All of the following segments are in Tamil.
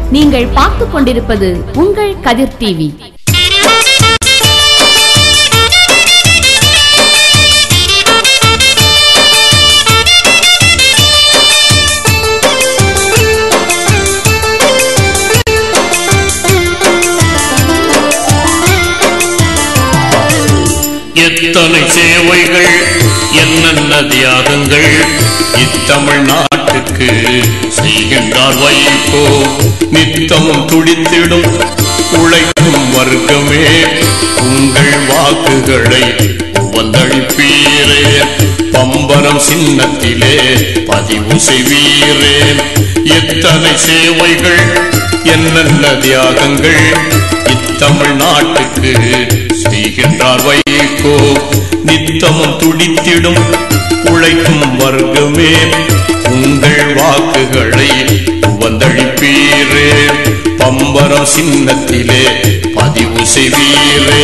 நீங்கள் பார்த்துக் கொண்டிருப்பது உங்கள் கதிர் டிவி எத்தனை சேவைகள் என்னென்ன தியாகங்கள் இத்தமிழ் நாட்டுக்கு செய்கின்றார் வைகோ நித்தமும் துடித்திடும் உழைக்கும் வர்க்கமே உங்கள் வாக்குகளை வந்தளிப்பீரே பம்பரம் சின்னத்திலே பதிவு செய்வீரே எத்தனை சேவைகள் என்னென்ன தியாகங்கள் இத்தமிழ் நாட்டுக்கு செய்கின்றார் வைகோ நித்தமும் துடித்திடும் உழைக்கும் வர்க்கமே உங்கள் வாக்குகளை வந்தளிப்பீரே பம்பரம் சின்னத்திலே பதிவு செய்வீரே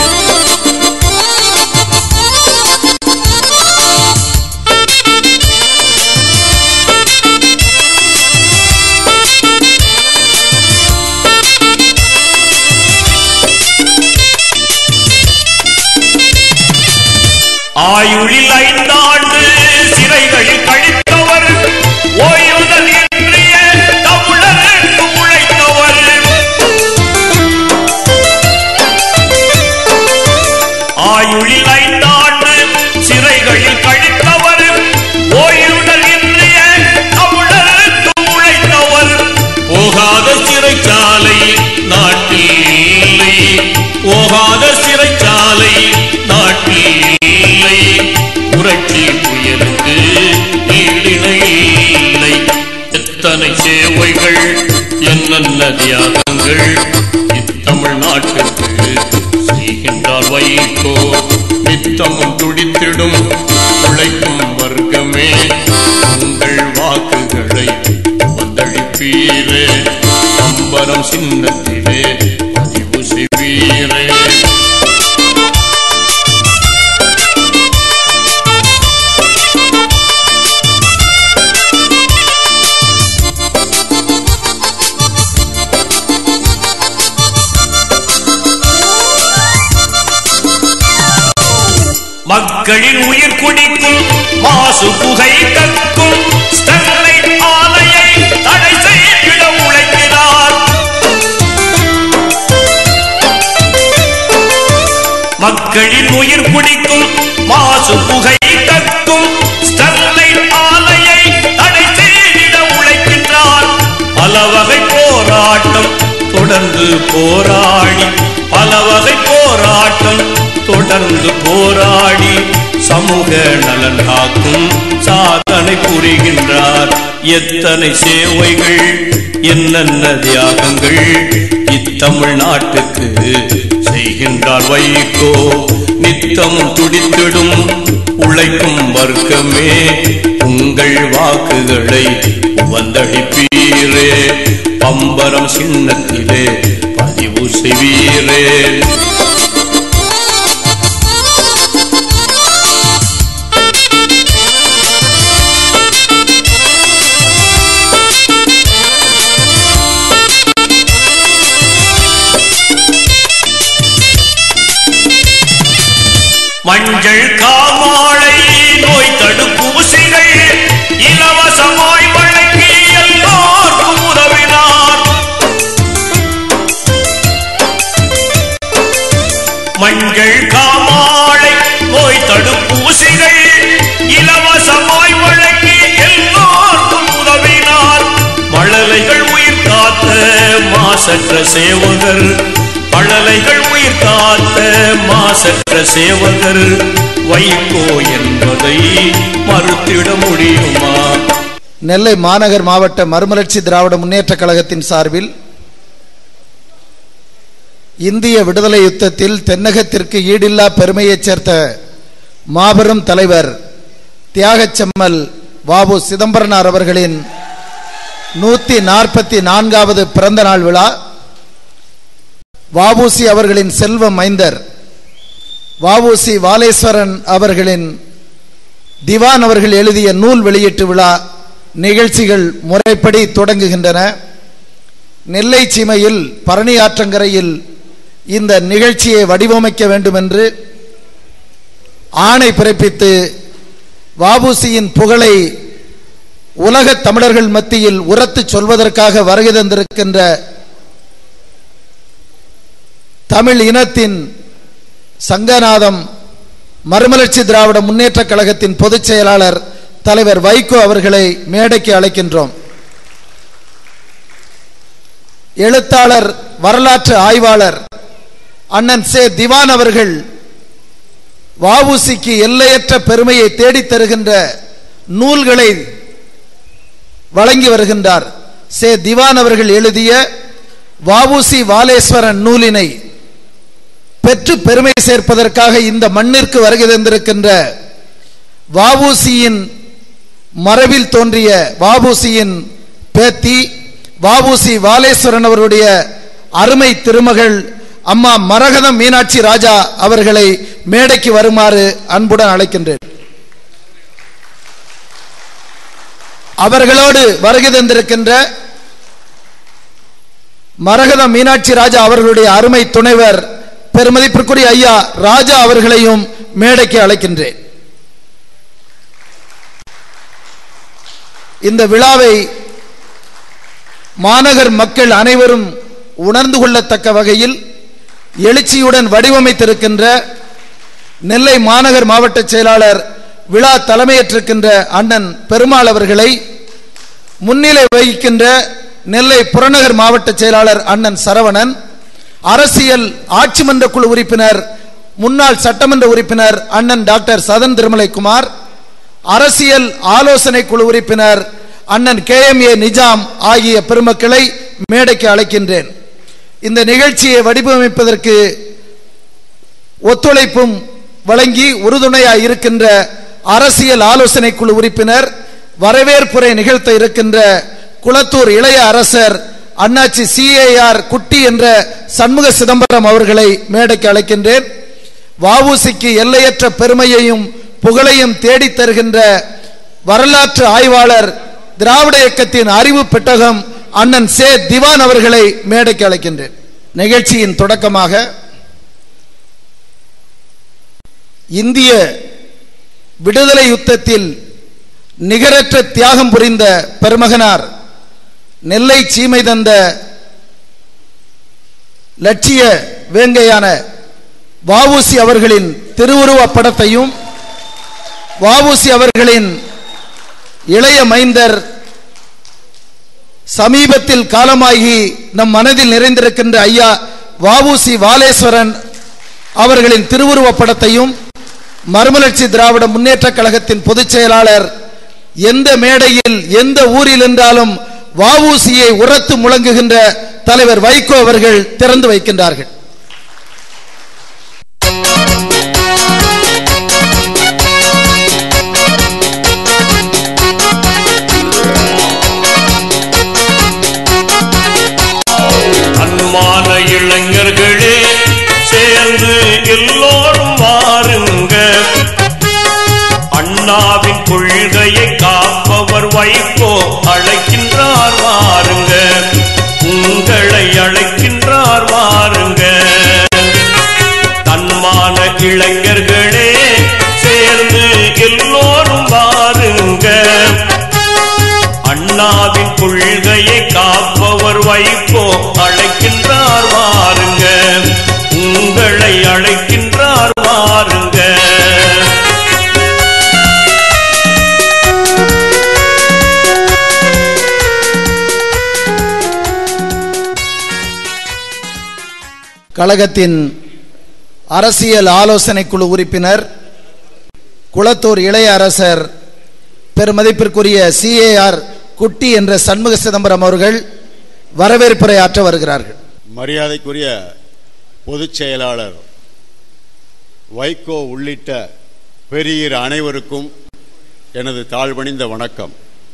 ஆயுளில் ஐந்தாண்டு சிறைகளில் கழித்தவர் ஓய்வுதல் இன்றிய தமிழருக்கு உழைத்தவர் ஆயுளில் ஐந்தாண்டு சிறைகளில் கழித்தவர் ஓய்வுதல் இன்றிய தமிழருக்கு உழைத்தவர் போகாத சிறைச்சாலை நாட்டில் இல்லை போகாத சிறைச்சாலை நாட்டில் இல்லை புரட்சி புயலுக்கு ஈடிணை இல்லை எத்தனை சேவைகள் என்னென்ன தியாகங்கள் இத்தமிழ் நாட்டுக்கு செய்கின்றார் வைகோ நித்தமும் துடித்திடும் உழைக்கும் வர்க்கமே உங்கள் வாக்குகளை வந்தளிப்பீரே அம்பரம் சின்னத்திலே பதிவு செய்வீரே மக்களின் உயிர் குடிக்கும் மாசு புகை கக்கும் ஸ்டெர்லைட் ஆலையை தடை செய்திட உழைக்கிறார் மக்களின் உயிர் குடிக்கும் மாசு புகை கக்கும் ஸ்டெர்லைட் ஆலையை தடை செய்திட உழைக்கின்றார் பல வகை போராட்டம் தொடர்ந்து போராடி பல வகை போராட்டம் தொடர்ந்து போராடி சமூக நலன் காக்கும் சாதனை புரிகின்றார் எத்தனை சேவைகள் என்னென்ன தியாகங்கள் இத்தமிழ் நாட்டுக்கு செய்கின்றார் வைகோ நித்தமும் துடித்திடும் உழைக்கும் வர்க்கமே உங்கள் வாக்குகளை வந்தளிப்பீரே பம்பரம் சின்னத்திலே பதிவு செய்வீரே மஞ்சள் காமாலை நோய் தடுப்பூசிகள் இலவசமாய் வழங்கி எல்லோருக்கும் உதவினார் மஞ்சள் காமாலை நோய் தடுப்பூசிகள் இலவசமாய் வழங்கி எல்லோருக்கும் உதவினார் மழலைகள் உயிர் காத்த மாசற்ற சேவகர் மழலைகள் உயிர் காத்த மாசற்ற சேவகர் வைகோ என்பதை மறுத்திட முடியுமா நெல்லை மாநகர் மாவட்ட மறுமலர்ச்சி திராவிட முன்னேற்றக் கழகத்தின் சார்பில் இந்திய விடுதலை யுத்தத்தில் தென்னகத்திற்கு ஈடில்லா பெருமையைச் சேர்த்த மாபெரும் தலைவர் தியாகச் செம்மல் வாவு சிதம்பரனார் அவர்களின் நூத்தி நாற்பத்தி நான்காவது பிறந்த நாள் விழா வாபூசி அவர்களின் செல்வ மைந்தர் வாவூசி வாலேஸ்வரன் அவர்களின் திவான் அவர்கள் எழுதிய நூல் வெளியீட்டு விழா நிகழ்ச்சிகள் முறைப்படி தொடங்குகின்றன நெல்லை சீமையில் பரணி ஆற்றங்கரையில் இந்த நிகழ்ச்சியை வடிவமைக்க வேண்டும் என்று ஆணை பிறப்பித்து வாபுசியின் புகழை உலகத் தமிழர்கள் மத்தியில் உரத்துச் சொல்வதற்காக வருகை தந்திருக்கின்ற தமிழ் இனத்தின் சங்கநாதம் மறுமலர்ச்சி திராவிட முன்னேற்றக் கழகத்தின் பொதுச் செயலாளர் தலைவர் வைகோ அவர்களை மேடைக்கு அழைக்கின்றோம் எழுத்தாளர் வரலாற்று ஆய்வாளர் அண்ணன் சே திவான் அவர்கள் வாவுசிக்கு எல்லையற்ற பெருமையை தேடித் தருகின்ற நூல்களை வழங்கி வருகின்றார் சே திவான் அவர்கள் எழுதிய வாவுசி வாலேஸ்வரன் நூலினை பெற்று பெருமை சேர்ப்பதற்காக இந்த மண்ணிற்கு வருகை தந்திருக்கின்ற வாவுசியின் மரபில் தோன்றிய வாபூசியின் பேத்தி வாபூசி வாலேஸ்வரன் அவருடைய அருமை திருமகள் அம்மா மரகதம் மீனாட்சி ராஜா அவர்களை மேடைக்கு வருமாறு அன்புடன் அழைக்கின்றேன் அவர்களோடு வருகை தந்திருக்கின்ற மரகதம் மீனாட்சி ராஜா அவர்களுடைய அருமை துணைவர் பெருமதிப்பிற்குரிய ஐயா ராஜா அவர்களையும் மேடைக்கு அழைக்கின்றேன் இந்த விழாவை மாநகர் மக்கள் அனைவரும் உணர்ந்து கொள்ளத்தக்க வகையில் எழுச்சியுடன் வடிவமைத்திருக்கின்ற நெல்லை மாநகர் மாவட்ட செயலாளர் விழா தலைமையேற்றிருக்கின்ற அண்ணன் பெருமாள் அவர்களை முன்னிலை வகிக்கின்ற நெல்லை புறநகர் மாவட்ட செயலாளர் அண்ணன் சரவணன் அரசியல் ஆட்சி மன்ற குழு உறுப்பினர் முன்னாள் சட்டமன்ற உறுப்பினர் அண்ணன் டாக்டர் சதன் திருமலைக்குமார் அரசியல் ஆலோசனை குழு உறுப்பினர் அண்ணன் கே எம் ஏ நிஜாம் ஆகிய பெருமக்களை மேடைக்கு அழைக்கின்றேன் இந்த நிகழ்ச்சியை வடிவமைப்பதற்கு ஒத்துழைப்பும் வழங்கி உறுதுணையாய் இருக்கின்ற அரசியல் ஆலோசனை குழு உறுப்பினர் வரவேற்புரை நிகழ்த்த இருக்கின்ற குளத்தூர் இளைய அரசர் அண்ணாச்சி சிஏஆர் குட்டி என்ற சண்முக சிதம்பரம் அவர்களை மேடைக்கு அழைக்கின்றேன் வாவுசிக்கு எல்லையற்ற பெருமையையும் புகழையும் தேடித் தருகின்ற வரலாற்று ஆய்வாளர் திராவிட இயக்கத்தின் அறிவு பெட்டகம் அண்ணன் சே திவான் அவர்களை மேடைக்கு அழைக்கின்றேன் நிகழ்ச்சியின் தொடக்கமாக இந்திய விடுதலை யுத்தத்தில் நிகரற்ற தியாகம் புரிந்த பெருமகனார் நெல்லை சீமை தந்த லட்சிய வேங்கையான வாவுசி அவர்களின் திருவுருவப் படத்தையும் வாவுசி அவர்களின் இளைய மைந்தர் சமீபத்தில் காலமாகி நம் மனதில் நிறைந்திருக்கின்ற ஐயா வாவுசி வாலேஸ்வரன் அவர்களின் திருவுருவப் படத்தையும் மறுமலர்ச்சி திராவிட முன்னேற்றக் கழகத்தின் பொதுச் செயலாளர் எந்த மேடையில் எந்த ஊரில் என்றாலும் வாவூசியை உரத்து முழங்குகின்ற தலைவர் வைகோ அவர்கள் திறந்து வைக்கின்றார்கள் அன்பான இளைஞர்களே சேர்ந்து எல்லோரும் வாருங்க அண்ணாவின் கொள்கையை காப்பவர் வைகோ அழைக்கின்றார் வாருங்க உங்களை அழைக்கின்றார் வாருங்க தன்மான இளைஞர்களே சேர்ந்து எல்லோரும் வாருங்க அண்ணாவின் கொள்கையை காப்பவர் வைப்போ அழைக்கின்றார் வாருங்க உங்களை அழைக்கின்றார் வாருங்க கழகத்தின் அரசியல் ஆலோசனை குழு உறுப்பினர் குளத்தூர் இளைய அரசர் பெருமதிப்பிற்குரிய சிஏஆர் குட்டி என்ற சண்முக சிதம்பரம் அவர்கள் வரவேற்புரை ஆற்ற வருகிறார்கள் மரியாதைக்குரிய பொதுச் செயலாளர் வைகோ உள்ளிட்ட பெரியர் அனைவருக்கும் எனது தாழ்பணிந்த வணக்கம்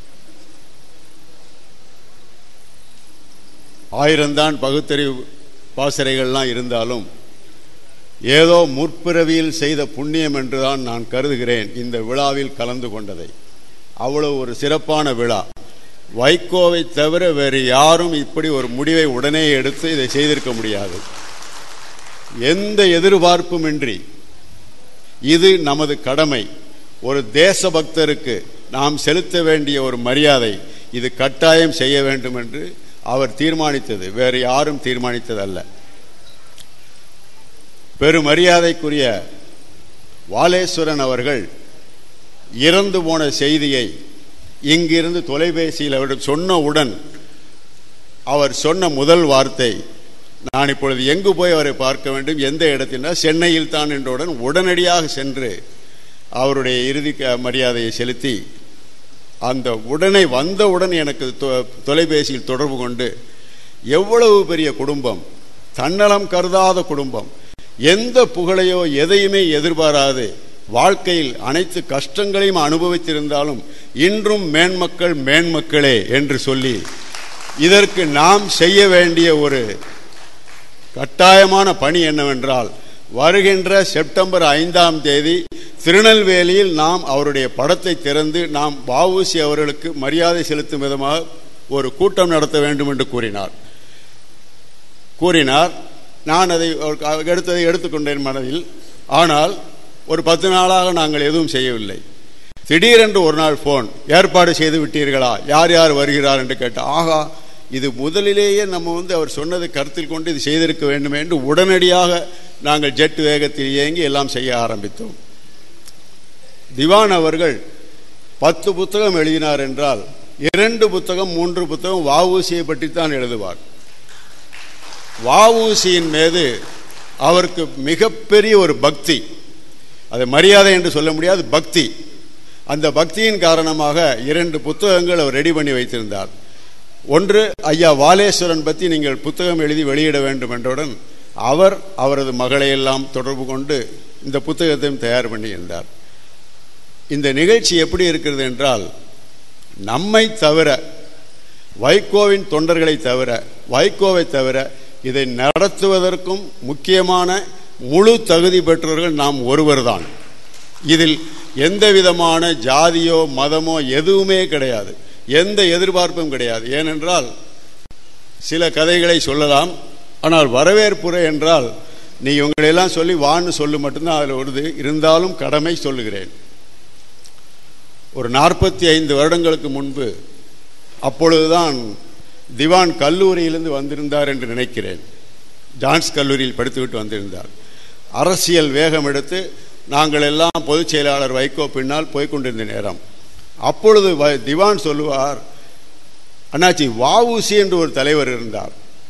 ஆயிரம்தான் பகுத்தறிவு பாசறைகள்லாம் இருந்தாலும் ஏதோ முற்பிறவியில் செய்த புண்ணியம் என்றுதான் நான் கருதுகிறேன் இந்த விழாவில் கலந்து கொண்டதை அவ்வளவு ஒரு சிறப்பான விழா வைகோவை தவிர வேறு யாரும் இப்படி ஒரு முடிவை உடனே எடுத்து இதை செய்திருக்க முடியாது எந்த எதிர்பார்ப்புமின்றி இது நமது கடமை ஒரு தேசபக்தருக்கு நாம் செலுத்த வேண்டிய ஒரு மரியாதை இது கட்டாயம் செய்ய வேண்டும் என்று அவர் தீர்மானித்தது வேறு யாரும் தீர்மானித்ததல்ல பெருமரியாதைக்குரிய வாலேஸ்வரன் அவர்கள் இறந்து போன செய்தியை இங்கிருந்து தொலைபேசியில் அவரிடம் சொன்னவுடன் அவர் சொன்ன முதல் வார்த்தை நான் இப்பொழுது எங்கு போய் அவரை பார்க்க வேண்டும் எந்த இடத்தினா சென்னையில் தான் என்றவுடன் உடனடியாக சென்று அவருடைய இறுதி க- மரியாதையை செலுத்தி அந்த உடனே வந்தவுடன் எனக்கு தொ- தொலைபேசியில் தொடர்பு கொண்டு எவ்வளவு பெரிய குடும்பம் தன்னலம் கருதாத குடும்பம் எந்த புகழையோ எதையுமே எதிர்பாராது வாழ்க்கையில் அனைத்து கஷ்டங்களையும் அனுபவித்திருந்தாலும் இன்றும் மேன்மக்கள் மேன்மக்களே என்று சொல்லி இதற்கு நாம் செய்ய வேண்டிய ஒரு கட்டாயமான பணி என்னவென்றால் வருகின்ற செப்டம்பர் ஐந்தாம் தேதி திருநெல்வேலியில் நாம் அவருடைய படத்தை திறந்து நாம் வஉசி அவர்களுக்கு மரியாதை செலுத்தும் விதமாக ஒரு கூட்டம் நடத்த வேண்டும் என்று கூறினார் கூறினார் நான் அதை அவருக்கு எடுத்ததை எடுத்துக்கொண்டேன் மனதில் ஆனால் ஒரு பத்து நாளாக நாங்கள் எதுவும் செய்யவில்லை திடீரென்று ஒரு நாள் போன் ஏற்பாடு செய்து விட்டீர்களா யார் யார் வருகிறார் என்று கேட்டார் ஆகா இது முதலிலேயே நம்ம வந்து அவர் சொன்னதை கருத்தில் கொண்டு இது செய்திருக்க வேண்டுமே என்று உடனடியாக நாங்கள் ஜெட் வேகத்தில் இயங்கி எல்லாம் செய்ய ஆரம்பித்தோம் திவான் அவர்கள் பத்து புத்தகம் எழுதினார் என்றால் இரண்டு புத்தகம் மூன்று புத்தகம் வஉசியை பற்றித்தான் எழுதுவார் வஉசியின் மீது அவருக்கு மிகப்பெரிய ஒரு பக்தி அதை மரியாதை என்று சொல்ல முடியாது பக்தி அந்த பக்தியின் காரணமாக இரண்டு புத்தகங்கள் அவர் ரெடி பண்ணி வைத்திருந்தார் ஒன்று ஐயா வாலேஸ்வரன் பற்றி நீங்கள் புத்தகம் எழுதி வெளியிட வேண்டும் என்றவுடன் அவர் அவரது மகளையெல்லாம் தொடர்பு கொண்டு இந்த புத்தகத்தையும் தயார் பண்ணியிருந்தார் இந்த நிகழ்ச்சி எப்படி இருக்கிறது என்றால் நம்மை தவிர வைகோவின் தொண்டர்களை தவிர வைகோவை தவிர இதை நடத்துவதற்கும் முக்கியமான முழு தகுதி பெற்றவர்கள் நாம் ஒருவர்தான் இதில் எந்த விதமான ஜாதியோ மதமோ எதுவுமே கிடையாது எந்த எதிர்பார்ப்பும் கிடையாது ஏனென்றால் சில கதைகளை சொல்லலாம் ஆனால் வரவேற்புரை என்றால் நீ இவங்களெல்லாம் சொல்லி வான்னு சொல்லு மட்டும்தான் அதில் வருது இருந்தாலும் கடமை சொல்லுகிறேன் ஒரு நாற்பத்தி ஐந்து வருடங்களுக்கு முன்பு அப்பொழுதுதான் திவான் கல்லூரியிலிருந்து வந்திருந்தார் என்று நினைக்கிறேன் டான்ஸ் கல்லூரியில் படித்துவிட்டு வந்திருந்தார் அரசியல் வேகம் எடுத்து நாங்கள் எல்லாம் பொதுச் செயலாளர் வைகோ பின்னால் போய்க்கொண்டிருந்த நேரம் அப்பொழுது வ- திவான் சொல்லுவார் அண்ணாச்சி வஉசி என்று ஒரு தலைவர் இருந்தார்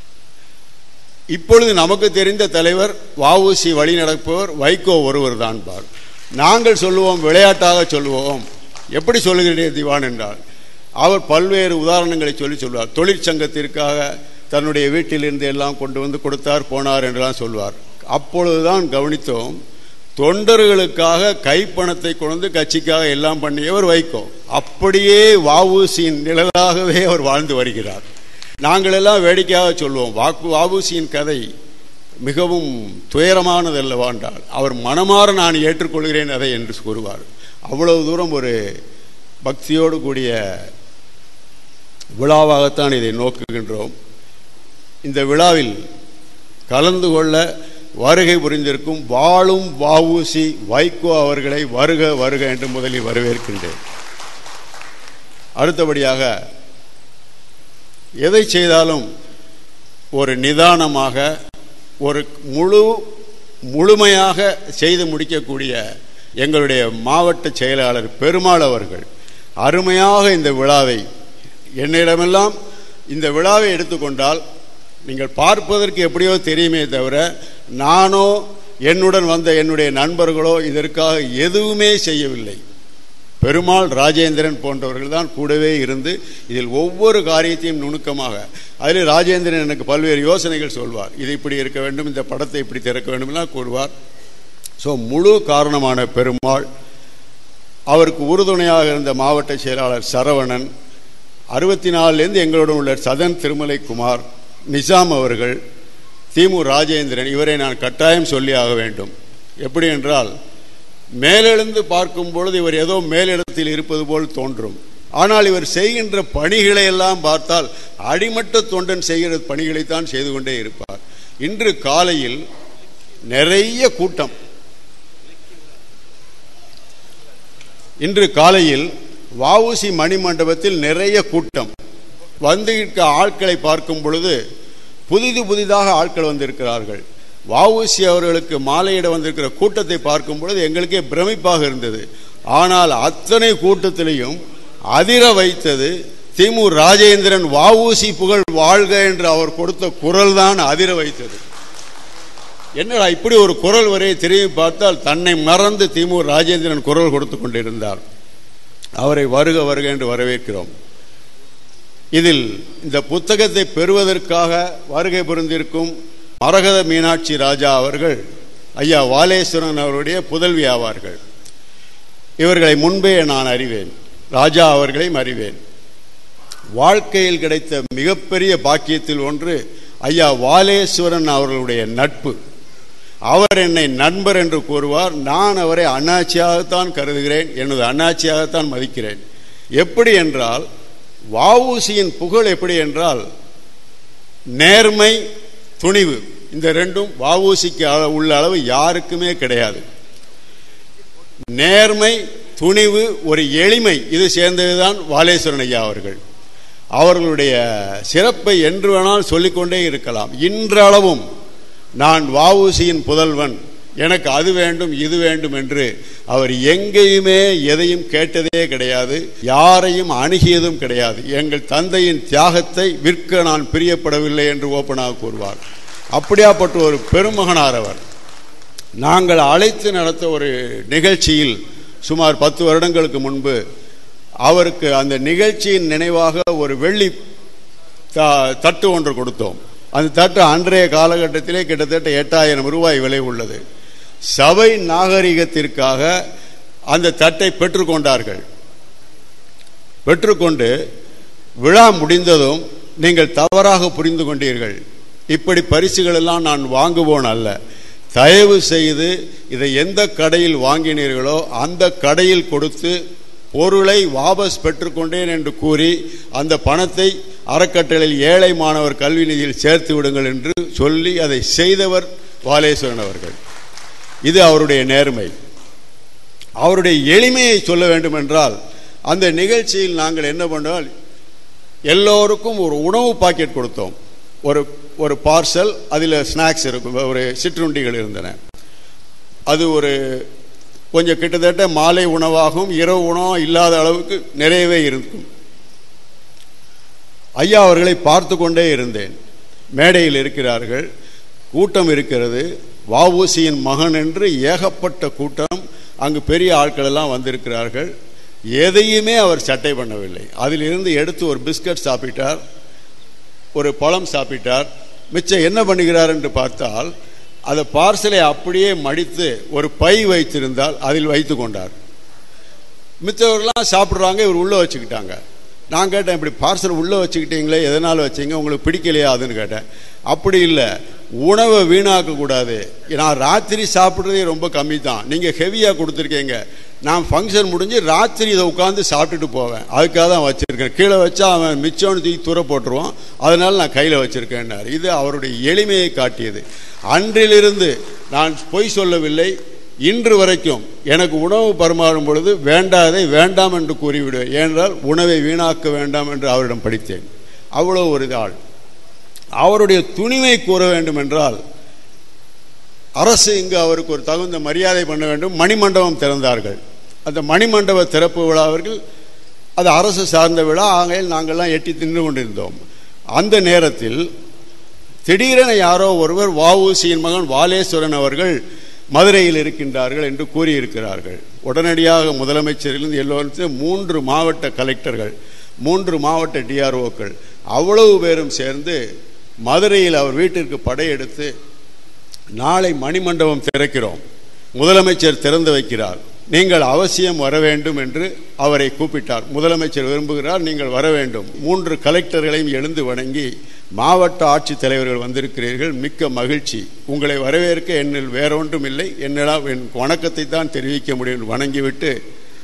இப்பொழுது நமக்கு தெரிந்த தலைவர் வஉசி வழி நடப்பவர் வைகோ ஒருவர் தான் பார் நாங்கள் சொல்லுவோம் விளையாட்டாக சொல்லுவோம் எப்படி சொல்லுகிறீர்கள் திவான் என்றால் அவர் பல்வேறு உதாரணங்களை சொல்லி சொல்வார் தொழிற்சங்கத்திற்காக தன்னுடைய வீட்டிலிருந்து எல்லாம் கொண்டு வந்து கொடுத்தார் போனார் என்றெல்லாம் சொல்வார் அப்பொழுதுதான் கவனித்தோம் தொண்டர்களுக்காக கைப்பணத்தை கொண்டு கட்சிக்காக எல்லாம் பண்ணியவர் வைகோ அப்படியே வஉசியின் நிழலாகவே அவர் வாழ்ந்து வருகிறார் நாங்கள் எல்லாம் வேடிக்கையாக சொல்லுவோம் வாக்கு வஉசியின் கதை மிகவும் துயரமானதல்லவா என்றால் அவர் மனமாற நான் ஏற்றுக்கொள்கிறேன் அதை என்று கூறுவார் அவ்வளவு தூரம் ஒரு பக்தியோடு கூடிய விழாவாகத்தான் இதை நோக்குகின்றோம் இந்த விழாவில் கலந்து கொள்ள வருகை புரிந்திருக்கும் வாழும் வஉசி வைகோ அவர்களை வருக வருக என்று முதலில் வரவேற்கின்றேன் அடுத்தபடியாக எதை செய்தாலும் ஒரு நிதானமாக ஒரு முழு முழுமையாக செய்து முடிக்கக்கூடிய எங்களுடைய மாவட்ட செயலாளர் பெருமாள் அவர்கள் அருமையாக இந்த விழாவை என்னிடமெல்லாம் இந்த விழாவை எடுத்துக்கொண்டால் நீங்கள் பார்ப்பதற்கு எப்படியோ தெரியுமே தவிர நானோ என்னுடன் வந்த என்னுடைய நண்பர்களோ இதற்காக எதுவுமே செய்யவில்லை பெருமாள் ராஜேந்திரன் போன்றவர்கள் தான் கூடவே இருந்து இதில் ஒவ்வொரு காரியத்தையும் நுணுக்கமாக அதில் ராஜேந்திரன் எனக்கு பல்வேறு யோசனைகள் சொல்வார் இது இப்படி இருக்க வேண்டும் இந்த படத்தை இப்படி திறக்க வேண்டும் எல்லாம் கூறுவார் ஸோ முழு காரணமான பெருமாள் அவருக்கு உறுதுணையாக இருந்த மாவட்ட செயலாளர் சரவணன் அறுபத்தி நாலுலேருந்து எங்களுடன் உள்ள சதன் திருமலை குமார் நிசாம் அவர்கள் திமு ராஜேந்திரன் இவரை நான் கட்டாயம் சொல்லி ஆக வேண்டும் எப்படி என்றால் மேலெழுந்து பார்க்கும் பொழுது இவர் ஏதோ மேலிடத்தில் இருப்பது போல் தோன்றும் ஆனால் இவர் செய்கின்ற பணிகளை எல்லாம் பார்த்தால் அடிமட்ட தொண்டன் செய்கிற பணிகளைத்தான் செய்து கொண்டே இருப்பார் இன்று காலையில் நிறைய கூட்டம் இன்று காலையில் வஉசி மணிமண்டபத்தில் நிறைய கூட்டம் வந்திருக்க ஆட்களை பார்க்கும் பொழுது புதிது புதிதாக ஆட்கள் வந்திருக்கிறார்கள் வஉசி அவர்களுக்கு மாலையிட வந்திருக்கிற கூட்டத்தை பார்க்கும் பொழுது எங்களுக்கே பிரமிப்பாக இருந்தது ஆனால் அத்தனை கூட்டத்திலையும் அதிர வைத்தது திமு ராஜேந்திரன் வஉசி புகழ் வாழ்க என்று அவர் கொடுத்த குரல் தான் அதிர வைத்தது என்னடா இப்படி ஒரு குரல் வரையை திரும்பி பார்த்தால் தன்னை மறந்து திமு ராஜேந்திரன் குரல் கொடுத்து கொண்டிருந்தார் அவரை வருக வருக என்று வரவேற்கிறோம் இதில் இந்த புத்தகத்தை பெறுவதற்காக வருகை புரிந்திருக்கும் மரகத மீனாட்சி ராஜா அவர்கள் ஐயா வாலேஸ்வரன் அவருடைய புதல்வி ஆவார்கள் இவர்களை முன்பே நான் அறிவேன் ராஜா அவர்களையும் அறிவேன் வாழ்க்கையில் கிடைத்த மிகப்பெரிய பாக்கியத்தில் ஒன்று ஐயா வாலேஸ்வரன் அவர்களுடைய நட்பு அவர் என்னை நண்பர் என்று கூறுவார் நான் அவரை அண்ணாச்சியாகத்தான் கருதுகிறேன் எனது அண்ணாச்சியாகத்தான் மதிக்கிறேன் எப்படி என்றால் வஉசியின் புகழ் எப்படி என்றால் நேர்மை துணிவு இந்த ரெண்டும் வஉசிக்கு அள- உள்ள அளவு யாருக்குமே கிடையாது நேர்மை துணிவு ஒரு எளிமை இது சேர்ந்ததுதான் வாலேஸ்வரன் ஐயா அவர்கள் அவர்களுடைய சிறப்பை என்று வேணால் சொல்லிக்கொண்டே இருக்கலாம் இன்றளவும் நான் வஉசியின் புதல்வன் எனக்கு அது வேண்டும் இது வேண்டும் என்று அவர் எங்கேயுமே எதையும் கேட்டதே கிடையாது யாரையும் அணுகியதும் கிடையாது எங்கள் தந்தையின் தியாகத்தை விற்க நான் பிரியப்படவில்லை என்று ஓப்பனாக கூறுவார் அப்படியாப்பட்ட ஒரு பெருமகனார் அவர் நாங்கள் அழைத்து நடத்த ஒரு நிகழ்ச்சியில் சுமார் பத்து வருடங்களுக்கு முன்பு அவருக்கு அந்த நிகழ்ச்சியின் நினைவாக ஒரு வெள்ளி த- தட்டு ஒன்று கொடுத்தோம் அந்த தட்டு அன்றைய காலகட்டத்திலே கிட்டத்தட்ட எட்டாயிரம் ரூபாய் விலை உள்ளது சபை நாகரிகத்திற்காக அந்த தட்டை பெற்றுக்கொண்டார்கள் பெற்றுக்கொண்டு விழா முடிந்ததும் நீங்கள் தவறாக புரிந்து கொண்டீர்கள் இப்படி பரிசுகள் எல்லாம் நான் வாங்குவோன் அல்ல தயவு செய்து இதை எந்த கடையில் வாங்கினீர்களோ அந்த கடையில் கொடுத்து பொருளை வாபஸ் பெற்றுக்கொண்டேன் என்று கூறி அந்த பணத்தை அறக்கட்டளையில் ஏழை மாணவர் கல்வி நிதியில் சேர்த்து விடுங்கள் என்று சொல்லி அதை செய்தவர் வாலேஸ்வரன் அவர்கள் இது அவருடைய நேர்மை அவருடைய எளிமையை சொல்ல வேண்டும் என்றால் அந்த நிகழ்ச்சியில் நாங்கள் என்ன பண்ணோம் எல்லோருக்கும் ஒரு உணவு பாக்கெட் கொடுத்தோம் ஒரு ஒரு பார்சல் அதில் ஸ்நாக்ஸ் இருக்கும் ஒரு சிற்றுண்டிகள் இருந்தன அது ஒரு கொஞ்சம் கிட்டத்தட்ட மாலை உணவாகவும் இரவு உணவும் இல்லாத அளவுக்கு நிறையவே இருக்கும் ஐயா அவர்களை பார்த்து கொண்டே இருந்தேன் மேடையில் இருக்கிறார்கள் கூட்டம் இருக்கிறது வஉசியின் மகன் என்று ஏகப்பட்ட கூட்டம் அங்கு பெரிய ஆட்கள் எல்லாம் வந்திருக்கிறார்கள் எதையுமே அவர் சட்டை பண்ணவில்லை அதிலிருந்து எடுத்து ஒரு பிஸ்கட் சாப்பிட்டார் ஒரு பழம் சாப்பிட்டார் மிச்சம் என்ன பண்ணுகிறார் என்று பார்த்தால் அந்த பார்சலை அப்படியே மடித்து ஒரு பை வைத்திருந்தால் அதில் வைத்து கொண்டார் மித்தவர்கள்லாம் சாப்பிட்றாங்க இவர் உள்ளே வச்சுக்கிட்டாங்க நான் கேட்டேன் இப்படி பார்சல் உள்ளே வச்சுக்கிட்டீங்களே எதனால் வச்சீங்க உங்களுக்கு பிடிக்கலையா அதுன்னு கேட்டேன் அப்படி இல்லை உணவை வீணாக்க கூடாது நான் ராத்திரி சாப்பிட்றதே ரொம்ப கம்மி தான் நீங்கள் ஹெவியாக கொடுத்துருக்கீங்க நான் ஃபங்க்ஷன் முடிஞ்சு ராத்திரி இதை உட்காந்து சாப்பிட்டுட்டு போவேன் அதுக்காக தான் வச்சுருக்கேன் கீழே வச்சா அவன் மிச்சம்னு தூக்கி தூர போட்டுருவான் அதனால நான் கையில் வச்சுருக்கேன்னார் இது அவருடைய எளிமையை காட்டியது அன்றிலிருந்து நான் பொய் சொல்லவில்லை இன்று வரைக்கும் எனக்கு உணவு பரிமாறும் பொழுது வேண்டாதை வேண்டாம் என்று கூறிவிடுவேன் ஏனென்றால் உணவை வீணாக்க வேண்டாம் என்று அவரிடம் படித்தேன் அவ்வளோ ஒரு ஆள் அவருடைய துணிவை கூற வேண்டும் என்றால் அரசு இங்கு அவருக்கு ஒரு தகுந்த மரியாதை பண்ண வேண்டும் மணிமண்டபம் திறந்தார்கள் அந்த மணிமண்டப திறப்பு விழாவிற்கு அது அரசு சார்ந்த விழா ஆகையில் நாங்கள்லாம் எட்டி தின்று கொண்டிருந்தோம் அந்த நேரத்தில் திடீரென யாரோ ஒருவர் வஉசியின் மகன் வாலேஸ்வரன் அவர்கள் மதுரையில் இருக்கின்றார்கள் என்று கூறியிருக்கிறார்கள் உடனடியாக முதலமைச்சரிலிருந்து எல்லோரும் மூன்று மாவட்ட கலெக்டர்கள் மூன்று மாவட்ட டிஆர்ஓக்கள் அவ்வளவு பேரும் சேர்ந்து மதுரையில் அவர் வீட்டிற்கு படையெடுத்து நாளை மணிமண்டபம் திறக்கிறோம் முதலமைச்சர் திறந்து வைக்கிறார் நீங்கள் அவசியம் வர வேண்டும் என்று அவரை கூப்பிட்டார் முதலமைச்சர் விரும்புகிறார் நீங்கள் வர வேண்டும் மூன்று கலெக்டர்களையும் எழுந்து வணங்கி மாவட்ட ஆட்சித் தலைவர்கள் வந்திருக்கிறீர்கள் மிக்க மகிழ்ச்சி உங்களை வரவேற்க என்னில் வேறொன்றும் இல்லை என்னிடம் என் வணக்கத்தை தான் தெரிவிக்க முடியும் என்று வணங்கிவிட்டு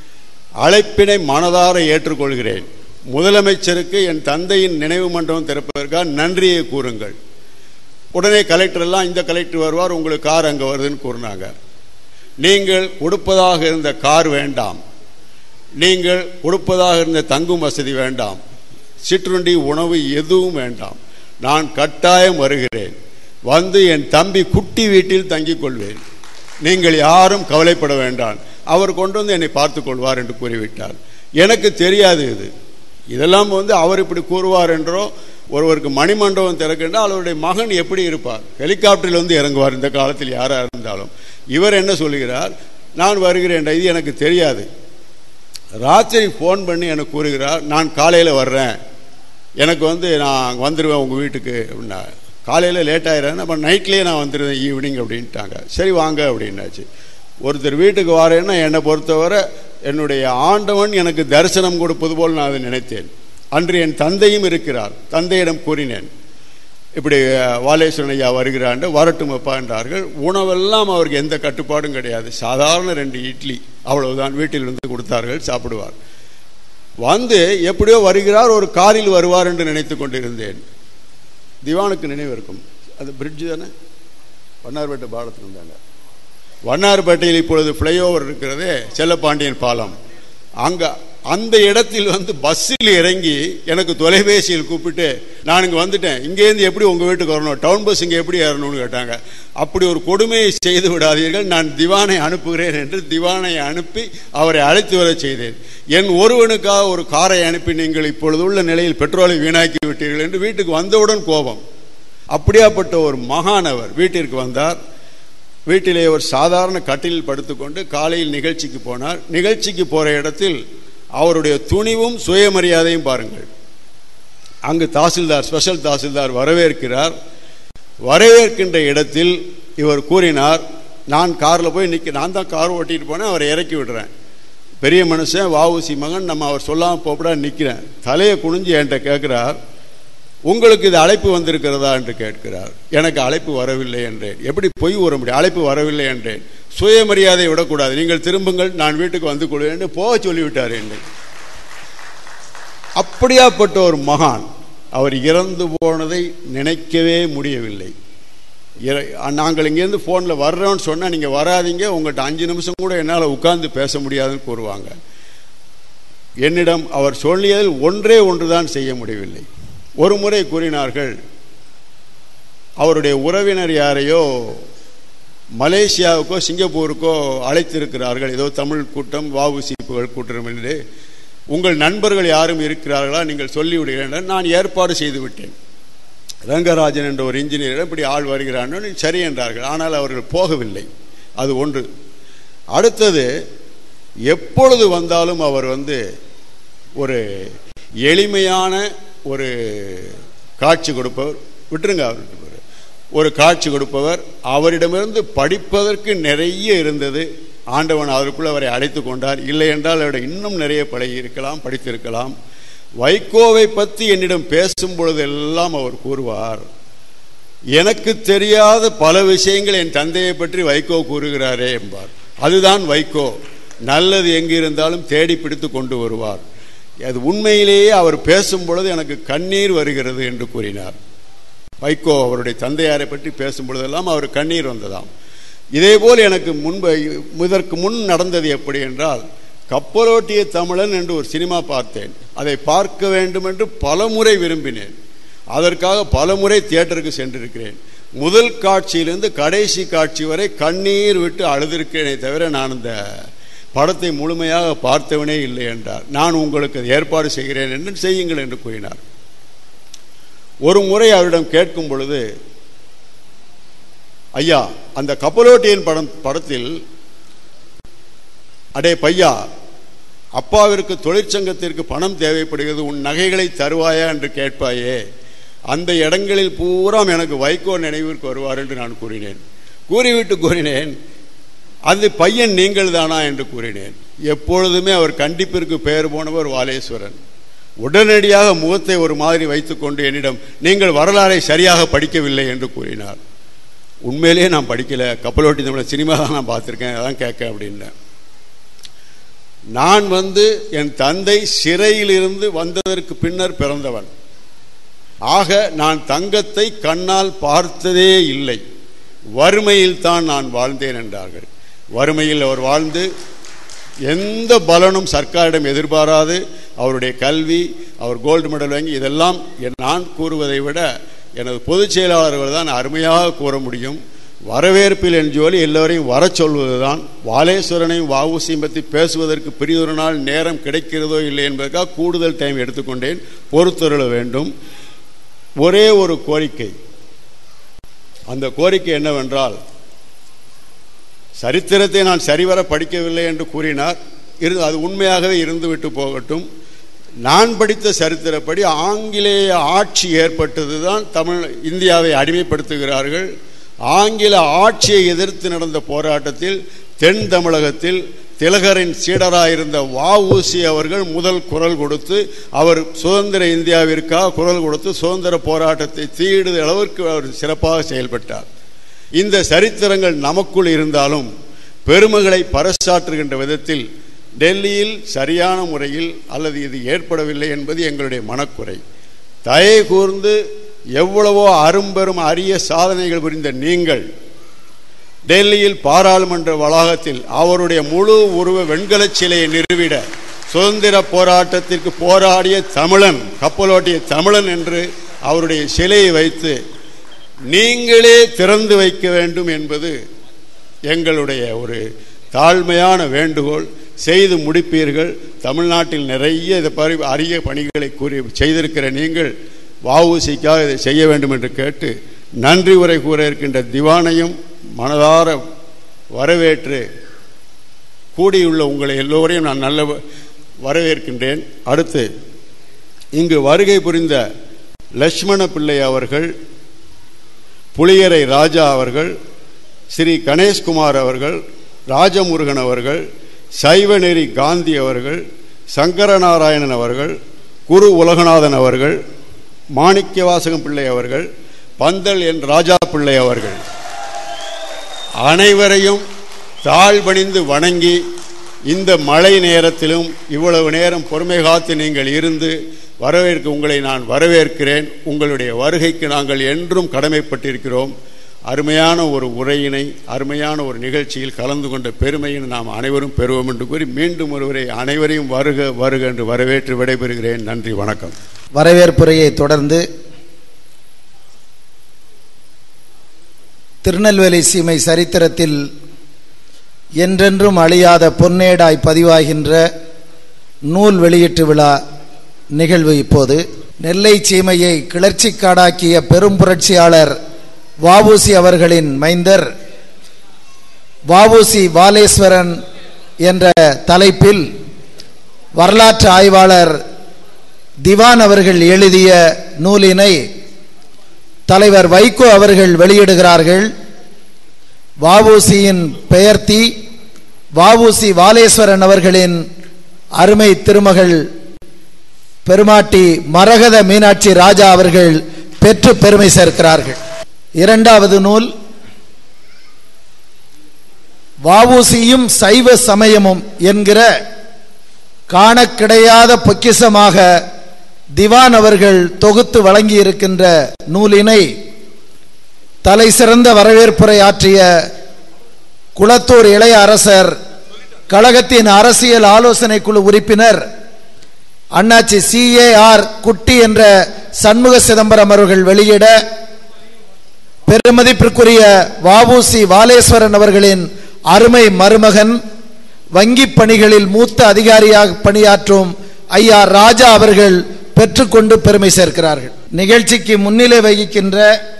அழைப்பினை மனதார ஏற்றுக்கொள்கிறேன் முதலமைச்சருக்கு என் தந்தையின் நினைவு மண்டபம் திறப்பதற்காக நன்றியை கூறுங்கள் உடனே கலெக்டர் எல்லாம் இந்த கலெக்டர் வருவார் உங்களுக்கு கார் அங்கே வருதுன்னு கூறினாங்க நீங்கள் கொடுப்பதாக இருந்த கார் வேண்டாம் நீங்கள் கொடுப்பதாக இருந்த தங்கும் வசதி வேண்டாம் சிற்றுண்டி உணவு எதுவும் வேண்டாம் நான் கட்டாயம் வருகிறேன் வந்து என் தம்பி குட்டி வீட்டில் தங்கிக் கொள்வேன் நீங்கள் யாரும் கவலைப்பட வேண்டாம் அவர் கொண்டு வந்து என்னை பார்த்துக் கொள்வார் என்று கூறிவிட்டார் எனக்கு தெரியாது இது இதெல்லாம் வந்து அவர் இப்படி கூறுவார் என்றோ ஒருவருக்கு மணிமண்டபம் திறக்கின்றால் அவருடைய மகன் எப்படி இருப்பார் ஹெலிகாப்டரில் வந்து இறங்குவார் இந்த காலத்தில் யாராக இருந்தாலும் இவர் என்ன சொல்லுகிறார் நான் வருகிறேன் இது எனக்கு தெரியாது ராத்திரி ஃபோன் பண்ணி எனக்கு கூறுகிறார் நான் காலையில் வர்றேன் எனக்கு வந்து நான் வந்துடுவேன் உங்கள் வீட்டுக்கு அப்படின்னா காலையில் லேட் ஆயிடுறேன் அப்போ நைட்லேயே நான் வந்துடுவேன் ஈவினிங் அப்படின்ட்டாங்க சரி வாங்க அப்படின்னாச்சு ஒருத்தர் வீட்டுக்கு வரேன்னா என்னை பொறுத்தவரை என்னுடைய ஆண்டவன் எனக்கு தரிசனம் கொடுப்பது போல் நான் அதை நினைத்தேன் அன்று என் தந்தையும் இருக்கிறார் தந்தையிடம் கூறினேன் இப்படி அஹ், வாலேஸ்வரன் ஐயா வருகிறாண்டு வரட்டும் அப்பா என்றார்கள் உணவெல்லாம் அவருக்கு எந்த கட்டுப்பாடும் கிடையாது சாதாரண ரெண்டு இட்லி அவ்வளவுதான் வீட்டில் இருந்து கொடுத்தார்கள் சாப்பிடுவார் வந்து எப்படியோ வருகிறார் ஒரு காரில் வருவார் என்று நினைத்து கொண்டிருந்தேன் திவானுக்கு நினைவு இருக்கும் அது பிரிட்ஜ் தானே வண்ணார்பேட்டை பாலத்தில் இருந்தாங்க வண்ணார்பேட்டையில் இப்பொழுது ஃப்ளைஓவர் இருக்கிறதே செல்லப்பாண்டியன் பாலம் அங்க அந்த இடத்தில் வந்து பஸ்ஸில் இறங்கி எனக்கு தொலைபேசியில் கூப்பிட்டு நான் இங்கே வந்துட்டேன் இங்கேருந்து எப்படி உங்கள் வீட்டுக்கு வரணும் டவுன் பஸ் இங்கே எப்படி ஏறணும்னு கேட்டாங்க அப்படி ஒரு கொடுமையை செய்து விடாதீர்கள் நான் திவானை அனுப்புகிறேன் என்று திவானை அனுப்பி அவரை அழைத்து வர செய்தேன் என் ஒருவனுக்காக ஒரு காரை அனுப்பி நீங்கள் இப்பொழுது உள்ள நிலையில் பெட்ரோலை வீணாக்கி விட்டீர்கள் என்று வீட்டுக்கு வந்தவுடன் கோபம் அப்படியாப்பட்ட ஒரு மகானவர் வீட்டிற்கு வந்தார் வீட்டிலே ஒரு சாதாரண கட்டிலில் படுத்துக்கொண்டு காலையில் நிகழ்ச்சிக்கு போனார் நிகழ்ச்சிக்கு போற இடத்தில் அவருடைய துணிவும் சுயமரியாதையும் பாருங்கள் அங்கு தாசில்தார் ஸ்பெஷல் தாசில்தார் வரவேற்கிறார் வரவேற்கின்ற இடத்தில் இவர் கூறினார் நான் காரில் போய் நிற்க நான் தான் கார் ஓட்டிட்டு போனேன் அவரை இறக்கி விடுறேன் பெரிய மனுஷன் வாவுசி மகன் நம்ம அவர் சொல்லாமல் போப்படா நிற்கிறேன் தலையை குனிஞ்சு என்கிட்ட கேட்குறார் உங்களுக்கு இது அழைப்பு வந்திருக்கிறதா என்று கேட்கிறார் எனக்கு அழைப்பு வரவில்லை என்றேன் எப்படி பொய் கூற முடியும் அழைப்பு வரவில்லை என்றேன் சுயமரியாதை விடக்கூடாது நீங்கள் திரும்புங்கள் நான் வீட்டுக்கு வந்து கொள்வேன் என்று போக சொல்லிவிட்டார் என்னை அப்படியாப்பட்ட ஒரு மகான் அவர் இறந்து போனதை நினைக்கவே முடியவில்லை இற- நாங்கள் இங்கேருந்து ஃபோனில் வர்றோம்னு சொன்னால் நீங்கள் வராதீங்க உங்கள்கிட்ட அஞ்சு நிமிஷம் கூட என்னால் உட்கார்ந்து பேச முடியாதுன்னு கூறுவாங்க என்னிடம் அவர் சொல்லியதில் ஒன்றே ஒன்றுதான் செய்ய முடியவில்லை ஒரு முறை கூறினார்கள் அவருடைய உறவினர் யாரையோ மலேசியாவுக்கோ சிங்கப்பூருக்கோ அழைத்திருக்கிறார்கள் ஏதோ தமிழ் கூட்டம் வாவுசி புகழ் கூட்டம் என்று உங்கள் நண்பர்கள் யாரும் இருக்கிறார்களா நீங்கள் சொல்லிவிடுகிறேன் நான் ஏற்பாடு செய்து விட்டேன் ரங்கராஜன் என்ற ஒரு இன்ஜினியரிடம் இப்படி ஆள் வருகிறான் சரி என்றார்கள் ஆனால் அவர்கள் போகவில்லை அது ஒன்று அடுத்தது எப்பொழுது வந்தாலும் அவர் வந்து ஒரு எளிமையான ஒரு காட்சி கொடுப்பவர் விட்டுருங்க அவர் ஒரு காட்சி கொடுப்பவர் அவரிடமிருந்து படிப்பதற்கு நிறைய இருந்தது ஆண்டவன் அதற்குள் அவரை அழைத்து கொண்டார் இல்லை என்றால் அவரிடம் இன்னும் நிறைய பழகி இருக்கலாம் படித்திருக்கலாம் வைகோவை பற்றி என்னிடம் பேசும் பொழுதெல்லாம் அவர் கூறுவார் எனக்கு தெரியாத பல விஷயங்கள் என் தந்தையை பற்றி வைகோ கூறுகிறாரே என்பார் அதுதான் வைகோ நல்லது எங்கு இருந்தாலும் தேடி பிடித்து கொண்டு வருவார் அது உண்மையிலேயே அவர் பேசும் பொழுது எனக்கு கண்ணீர் வருகிறது என்று கூறினார் வைகோ அவருடைய தந்தையாரை பற்றி பேசும் பொழுதெல்லாம் அவர் கண்ணீர் வந்ததாம் இதேபோல் எனக்கு முன்பு இதற்கு முன் நடந்தது எப்படி என்றால் கப்பலோட்டிய தமிழன் என்று ஒரு சினிமா பார்த்தேன் அதை பார்க்க வேண்டும் என்று பலமுறை விரும்பினேன் அதற்காக பலமுறை தியேட்டருக்கு சென்றிருக்கிறேன் முதல் காட்சியிலிருந்து கடைசி காட்சி வரை கண்ணீர் விட்டு அழுதிருக்கிறேனே தவிர நான் இந்த படத்தை முழுமையாக பார்த்தவனே இல்லை என்றார் நான் உங்களுக்கு அதை ஏற்பாடு செய்கிறேன் என்று செய்யுங்கள் என்று கூறினார் ஒரு முறை அவரிடம் கேட்கும் பொழுது ஐயா அந்த கப்பலோட்டியன் படம் படத்தில் அடே பையா அப்பாவிற்கு தொழிற்சங்கத்திற்கு பணம் தேவைப்படுகிறது உன் நகைகளை தருவாயா என்று கேட்பாயே அந்த இடங்களில் பூரா எனக்கு வைகோ நினைவிற்கு வருவார் என்று நான் கூறினேன் கூறிவிட்டு கூறினேன் அந்த பையன் நீங்கள் தானா என்று கூறினேன் எப்பொழுதுமே அவர் கண்டிப்பிற்கு பெயர் போனவர் வாலேஸ்வரன் உடனடியாக முகத்தை ஒரு மாதிரி வைத்துக்கொண்டு என்னிடம் நீங்கள் வரலாறை சரியாக படிக்கவில்லை என்று கூறினார் உண்மையிலேயே நான் படிக்கல கப்பலோட்டி தமிழ் சினிமா தான் நான் பார்த்துருக்கேன் அதான் கேட்க அப்படின்னேன் நான் வந்து என் தந்தை சிறையிலிருந்து வந்ததற்கு பின்னர் பிறந்தவன் ஆக நான் தங்கத்தை கண்ணால் பார்த்ததே இல்லை வறுமையில் தான் நான் வாழ்ந்தேன் என்றார்கள் வறுமையில் அவர் வாழ்ந்து எந்த பலனும் சர்க்காரிடம் எதிர்பாராது அவருடைய கல்வி அவர் கோல்டு மெடல் வாங்கி இதெல்லாம் என் நான் கூறுவதை விட எனது பொதுச் செயலாளர்கள் தான் அருமையாக கூற முடியும் வரவேற்பில் என் ஜோலி எல்லோரையும் வரச் சொல்வதுதான் வாலேஸ்வரனையும் வாவுசியும் பற்றி பேசுவதற்கு பெரியதொரு நாள் நேரம் கிடைக்கிறதோ இல்லை என்பதற்காக கூடுதல் டைம் எடுத்துக்கொண்டேன் பொறுத்தருள வேண்டும் ஒரே ஒரு கோரிக்கை அந்த கோரிக்கை என்னவென்றால் சரித்திரத்தை நான் சரிவர படிக்கவில்லை என்று கூறினார் இரு அது உண்மையாகவே இருந்துவிட்டு போகட்டும் நான் படித்த சரித்திரப்படி ஆங்கிலேய ஆட்சி ஏற்பட்டதுதான் தமிழ் இந்தியாவை அடிமைப்படுத்துகிறார்கள் ஆங்கில ஆட்சியை எதிர்த்து நடந்த போராட்டத்தில் தென் தமிழகத்தில் திலகரின் சீடராயிருந்த வஉசி அவர்கள் முதல் குரல் கொடுத்து அவர் சுதந்திர இந்தியாவிற்காக குரல் கொடுத்து சுதந்திர போராட்டத்தை தீடுத அளவிற்கு அவர் சிறப்பாக செயல்பட்டார் இந்த சரித்திரங்கள் நமக்குள் இருந்தாலும் பெருமைகளை பறைசாற்றுகின்ற விதத்தில் டெல்லியில் சரியான முறையில் அல்லது இது ஏற்படவில்லை என்பது எங்களுடைய மனக்குறை தயை கூர்ந்து எவ்வளவோ அரும்பெரும் அரிய சாதனைகள் புரிந்த நீங்கள் டெல்லியில் பாராளுமன்ற வளாகத்தில் அவருடைய முழு உருவ வெண்கலச் சிலையை நிறுவிட சுதந்திர போராட்டத்திற்கு போராடிய தமிழன் கப்பலோட்டிய தமிழன் என்று அவருடைய சிலையை வைத்து நீங்களே திறந்து வைக்க வேண்டும் என்பது எங்களுடைய ஒரு தாழ்மையான வேண்டுகோள் செய்து முடிப்பீர்கள் தமிழ்நாட்டில் நிறைய இதை பரி அரிய பணிகளை கூறி செய்திருக்கிற நீங்கள் வஉசிக்காக இதை செய்ய வேண்டும் என்று கேட்டு நன்றி உரை கூற இருக்கின்ற திவானையும் மனதார வரவேற்று கூடியுள்ள உங்களை எல்லோரையும் நான் நல்ல வரவேற்கின்றேன் அடுத்து இங்கு வருகை புரிந்த லட்சுமண பிள்ளை அவர்கள் புளியரை ராஜா அவர்கள் ஸ்ரீ கணேஷ்குமார் அவர்கள் ராஜமுருகன் அவர்கள் சைவநெறி காந்தி அவர்கள் சங்கரநாராயணன் அவர்கள் குரு உலகநாதன் அவர்கள் மாணிக்கவாசகம் பிள்ளை அவர்கள் பந்தல் என் ராஜா பிள்ளை அவர்கள் அனைவரையும் தாழ்பணிந்து வணங்கி இந்த மழை நேரத்திலும் இவ்வளவு நேரம் பொறுமை காத்து நீங்கள் இருந்து வரவேற்க உங்களை நான் வரவேற்கிறேன் உங்களுடைய வருகைக்கு நாங்கள் என்றும் கடமைப்பட்டிருக்கிறோம் அருமையான ஒரு உரையினை அருமையான ஒரு நிகழ்ச்சியில் கலந்து கொண்ட பெருமையை நாம் அனைவரும் பெறுவோம் என்று கூறி மீண்டும் ஒருவரை அனைவரையும் வருக வருக என்று வரவேற்று விடைபெறுகிறேன் நன்றி வணக்கம் வரவேற்புரையை தொடர்ந்து திருநெல்வேலி சீமை சரித்திரத்தில் என்றென்றும் அழியாத பொன்னேடாய் பதிவாகின்ற நூல் வெளியீட்டு விழா நிகழ்வு இப்போது நெல்லை சீமையை கிளர்ச்சிக்காடாக்கிய பெரும் புரட்சியாளர் வாவூசி அவர்களின் மைந்தர் வாவூசி வாலேஸ்வரன் என்ற தலைப்பில் வரலாற்று ஆய்வாளர் திவான் அவர்கள் எழுதிய நூலினை தலைவர் வைகோ அவர்கள் வெளியிடுகிறார்கள் வாவூசியின் பெயர்த்தி வாவூசி வாலேஸ்வரன் அவர்களின் அருமை திருமகள் பெருமாட்டி மரகத மீனாட்சி ராஜா அவர்கள் பெற்று பெருமை சேர்க்கிறார்கள் இரண்டாவது நூல் வாவூசியும் சைவ சமயமும் என்கிற காண கிடையாத பொக்கிசமாக திவான் அவர்கள் தொகுத்து வழங்கியிருக்கின்ற நூலினை தலை சிறந்த வரவேற்புரை ஆற்றிய குளத்தூர் இளைய அரசர் கழகத்தின் அரசியல் ஆலோசனை குழு உறுப்பினர் அண்ணாச்சி சி ஏ ஆர் குட்டி என்ற சண்முக சிதம்பரம் அவர்கள் வெளியிட பெருமதிப்பிற்குரிய வாவூசி வாலேஸ்வரன் அவர்களின் அருமை மருமகன் வங்கி பணிகளில் மூத்த அதிகாரியாக பணியாற்றும் ஐயா ராஜா அவர்கள் பெற்றுக்கொண்டு பெருமை சேர்க்கிறார்கள் நிகழ்ச்சிக்கு முன்னிலை வகிக்கின்ற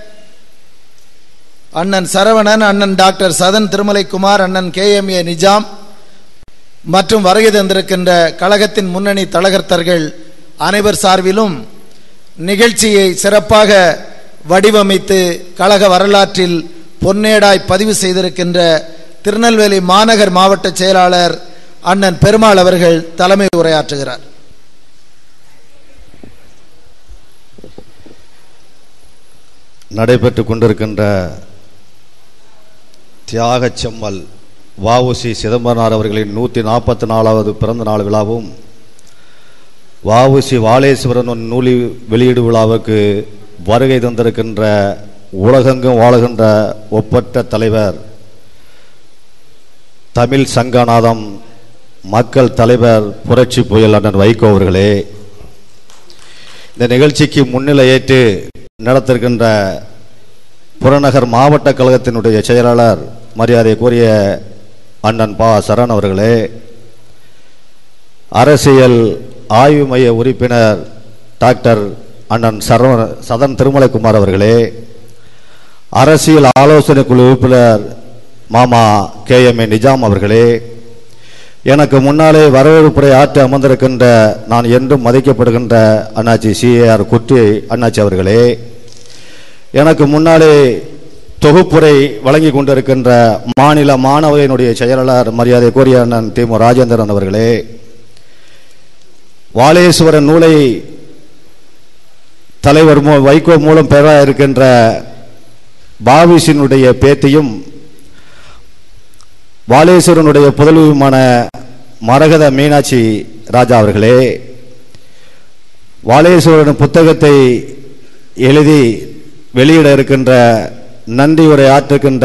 அண்ணன் சரவணன் அண்ணன் டாக்டர் சதன் திருமலைக்குமார் அண்ணன் கே எம் ஏ நிஜாம் மற்றும் வருகை தந்திருக்கின்ற கழகத்தின் முன்னணி தலகர்த்தர்கள் அனைவர் சார்பிலும் நிகழ்ச்சியை சிறப்பாக வடிவமைத்து கழக வரலாற்றில் பொன்னேடாய் பதிவு செய்திருக்கின்ற திருநெல்வேலி மாநகர் மாவட்ட செயலாளர் அண்ணன் பெருமாள் அவர்கள் தலைமை உரையாற்றுகிறார் நடைபெற்று கொண்டிருக்கின்ற தியாகச் செம்மல் வஉசி சிதம்பரனார் அவர்களின் நூற்றி நாற்பத்தி நாலாவது பிறந்த நாள் விழாவும் வஉசி வாலேஸ்வரன் நூலி வெளியீடு விழாவுக்கு வருகை தந்திருக்கின்ற உலகெங்கும் வாழுகின்ற ஒப்பற்ற தலைவர் தமிழ் சங்கநாதம் மக்கள் தலைவர் புரட்சி புயல் அண்ணன் வைகோ அவர்களே இந்த நிகழ்ச்சிக்கு முன்னிலையேற்று நடத்திருக்கின்ற புறநகர் மாவட்ட கழகத்தினுடைய செயலாளர் மரியாதைக்குரிய அண்ணன் பா சரண் அவர்களே அரசியல் ஆய்வு மைய உறுப்பினர் டாக்டர் அண்ணன் சரவண சதன் திருமலைக்குமார் அவர்களே அரசியல் ஆலோசனை குழு உறுப்பினர் மாமா கே எம் ஏ நிஜாம் அவர்களே எனக்கு முன்னாலே வரவேற்புரை ஆற்ற அமர்ந்திருக்கின்ற நான் என்றும் மதிக்கப்படுகின்ற அண்ணாச்சி சிஏஆர் குட்டி அண்ணாச்சி அவர்களே எனக்கு முன்னாலே தொகுப்புரை வழங்கி கொண்டிருக்கின்ற மாநில மாணவரினுடைய செயலாளர் மரியாதைக்குரிய அண்ணன் திமு ராஜேந்திரன் அவர்களே வாலேஸ்வரன் நூலை தலைவர் மூ- வைகோ மூலம் பெற இருக்கின்ற பாவிசினுடைய பேத்தியும் வாலேஸ்வரனுடைய புதல்வியுமான மரகத மீனாட்சி ராஜா அவர்களே வாலேஸ்வரன் புத்தகத்தை எழுதி வெளியிட இருக்கின்ற நன்றி உரை ஆற்றுகின்ற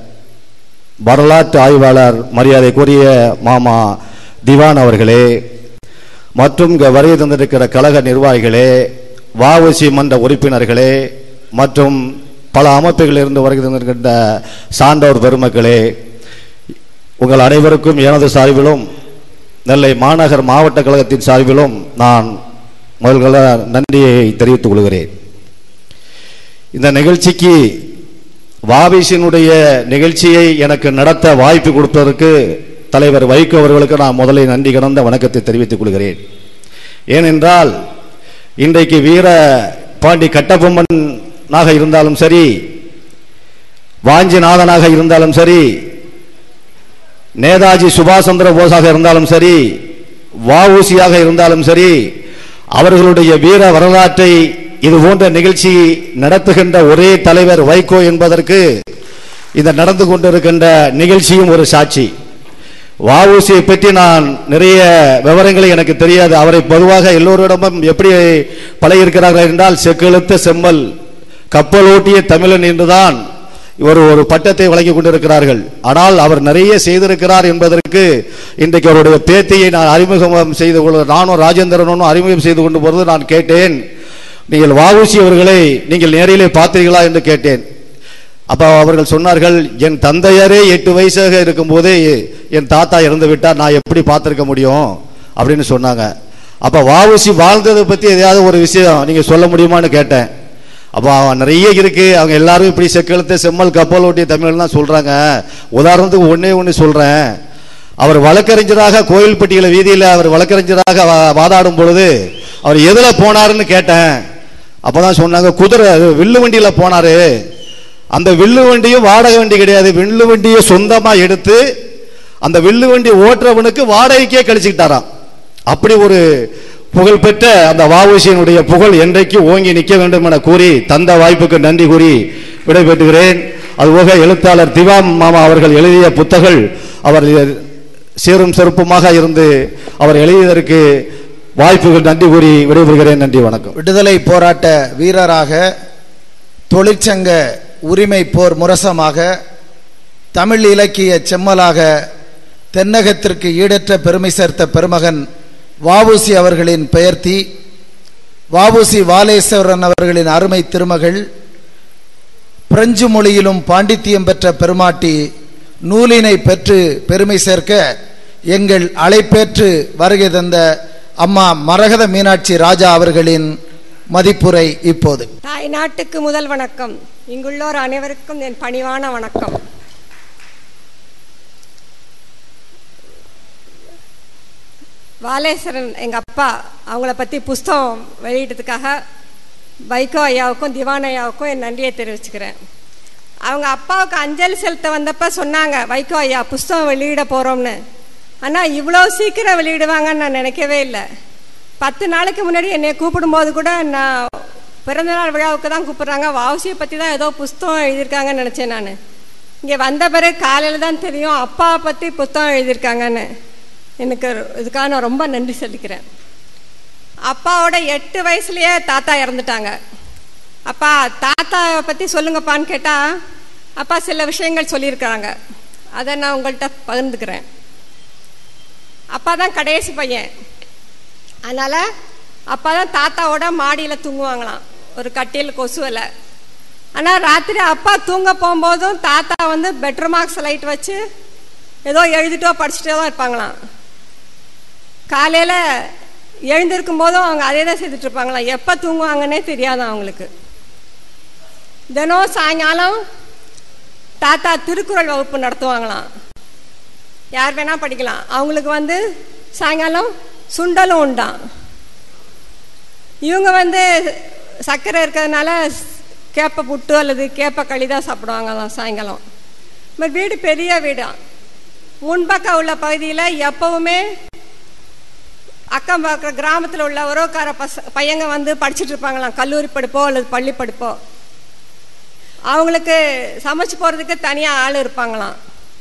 வரலாற்று ஆய்வாளர் மரியாதைக்குரிய மாமா திவான் அவர்களே மற்றும் இங்கே வருகை தந்திருக்கிற கழக நிர்வாகிகளே வஉசி மன்ற உறுப்பினர்களே மற்றும் பல அமைப்புகளிலிருந்து வருகை தந்திருக்கின்ற சான்றோர் பெருமக்களே உங்கள் அனைவருக்கும் எனது சார்பிலும் நெல்லை மாநகர் மாவட்ட கழகத்தின் சார்பிலும் நான் முதல்கள நன்றியை தெரிவித்துக் கொள்கிறேன் இந்த நிகழ்ச்சிக்கு வாபிசினுடைய நிகழ்ச்சியை எனக்கு நடத்த வாய்ப்பு கொடுப்பதற்கு தலைவர் வைகோ அவர்களுக்கு நான் முதலில் நன்றி கடந்த வணக்கத்தை தெரிவித்துக் கொள்கிறேன் ஏனென்றால் இன்றைக்கு வீர பாண்டி கட்டபொம்மனாக இருந்தாலும் சரி வாஞ்சிநாதனாக இருந்தாலும் சரி நேதாஜி சுபாஷ் சந்திர போஸாக இருந்தாலும் சரி வஉசியாக இருந்தாலும் சரி அவர்களுடைய வீர வரலாற்றை இது போன்ற நிகழ்ச்சி நடத்துகின்ற ஒரே தலைவர் வைகோ என்பதற்கு இந்த நடந்து கொண்டிருக்கின்ற நிகழ்ச்சியும் ஒரு சாட்சி வஉசியை பற்றி நான் நிறைய விவரங்களை எனக்கு தெரியாது அவரை பொதுவாக எல்லோரிடமும் எப்படி பழகியிருக்கிறார்கள் என்றால் செக்கெழுத்த செம்மல் கப்பலோட்டிய தமிழன் என்றுதான் இவர் ஒரு பட்டத்தை வழங்கி கொண்டிருக்கிறார்கள் ஆனால் அவர் நிறைய செய்திருக்கிறார் என்பதற்கு இன்றைக்கு அவருடைய பேத்தியை நான் அறிமுகம் செய்து கொள்ள நானும் ராஜேந்திரனும் அறிமுகம் செய்து கொண்டு போறது நான் கேட்டேன் நீங்கள் வாவுசி அவர்களை நீங்கள் நேரிலே பார்த்தீர்களா என்று கேட்டேன் அப்ப அவர்கள் சொன்னார்கள் என் தந்தையரே எட்டு வயசாக இருக்கும்போதே என் தாத்தா இறந்து விட்டார் நான் எப்படி பார்த்திருக்க முடியும் அப்படின்னு சொன்னாங்க அப்ப வாவுசி வாழ்ந்ததை பத்தி எதையாவது ஒரு விஷயம் நீங்க சொல்ல முடியுமான்னு கேட்டேன் அப்போ அவன் நிறைய இருக்கு அவங்க எல்லாரும் இப்படி செக்கெழுத்த செம்மல் கப்பல் ஓட்டிய தமிழ்லாம் சொல்றாங்க உதாரணத்துக்கு ஒண்ணே ஒன்று சொல்றேன் அவர் வழக்கறிஞராக கோயில்பட்டியில வீதியில் அவர் வழக்கறிஞராக வா- வாதாடும் பொழுது அவர் எதுல போனாருன்னு கேட்டேன் அப்பதான் சொன்னாங்க குதிரை அது வில்லு வண்டியில போனாரு அந்த வில்லு வண்டியும் வாடகை வண்டி கிடையாது வில்லு வண்டியை சொந்தமா எடுத்து அந்த வில்லு வண்டி ஓட்டுறவனுக்கு வாடகைக்கே கழிச்சுக்கிட்டாராம் அப்படி ஒரு புகழ்பெற்ற அந்த வாவுசியினுடைய புகழ் என்றைக்கு ஓங்கி நிற்க வேண்டும் என கூறி தந்த வாய்ப்புக்கு நன்றி கூறி விடைபெற்றுகிறேன் அதுபோக எழுத்தாளர் திவாம் மாமா அவர்கள் எழுதிய புத்தகள் அவர் சீரும் சிறப்புமாக இருந்து அவர் எழுதியதற்கு வாய்ப்புகள் நன்றி கூறி விடைபெறுகிறேன் நன்றி வணக்கம் விடுதலை போராட்ட வீரராக தொழிற்சங்க உரிமை போர் முரசமாக தமிழ் இலக்கிய செம்மலாக தென்னகத்திற்கு ஈடற்ற பெருமை சேர்த்த பெருமகன் வாவுசி அவர்களின் பெயர்த்தி வாவுசி வாலேஸ்வரன் அவர்களின் அருமை திருமகள் பிரெஞ்சு மொழியிலும் பாண்டித்தியம் பெற்ற பெருமாட்டி நூலினை பெற்று பெருமை சேர்க்க எங்கள் அழைப்பேற்று வருகை தந்த அம்மா மரகத மீனாட்சி ராஜா அவர்களின் மதிப்புரை இப்போது தாய் நாட்டுக்கு முதல் வணக்கம் இங்குள்ளோர் அனைவருக்கும் என் பணிவான வணக்கம் வாலேஸ்வரன் எங்க அப்பா அவங்கள பத்தி புஸ்தகம் வெளியிட்டதுக்காக வைகோ ஐயாவுக்கும் திவான் ஐயாவுக்கும் என் நன்றியை தெரிவிச்சுக்கிறேன் அவங்க அப்பாவுக்கு அஞ்சலி செலுத்த வந்தப்ப சொன்னாங்க வைகோ ஐயா புஸ்தகம் வெளியிட போறோம்னு ஆனா இவ்வளோ சீக்கிரம் வெளியிடுவாங்கன்னு நான் நினைக்கவே இல்லை பத்து நாளைக்கு முன்னாடி என்னை கூப்பிடும்போது கூட நான் பிறந்தநாள் விழாவுக்கு தான் கூப்பிடுறாங்க வாவுசியை பற்றி தான் ஏதோ புஸ்தகம் எழுதியிருக்காங்கன்னு நினச்சேன் நான் இங்கே வந்த பிறகு காலையில் தான் தெரியும் அப்பாவை பற்றி புத்தகம் எழுதியிருக்காங்கன்னு எனக்கு இதுக்காக நான் ரொம்ப நன்றி சொல்லிக்கிறேன் அப்பாவோட எட்டு வயசுலயே தாத்தா இறந்துட்டாங்க அப்பா தாத்தாவை பற்றி சொல்லுங்கப்பான்னு கேட்டால் அப்பா சில விஷயங்கள் சொல்லியிருக்கிறாங்க அதை நான் உங்கள்கிட்ட பகிர்ந்துக்கிறேன் அப்பா தான் கடைசி பையன் அதனால் அப்பா தான் தாத்தாவோட மாடியில் தூங்குவாங்களாம் ஒரு கட்டில் கொசுவில் ஆனால் ராத்திரி அப்பா தூங்க போகும்போதும் தாத்தா வந்து பெட்ரூம் மார்க்ஸ் லைட் வச்சு ஏதோ எழுதிட்டோ படிச்சுட்டே தான் இருப்பாங்களாம் காலையில் எழுந்திருக்கும் போதும் அவங்க அதே தான் செய்துட்டு இருப்பாங்களாம் எப்போ தூங்குவாங்கன்னே தெரியாது அவங்களுக்கு தினம் சாயங்காலம் தாத்தா திருக்குறள் வகுப்பு நடத்துவாங்களாம் யார் வேணா படிக்கலாம் அவங்களுக்கு வந்து சாயங்காலம் சுண்டலும் உண்டாம் இவங்க வந்து சர்க்கரை இருக்கிறதுனால கேப்ப புட்டு அல்லது கேப்ப களி தான் சாப்பிடுவாங்களாம் சாயங்காலம் மாதிரி வீடு பெரிய வீடாம் முன்பக்கம் உள்ள பகுதியில் எப்பவுமே அக்கம் பக்கம் கிராமத்தில் உள்ள உறவுக்கார பச பையங்க வந்து படிச்சுட்டு இருப்பாங்களாம் கல்லூரி படிப்போ அல்லது பள்ளி படிப்போ அவங்களுக்கு சமைச்சு போகிறதுக்கு தனியாக ஆள் இருப்பாங்களாம்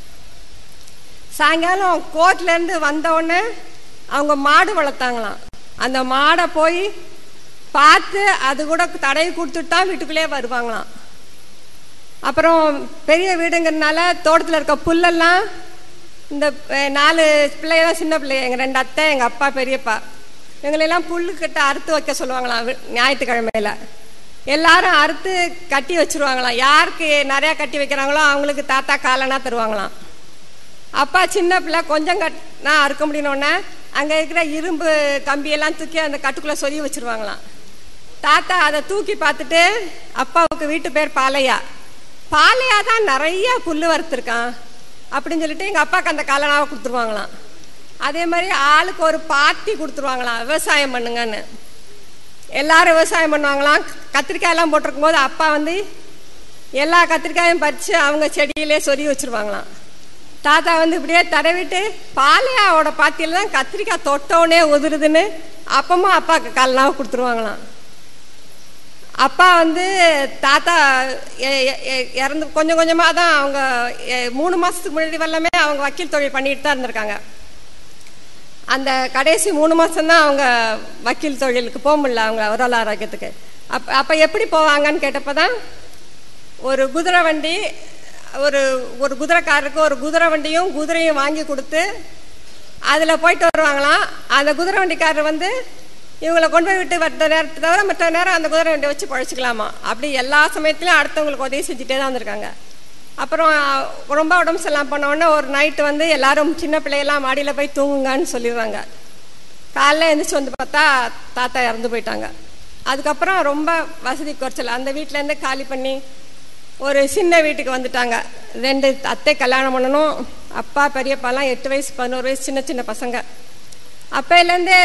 சாயங்காலம் கோர்ட்லேருந்து வந்தவுடனே அவங்க மாடு வளர்த்தாங்களாம் அந்த மாடை போய் பார்த்து அது கூட தடவி கொடுத்துட்டு தான் வீட்டுக்குள்ளேயே வருவாங்களாம் அப்புறம் பெரிய வீடுங்கிறதுனால தோட்டத்தில் இருக்க புல்லெல்லாம் இந்த அஹ், நாலு பிள்ளைங்க தான் சின்ன பிள்ளைங்க எங்கள் ரெண்டு அத்தை எங்கள் அப்பா பெரியப்பா இவங்களெல்லாம் புல்லுக்கிட்ட அறுத்து வைக்க சொல்லுவாங்களாம் வி- ஞாயிற்றுக்கிழமையில எல்லாரும் அறுத்து கட்டி வச்சிருவாங்களாம் யாருக்கு நிறையா கட்டி வைக்கிறாங்களோ அவங்களுக்கு தாத்தா காலனா தருவாங்களாம் அப்பா சின்ன பிள்ளை கொஞ்சம் கட் நான் அறுக்க முடியணுன்னே அங்கே இருக்கிற இரும்பு கம்பியெல்லாம் தூக்கி அந்த கட்டுக்குள்ளே சொருகி வச்சிருவாங்களாம் தாத்தா அதை தூக்கி பார்த்துட்டு அப்பாவுக்கு வீட்டு பேர் பாலையா பாலையா தான் நிறைய புல் வறுத்துருக்கான் அப்படின்னு சொல்லிட்டு எங்கள் அப்பாவுக்கு அந்த காலனாவை கொடுத்துருவாங்களாம் அதே மாதிரி ஆளுக்கு ஒரு பாத்தி கொடுத்துருவாங்களாம் விவசாயம் பண்ணுங்கன்னு எல்லாரும் விவசாயம் பண்ணுவாங்களாம் கத்திரிக்காயெல்லாம் போட்டிருக்கும் போது அப்பா வந்து எல்லா கத்திரிக்காயும் பறித்து அவங்க செடியிலே சொருகி வச்சிருவாங்களாம் தாத்தா வந்து இப்படியே தடவிட்டு பாலையாவோட பாத்தியில் தான் கத்திரிக்காய் தொட்டவுடனே உதிருதுன்னு அப்பமா அப்பாவுக்கு காலனாவை கொடுத்துருவாங்களாம் அப்பா வந்து தாத்தா எ- எ- எ- இறந்து கொஞ்சம் கொஞ்சமாக தான் அவங்க எ- மூணு மாதத்துக்கு முன்னாடி வரலாமே அவங்க வக்கீல் தொழில் பண்ணிட்டு தான் இருந்திருக்காங்க அந்த கடைசி மூணு மாதம்தான் அவங்க வக்கீல் தொழிலுக்கு போக முடியல அவங்க உடல் ஆரோக்கியத்துக்கு அப்போ அப்போ எப்படி போவாங்கன்னு கேட்டப்போ தான் ஒரு குதிரை வண்டி ஒரு ஒரு குதிரைக்காரருக்கு ஒரு குதிரை வண்டியும் குதிரையும் வாங்கி கொடுத்து அதில் போயிட்டு வருவாங்களாம் அந்த குதிரை வண்டிக்காரர் வந்து இவங்களை கொண்டு போய் விட்டு வந்த நேரத்தை தவிர மற்ற நேரம் அந்த குதிரை வண்டியை வச்சு பழச்சிக்கலாமா அப்படி எல்லா சமயத்திலும் அடுத்தவங்களுக்கு உதவி செஞ்சுட்டே தான் வந்திருக்காங்க அப்புறம் ரொம்ப உடம்பு சரியில்லாம போன உடனே ஒரு நைட்டு வந்து எல்லாரும் சின்ன பிள்ளையெல்லாம் மாடியில் போய் தூங்குங்கன்னு சொல்லிடுறாங்க காலைல எழுந்திரிச்சு வந்து பார்த்தா தாத்தா இறந்து போயிட்டாங்க அதுக்கப்புறம் ரொம்ப வசதி குறைச்சல் அந்த வீட்டிலேருந்து காலி பண்ணி ஒரு சின்ன வீட்டுக்கு வந்துட்டாங்க ரெண்டு அத்தை கல்யாணம் பண்ணணும் அப்பா பெரியப்பாலாம் எட்டு வயசு பதினோரு வயசு சின்ன சின்ன பசங்க அப்பையிலேருந்தே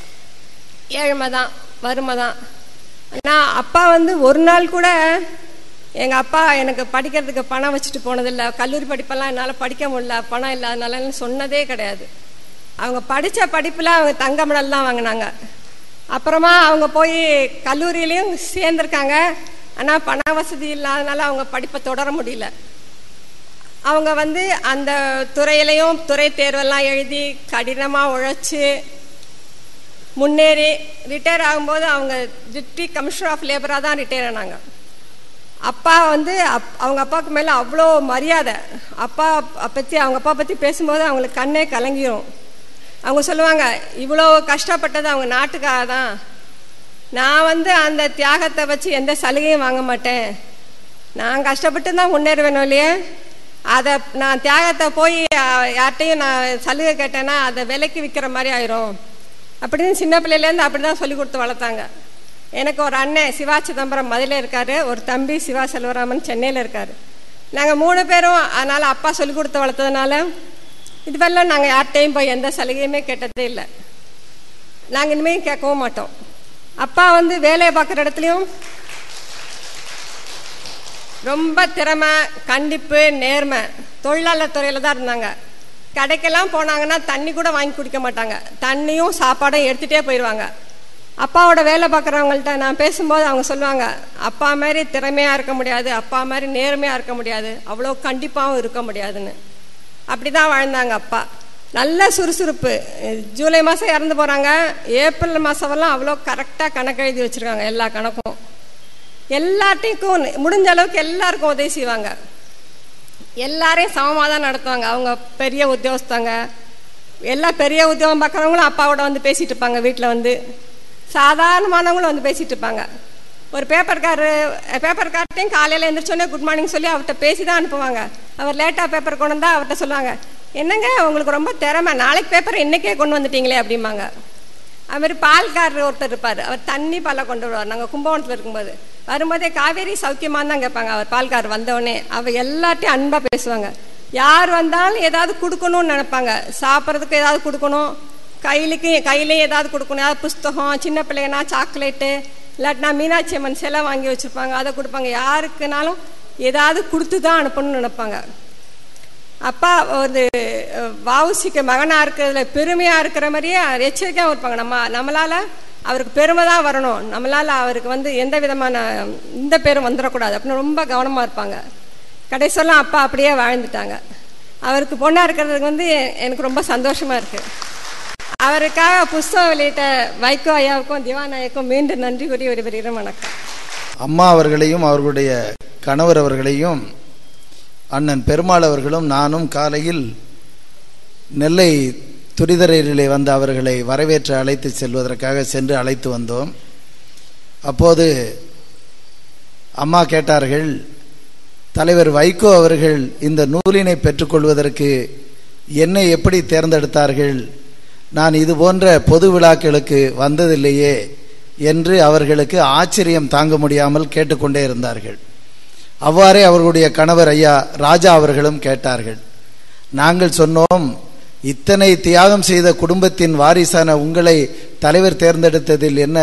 ஏழ்மை தான் வறுமை தான் ஆனால் அப்பா வந்து ஒரு நாள் கூட எங்கள் அப்பா எனக்கு படிக்கிறதுக்கு பணம் வச்சுட்டு போனதில்லை கல்லூரி படிப்பெல்லாம் என்னால் படிக்க முடியல பணம் இல்லாதனாலன்னு சொன்னதே கிடையாது அவங்க படித்த படிப்பில் அவங்க தங்க மெடல் தான் வாங்கினாங்க அப்புறமா அவங்க போய் கல்லூரியிலையும் சேர்ந்துருக்காங்க ஆனால் பண வசதி இல்லாதனால அவங்க படிப்பை தொடர முடியல அவங்க வந்து அந்த துறையிலையும் துறை தேர்வெல்லாம் எழுதி கடினமாக உழைச்சி முன்னேறி ரிட்டையர் ஆகும்போது அவங்க டிப்டி கமிஷனர் ஆஃப் லேபராக தான் ரிட்டையர் ஆனாங்க அப்பா வந்து அப் அவங்க அப்பாவுக்கு மேலே அவ்வளோ மரியாதை அப்பா பற்றி அவங்க அப்பா பற்றி பேசும்போது அவங்களுக்கு கண்ணே கலங்கிரும் அவங்க சொல்லுவாங்க இவ்வளோ கஷ்டப்பட்டது அவங்க நாட்டுக்காக தான் நான் வந்து அந்த தியாகத்தை வச்சு எந்த சலுகையும் வாங்க மாட்டேன் நான் கஷ்டப்பட்டு தான் முன்னேறுவேணும் இல்லையே அதை நான் தியாகத்தை போய் அஹ், யார்கிட்டையும் நான் சலுகை கேட்டேன்னா அதை விலைக்கு விற்கிற மாதிரி ஆயிரும் அப்படின்னு சின்ன பிள்ளையிலேருந்து அப்படி தான் சொல்லி கொடுத்து வளர்த்தாங்க எனக்கு ஒரு அண்ணன் சிவா சிதம்பரம் மதுரையில் இருக்காரு ஒரு தம்பி சிவா செல்வராமன் சென்னையில் இருக்காரு நாங்கள் மூணு பேரும் அதனால் அப்பா சொல்லி கொடுத்து வளர்த்ததுனால இதுவெல்லாம் நாங்கள் யார்கிட்டையும் போய் எந்த சலுகையுமே கேட்டதே இல்லை நாங்கள் இனிமேல் கேட்கவும் மாட்டோம் அப்பா வந்து வேலையை பார்க்குற இடத்துலையும் ரொம்ப திறமை கண்டிப்பு நேர்மை தொழிலாளர் துறையில் தான் இருந்தாங்க கடைக்கெல்லாம் போனாங்கன்னா தண்ணி கூட வாங்கி குடிக்க மாட்டாங்க தண்ணியும் சாப்பாடும் எடுத்துகிட்டே போயிடுவாங்க அப்பாவோட வேலை பார்க்குறவங்கள்ட்ட நான் பேசும்போது அவங்க சொல்லுவாங்க அப்பா மாதிரி திறமையாக இருக்க முடியாது அப்பா மாதிரி நேர்மையாக இருக்க முடியாது அவ்வளோ கண்டிப்பாகவும் இருக்க முடியாதுன்னு அப்படி தான் வாழ்ந்தாங்க அப்பா நல்ல சுறுசுறுப்பு ஜூலை மாதம் இறந்து போகிறாங்க ஏப்ரல் மாதமெல்லாம் அவ்வளோ கரெக்டாக கணக்கு எழுதி வச்சுருக்காங்க எல்லா கணக்கும் எல்லாத்தையும் முடிஞ்ச அளவுக்கு எல்லாருக்கும் உதவி செய்வாங்க எல்லாரையும் சமமாக தான் நடத்துவாங்க அவங்க பெரிய உத்தியோகஸ்தங்க எல்லா பெரிய உத்தியோகம் பார்க்குறவங்களும் அப்பாவோட வந்து பேசிட்டு இருப்பாங்க வீட்டில் வந்து சாதாரணமானவங்களும் வந்து பேசிட்டு இருப்பாங்க ஒரு பேப்பர்காரு பேப்பர்கார்ட்டையும் காலையில் எழுந்திரிச்சோன்னே குட் மார்னிங் சொல்லி அவர்கிட்ட பேசி தான் அனுப்புவாங்க அவர் லேட்டாக பேப்பர் கொண்டு வந்தால் அவர்கிட்ட சொல்லுவாங்க என்னங்க உங்களுக்கு ரொம்ப திறமை நாளைக்கு பேப்பர் இன்னைக்கே கொண்டு வந்துட்டீங்களே அப்படிம்பாங்க அது மாதிரி பால்காரர் ஒருத்தர் இருப்பார் அவர் தண்ணி பாலை கொண்டு வருவார் நாங்கள் கும்பகோணத்தில் இருக்கும்போது வரும்போதே காவேரி சௌக்கியமான்னு தான் கேட்பாங்க அவர் பால்கார் வந்தவொடனே அவர் எல்லாத்தையும் அன்பாக பேசுவாங்க யார் வந்தாலும் ஏதாவது கொடுக்கணும்னு நினைப்பாங்க சாப்பிட்றதுக்கு ஏதாவது கொடுக்கணும் கையிலுக்கு கையிலையும் ஏதாவது கொடுக்கணும் ஏதாவது புஸ்தகம் சின்ன பிள்ளைங்கன்னா சாக்லேட்டு இல்லாட்டினா மீனாட்சி அம்மன் சிலை வாங்கி வச்சுருப்பாங்க அதை கொடுப்பாங்க யாருக்குனாலும் ஏதாவது கொடுத்து தான் அனுப்பணும்னு நினைப்பாங்க அப்பா ஒரு வாவுசிக்கு மகனாக இருக்கிறதுல பெருமையாக இருக்கிற மாதிரியே எச்சரிக்கையாக இருப்பாங்க நம்ம நம்மளால் அவருக்கு பெருமை தான் வரணும் நம்மளால் அவருக்கு வந்து எந்த விதமான இந்த பேரும் வந்துடக்கூடாது அப்படின்னு ரொம்ப கவனமாக இருப்பாங்க கடைசியெல்லாம் அப்பா அப்படியே வாழ்ந்துட்டாங்க அவருக்கு பொண்ணாக இருக்கிறதுக்கு வந்து எனக்கு ரொம்ப சந்தோஷமாக இருக்குது அவருக்காக புஸ்தகம் வெளியிட்ட வைகோ ஐயாவுக்கும் திவான் ஐயாவுக்கும் மீண்டும் நன்றி கூறி விடைபெறுகிறேன் வணக்கம் அம்மா அவர்களையும் அவர்களுடைய கணவர் அவர்களையும் அண்ணன் பெருமாள் அவர்களும் நானும் காலையில் நெல்லை துரிதரையிலே வந்து அவர்களை வரவேற்று அழைத்து செல்வதற்காக சென்று அழைத்து வந்தோம் அப்போது அம்மா கேட்டார்கள் தலைவர் வைகோ அவர்கள் இந்த நூலினை பெற்றுக்கொள்வதற்கு என்னை எப்படி தேர்ந்தெடுத்தார்கள் நான் இது போன்ற பொது விழாக்களுக்கு வந்ததில்லையே என்று அவர்களுக்கு ஆச்சரியம் தாங்க முடியாமல் கேட்டுக்கொண்டே இருந்தார்கள் அவ்வாறே அவர்களுடைய கணவர் ஐயா ராஜா அவர்களும் கேட்டார்கள் நாங்கள் சொன்னோம் இத்தனை தியாகம் செய்த குடும்பத்தின் வாரிசான உங்களை தலைவர் தேர்ந்தெடுத்ததில் என்ன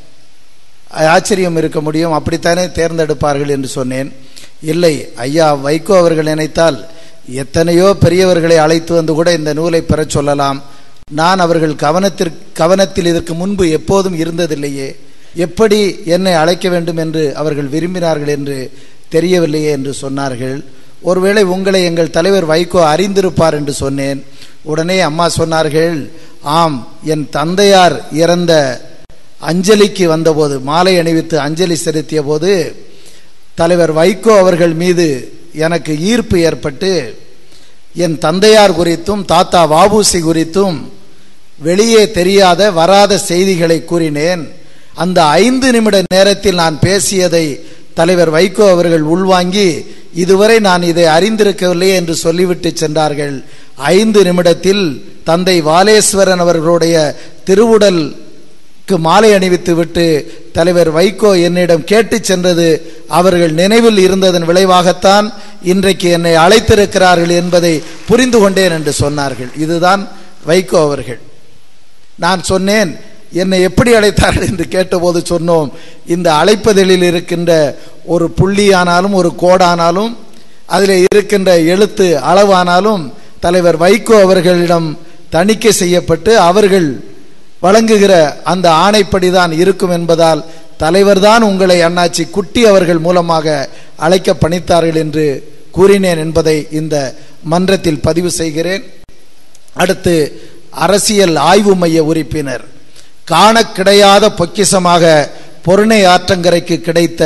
ஆச்சரியம் இருக்க முடியும் அப்படித்தானே தேர்ந்தெடுப்பார்கள் என்று சொன்னேன் இல்லை ஐயா வைகோ அவர்கள் நினைத்தால் எத்தனையோ பெரியவர்களை அழைத்து வந்து கூட இந்த நூலை பெறச் சொல்லலாம் நான் அவர்கள் கவனத்திற்கு கவனத்தில் இதற்கு முன்பு எப்போதும் இருந்ததில்லையே எப்படி என்னை அழைக்க வேண்டும் என்று அவர்கள் விரும்பினார்கள் என்று தெரியவில்லையே என்று சொன்னார்கள் ஒருவேளை உங்களை எங்கள் தலைவர் வைகோ அறிந்திருப்பார் என்று சொன்னேன் உடனே அம்மா சொன்னார்கள் ஆம் என் தந்தையார் இறந்த அஞ்சலிக்கு வந்தபோது மாலை அணிவித்து அஞ்சலி செலுத்திய போது தலைவர் வைகோ அவர்கள் மீது எனக்கு ஈர்ப்பு ஏற்பட்டு என் தந்தையார் குறித்தும் தாத்தா வாபூசி குறித்தும் வெளியே தெரியாத வராத செய்திகளை கூறினேன் அந்த ஐந்து நிமிட நேரத்தில் நான் பேசியதை தலைவர் வைகோ அவர்கள் உள்வாங்கி இதுவரை நான் இதை அறிந்திருக்கவில்லை என்று சொல்லிவிட்டு சென்றார்கள் ஐந்து நிமிடத்தில் தந்தை வாலேஸ்வரன் அவர்களுடைய திருவுடலுக்கு மாலை அணிவித்து விட்டு தலைவர் வைகோ என்னிடம் கேட்டு சென்றது அவர்கள் நினைவில் இருந்ததன் விளைவாகத்தான் இன்றைக்கு என்னை அழைத்திருக்கிறார்கள் என்பதை புரிந்து கொண்டேன் என்று சொன்னார்கள் இதுதான் வைகோ அவர்கள் நான் சொன்னேன் என்னை எப்படி அழைத்தார்கள் என்று கேட்டபோது சொன்னோம் இந்த அழைப்பதழில் இருக்கின்ற ஒரு புள்ளியானாலும் ஒரு கோடானாலும் அதில் இருக்கின்ற எழுத்து அளவானாலும் தலைவர் வைகோ அவர்களிடம் தணிக்கை செய்யப்பட்டு அவர்கள் வழங்குகிற அந்த ஆணைப்படிதான் இருக்கும் என்பதால் தலைவர்தான் உங்களை அண்ணாச்சி குட்டி அவர்கள் மூலமாக அழைக்க பணித்தார்கள் என்று கூறினேன் என்பதை இந்த மன்றத்தில் பதிவு செய்கிறேன் அடுத்து அரசியல் ஆய்வு மைய உறுப்பினர் காண கிடையாத பொக்கிசமாக பொருணை ஆற்றங்கரைக்கு கிடைத்த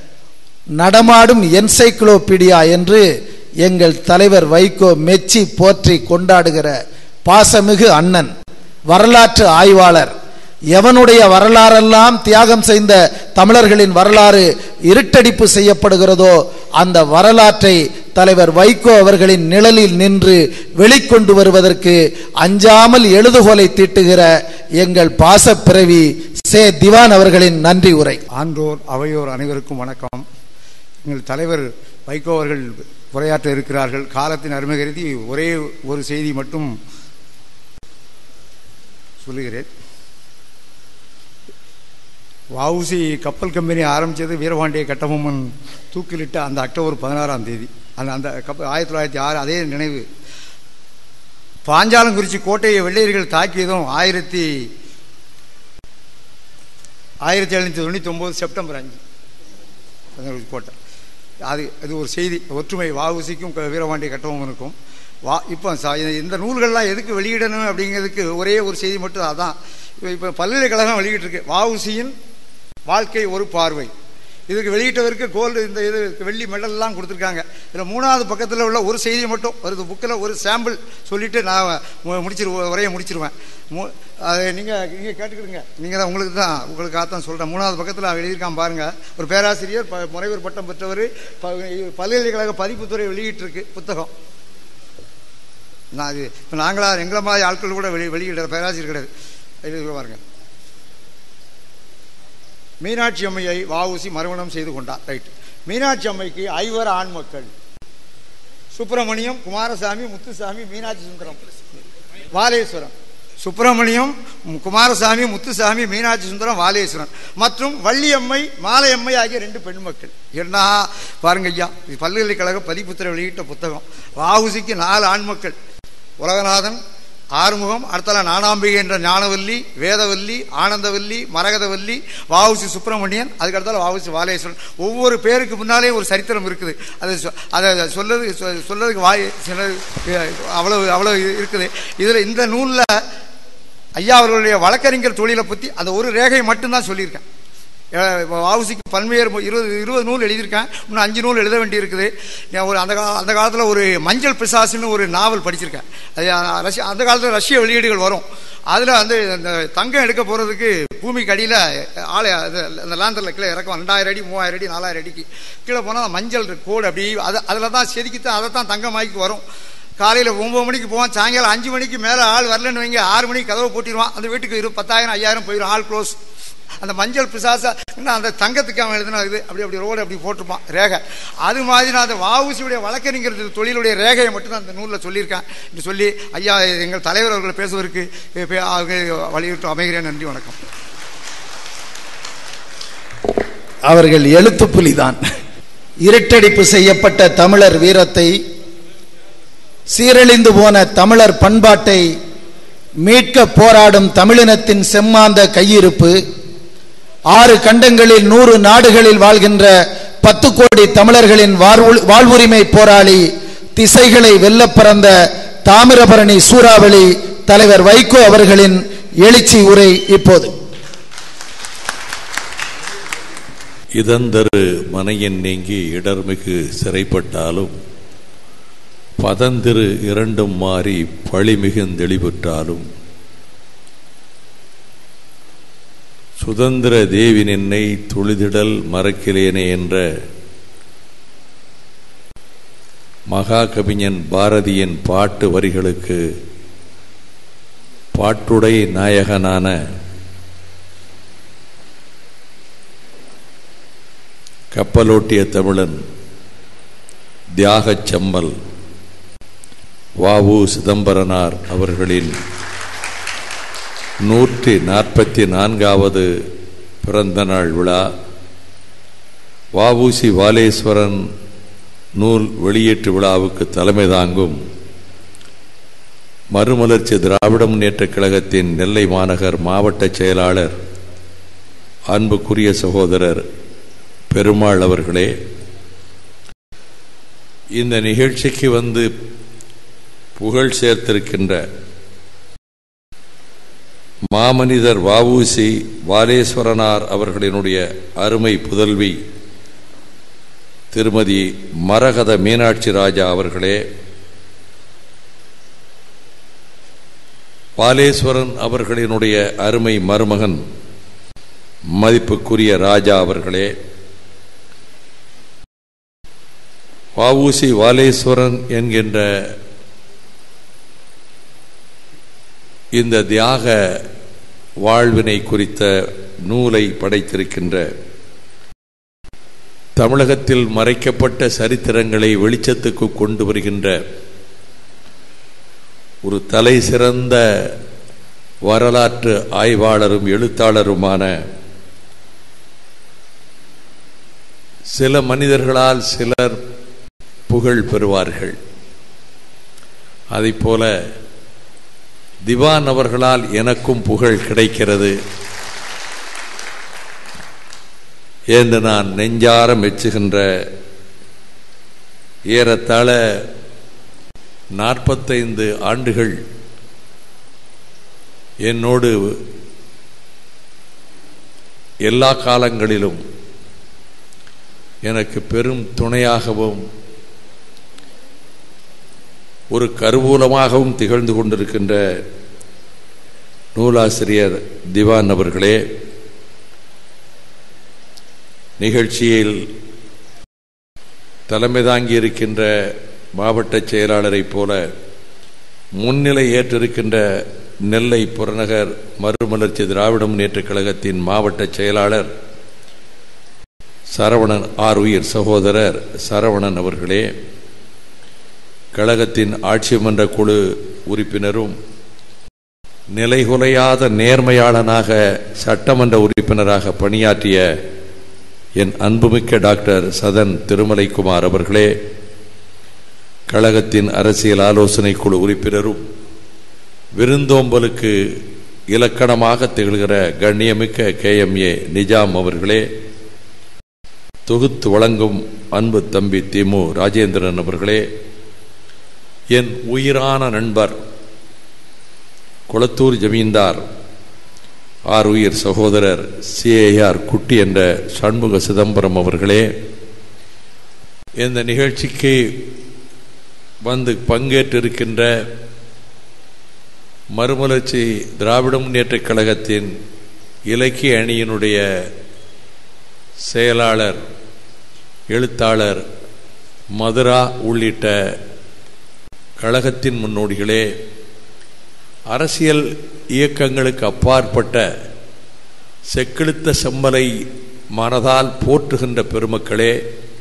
நடமாடும் என்சைக்ளோபீடியா என்று எங்கள் தலைவர் வைகோ மெச்சி போற்றி கொண்டாடுகிற பாசமிகு அண்ணன் வரலாற்று ஆய்வாளர் எவனுடைய வரலாறெல்லாம் தியாகம் செய்த தமிழர்களின் வரலாறு இருட்டடிப்பு செய்யப்படுகிறதோ அந்த வரலாற்றை தலைவர் வைகோ அவர்களின் நிழலில் நின்று வெளிக்கொண்டு வருவதற்கு அஞ்சாமல் எழுதுகோலை தீட்டுகிற எங்கள் பாசப்பிறவி சே திவான் அவர்களின் நன்றி உரை ஆன்றோர் அவையோர் அனைவருக்கும் வணக்கம் எங்கள் தலைவர் வைகோ அவர்கள் உரையாற்ற இருக்கிறார்கள் காலத்தின் அருமை கருதி ஒரே ஒரு செய்தி மட்டும் சொல்லுகிறேன் வவுசி கப்பல் கம்பெனி ஆரம்பித்தது வீரபாண்டிய கட்டபொம்மன் தூக்கிலிட்ட அந்த அக்டோபர் பதினாறாம் தேதி அந்த அந்த கப்பல் ஆயிரத்தி தொள்ளாயிரத்தி ஆறு அதே நினைவு பாஞ்சாலங்குறிச்சி கோட்டையை வெள்ளையர்கள் தாக்கியதும் ஆயிரத்தி ஆயிரத்தி எழுநூற்றி தொண்ணூற்றி ஒம்பது செப்டம்பர் அஞ்சு பதினோரு கோட்டை அது அது ஒரு செய்தி ஒற்றுமை வாவுசிக்கும் வீரபாண்டிய கட்டபொம்மனுக்கும் வா இப்போ ச- இந்த நூல்கள்லாம் எதுக்கு வெளியிடணும் அப்படிங்கிறதுக்கு ஒரே ஒரு செய்தி மட்டும் அதான் இப்போ இப்போ பல்கலைக்கழகம் வெளியிட்டிருக்கு வாவுசியின் வாழ்க்கை ஒரு பார்வை இதுக்கு வெளியிட்டவருக்கு கோல்டு இந்த இது வெள்ளி மெடல்லாம் கொடுத்துருக்காங்க இதில் மூணாவது பக்கத்தில் உள்ள ஒரு செய்தி மட்டும் ஒரு புக்கில் ஒரு சாம்பிள் சொல்லிட்டு நான் மு- முடிச்சிரு உரையை முடிச்சிருவேன் மு அது நீங்கள் நீங்கள் கேட்டுக்கிடுங்க நீங்கள் தான் உங்களுக்கு தான் உங்களுக்காக தான் சொல்கிறேன் மூணாவது பக்கத்தில் எழுதியிருக்கான் பாருங்கள் ஒரு பேராசிரியர் ப முனைவர் பட்டம் பெற்றவர் ப பல்கலைக்கழக பதிப்புத்துறை வெளியிட்டிருக்கு புத்தகம் நான் அது இப்போ நாங்களா எங்களை மாதிரி ஆட்கள் கூட வெளி வெளியிடுற பேராசிரியர் கிடையாது எழுதி பாருங்க மீனாட்சி அம்மையை வஉசி மறுமணம் செய்து கொண்டார் ரைட் மீனாட்சி அம்மைக்கு ஐவர் ஆண் மக்கள் சுப்பிரமணியம் குமாரசாமி முத்துசாமி மீனாட்சி சுந்தரம் வாலேஸ்வரம் சுப்பிரமணியம் ம், குமாரசாமி முத்துசாமி மீனாட்சி சுந்தரம் வாலேஸ்வரன் மற்றும் வள்ளியம்மை மாலையம்மை ஆகிய ரெண்டு பெண் மக்கள் என்ன பாருங்க ஐயா இது பல்கலைக்கழக பதிப்புத்துறை வெளியிட்ட புத்தகம் வாவுசிக்கு நாலு ஆண் மக்கள் உலகநாதன் ஆறுமுகம் அடுத்தல நானாம்பிகை என்ற ஞானவல்லி வேதவல்லி ஆனந்தவல்லி மரகதவல்லி வாவுசி சுப்பிரமணியன் அதுக்கு அடுத்தால வாவுசி வாலேஸ்வரன் ஒவ்வொரு பேருக்கு முன்னாலே ஒரு சரித்திரம் இருக்குது அது சொ- அதை சொல்லது சொ- சொல்லதுக்கு வாய் சில அவ்வளவு அவ்வளவு இருக்குது இதில் இந்த நூலில் ஐயா அவர்களுடைய வழக்கறிஞர் தொழிலை பற்றி அந்த ஒரு ரேகையை மட்டும்தான் சொல்லியிருக்கேன் வாவுசிக்கு பல்வேறு மு- இருபது இருபது நூல் எழுதியிருக்கேன் இன்னும் அஞ்சு நூல் எழுத வேண்டியிருக்குது நான் ஒரு அந்த கா அந்த காலத்தில் ஒரு மஞ்சள் பிசாசுன்னு ஒரு நாவல் படிச்சிருக்கேன் அது அஹ், ரஷ்யா அந்த காலத்தில் ரஷ்ய வெளியீடுகள் வரும் அதில் வந்து அந்த தங்கம் எடுக்க போகிறதுக்கு பூமிக்கு அடியில் ஆளை அது அந்த லேந்தரில் கீழே இறக்கும் ரெண்டாயிரம் அடி மூவாயிரம் அடி நாலாயிரம் அடிக்கு கீழே போனால் மஞ்சள் கோடு அப்படி அது அதில் தான் செதுக்கித்தான் அதை தான் தங்கமாக்கி வரும் காலையில் ஒன்பது மணிக்கு போவான் சாயங்காலம் அஞ்சு மணிக்கு மேலே ஆள் வரலன்னு வைங்க ஆறு மணிக்கு கதவை போட்டிடுவான் அந்த வீட்டுக்கு இரு பத்தாயிரம் ஐயாயிரம் போயிடும் ஆள் க்ளோஸ் அந்த மஞ்சள் பிசாசா இன்னும் அந்த தங்கத்துக்கு அவன் எழுதினா இது அப்படி அப்படி ரோடு அப்படி போட்டிருப்பான் ரேகை அது மாதிரி நான் அந்த வாவுசியுடைய வழக்கறிஞர் தொழிலுடைய ரேகையை மட்டும் நான் அந்த நூலில் சொல்லியிருக்கேன் என்று சொல்லி ஐயா எங்கள் தலைவர் அவர்களை பேசுவதற்கு எ, பே- அவங்க வலியுறுத்தி அமைகிறேன் நன்றி வணக்கம் அவர்கள் எழுத்து புலிதான் இருட்டடிப்பு செய்யப்பட்ட தமிழர் வீரத்தை சீரழிந்து போன தமிழர் பண்பாட்டை மீட்க போராடும் தமிழினத்தின் செம்மாந்த கையிருப்பு ஆறு கண்டங்களில் நூறு நாடுகளில் வாழ்கின்ற பத்து கோடி தமிழர்களின் வாழ்வு- வாழ்வுரிமை போராளி திசைகளை வெல்லப் பறந்த தாமிரபரணி சூறாவளி தலைவர் வைகோ அவர்களின் எழுச்சி உரை இப்போது இதந்தரு மனையன் நீங்கி இடர்மிகு சிறைப்பட்டாலும் பதந்திரு இரண்டும் மாறி பழிமிகுந்தெளிவுற்றாலும் சுதந்திர தேவி நின்னை துளிதிடல் மறக்கிலேனே என்ற மகாகவிஞன் பாரதியின் பாட்டு வரிகளுக்கு பாட்டுடை நாயகனான கப்பலோட்டிய தமிழன் தியாகச் செம்மல் வாவு சிதம்பரனார் அவர்களின் நூற்றி நாற்பத்தி நான்காவது பிறந்த நாள் விழா வாவுசி வாலேஸ்வரன் நூல் வெளியீட்டு விழாவுக்கு தலைமை தாங்கும் மறுமலர்ச்சி திராவிட முன்னேற்றக் கழகத்தின் நெல்லை மாநகர் மாவட்ட செயலாளர் அன்புக்குரிய சகோதரர் பெருமாள் அவர்களே இந்த நிகழ்ச்சிக்கு வந்து புகழ் சேர்த்திருக்கின்ற மாமனிதர் வஉசி வாலேஸ்வரனார் அவர்களினுடைய அருமை புதல்வி திருமதி மரகத மீனாட்சி ராஜா அவர்களே வாலேஸ்வரன் அவர்களினுடைய அருமை மருமகன் மதிப்புக்குரிய ராஜா அவர்களே வஉசி வாலேஸ்வரன் என்கின்ற இந்த தியாக வாழ்வினை குறித்த நூலை படைத்திருக்கின்ற தமிழகத்தில் மறைக்கப்பட்ட சரித்திரங்களை வெளிச்சத்துக்கு கொண்டு வருகின்ற ஒரு தலை சிறந்த வரலாற்று ஆய்வாளரும் எழுத்தாளருமான சில மனிதர்களால் சிலர் புகழ் பெறுவார்கள் அதைப்போல திவான் அவர்களால் எனக்கும் புகழ் கிடைக்கிறது என்று நான் நெஞ்சார மெச்சுகின்ற ஏறத்தாழ நாற்பத்தைந்து ஆண்டுகள் என்னோடு எல்லா காலங்களிலும் எனக்கு பெரும் துணையாகவும் ஒரு கருவூலமாகவும் திகழ்ந்து கொண்டிருக்கின்ற நூலாசிரியர் திவான் அவர்களே நிகழ்ச்சியில் தலைமை தாங்கி இருக்கின்ற மாவட்ட செயலாளரைப் போல முன்னிலை ஏற்றிருக்கின்ற நெல்லை புறநகர் மறுமலர்ச்சி திராவிட முன்னேற்றக் கழகத்தின் மாவட்ட செயலாளர் சரவணன் ஆர் உயிர் சகோதரர் சரவணன் அவர்களே கழகத்தின் ஆட்சி மன்ற குழு உறுப்பினரும் நிலைகுலையாத நேர்மையாளனாக சட்டமன்ற உறுப்பினராக பணியாற்றிய என் அன்புமிக்க டாக்டர் சதன் திருமலைக்குமார் அவர்களே கழகத்தின் அரசியல் ஆலோசனை குழு உறுப்பினரும் விருந்தோம்பலுக்கு இலக்கணமாக திகழ்கிற கண்ணியமிக்க கே எம் ஏ நிஜாம் அவர்களே தொகுத்து வழங்கும் அன்பு தம்பி திமு ராஜேந்திரன் அவர்களே என் உயிரான நண்பர் குளத்தூர் ஜமீன்தார் ஆர் உயிர் சகோதரர் சிஏஆர் குட்டி என்ற சண்முக சிதம்பரம் அவர்களே இந்த நிகழ்ச்சிக்கு வந்து பங்கேற்றிருக்கின்ற மறுமலர்ச்சி திராவிட முன்னேற்றக் கழகத்தின் இலக்கிய அணியினுடைய செயலாளர் எழுத்தாளர் மதுரா உள்ளிட்ட கழகத்தின் முன்னோடிகளே அரசியல் இயக்கங்களுக்கு அப்பாற்பட்ட செக்கிழுத்த செம்மலை மனதால் போற்றுகின்ற பெருமக்களே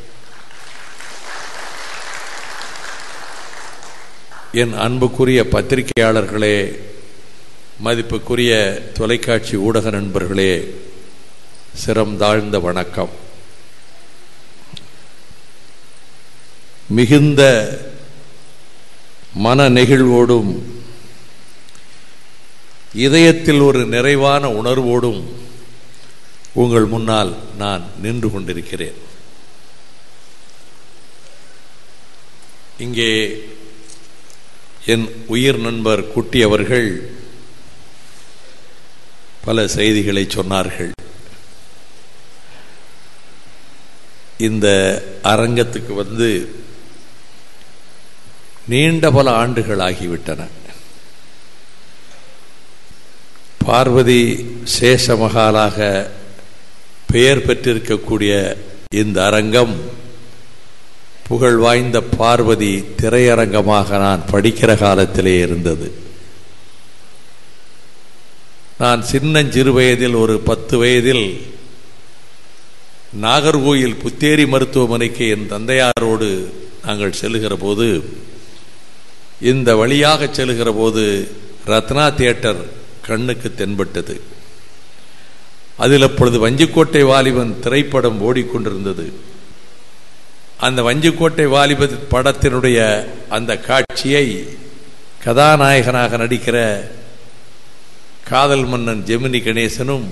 என் அன்புக்குரிய பத்திரிகையாளர்களே மதிப்புக்குரிய தொலைக்காட்சி ஊடக நண்பர்களே சிரம் தாழ்ந்த வணக்கம் மிகுந்த மன நெகிழ்வோடும் இதயத்தில் ஒரு நிறைவான உணர்வோடும் உங்கள் முன்னால் நான் நின்று கொண்டிருக்கிறேன் இங்கே என் உயிர் நண்பர் குட்டி அவர்கள் பல செய்திகளை சொன்னார்கள் இந்த அரங்கத்துக்கு வந்து நீண்ட பல ஆண்டுகள் ஆகிவிட்டன பார்வதி சேஷமகாலாக பெயர் பெற்றிருக்கக்கூடிய இந்த அரங்கம் புகழ் வாய்ந்த பார்வதி திரையரங்கமாக நான் படிக்கிற காலத்திலே இருந்தது நான் சின்னஞ்சிறு வயதில் ஒரு பத்து வயதில் நாகர்கோயில் புத்தேரி மருத்துவமனைக்கு என் தந்தையாரோடு நாங்கள் செல்லுகிற போது இந்த வழியாக செல்லுகிற போது ரத்னா தியேட்டர் கண்ணுக்கு தென்பட்டது அதில் அப்பொழுது வஞ்சிக்கோட்டை வாலிபன் திரைப்படம் ஓடிக்கொண்டிருந்தது அந்த வஞ்சிக்கோட்டை வாலிப படத்தினுடைய அந்த காட்சியை கதாநாயகனாக நடிக்கிற காதல் மன்னன் ஜெமினி கணேசனும்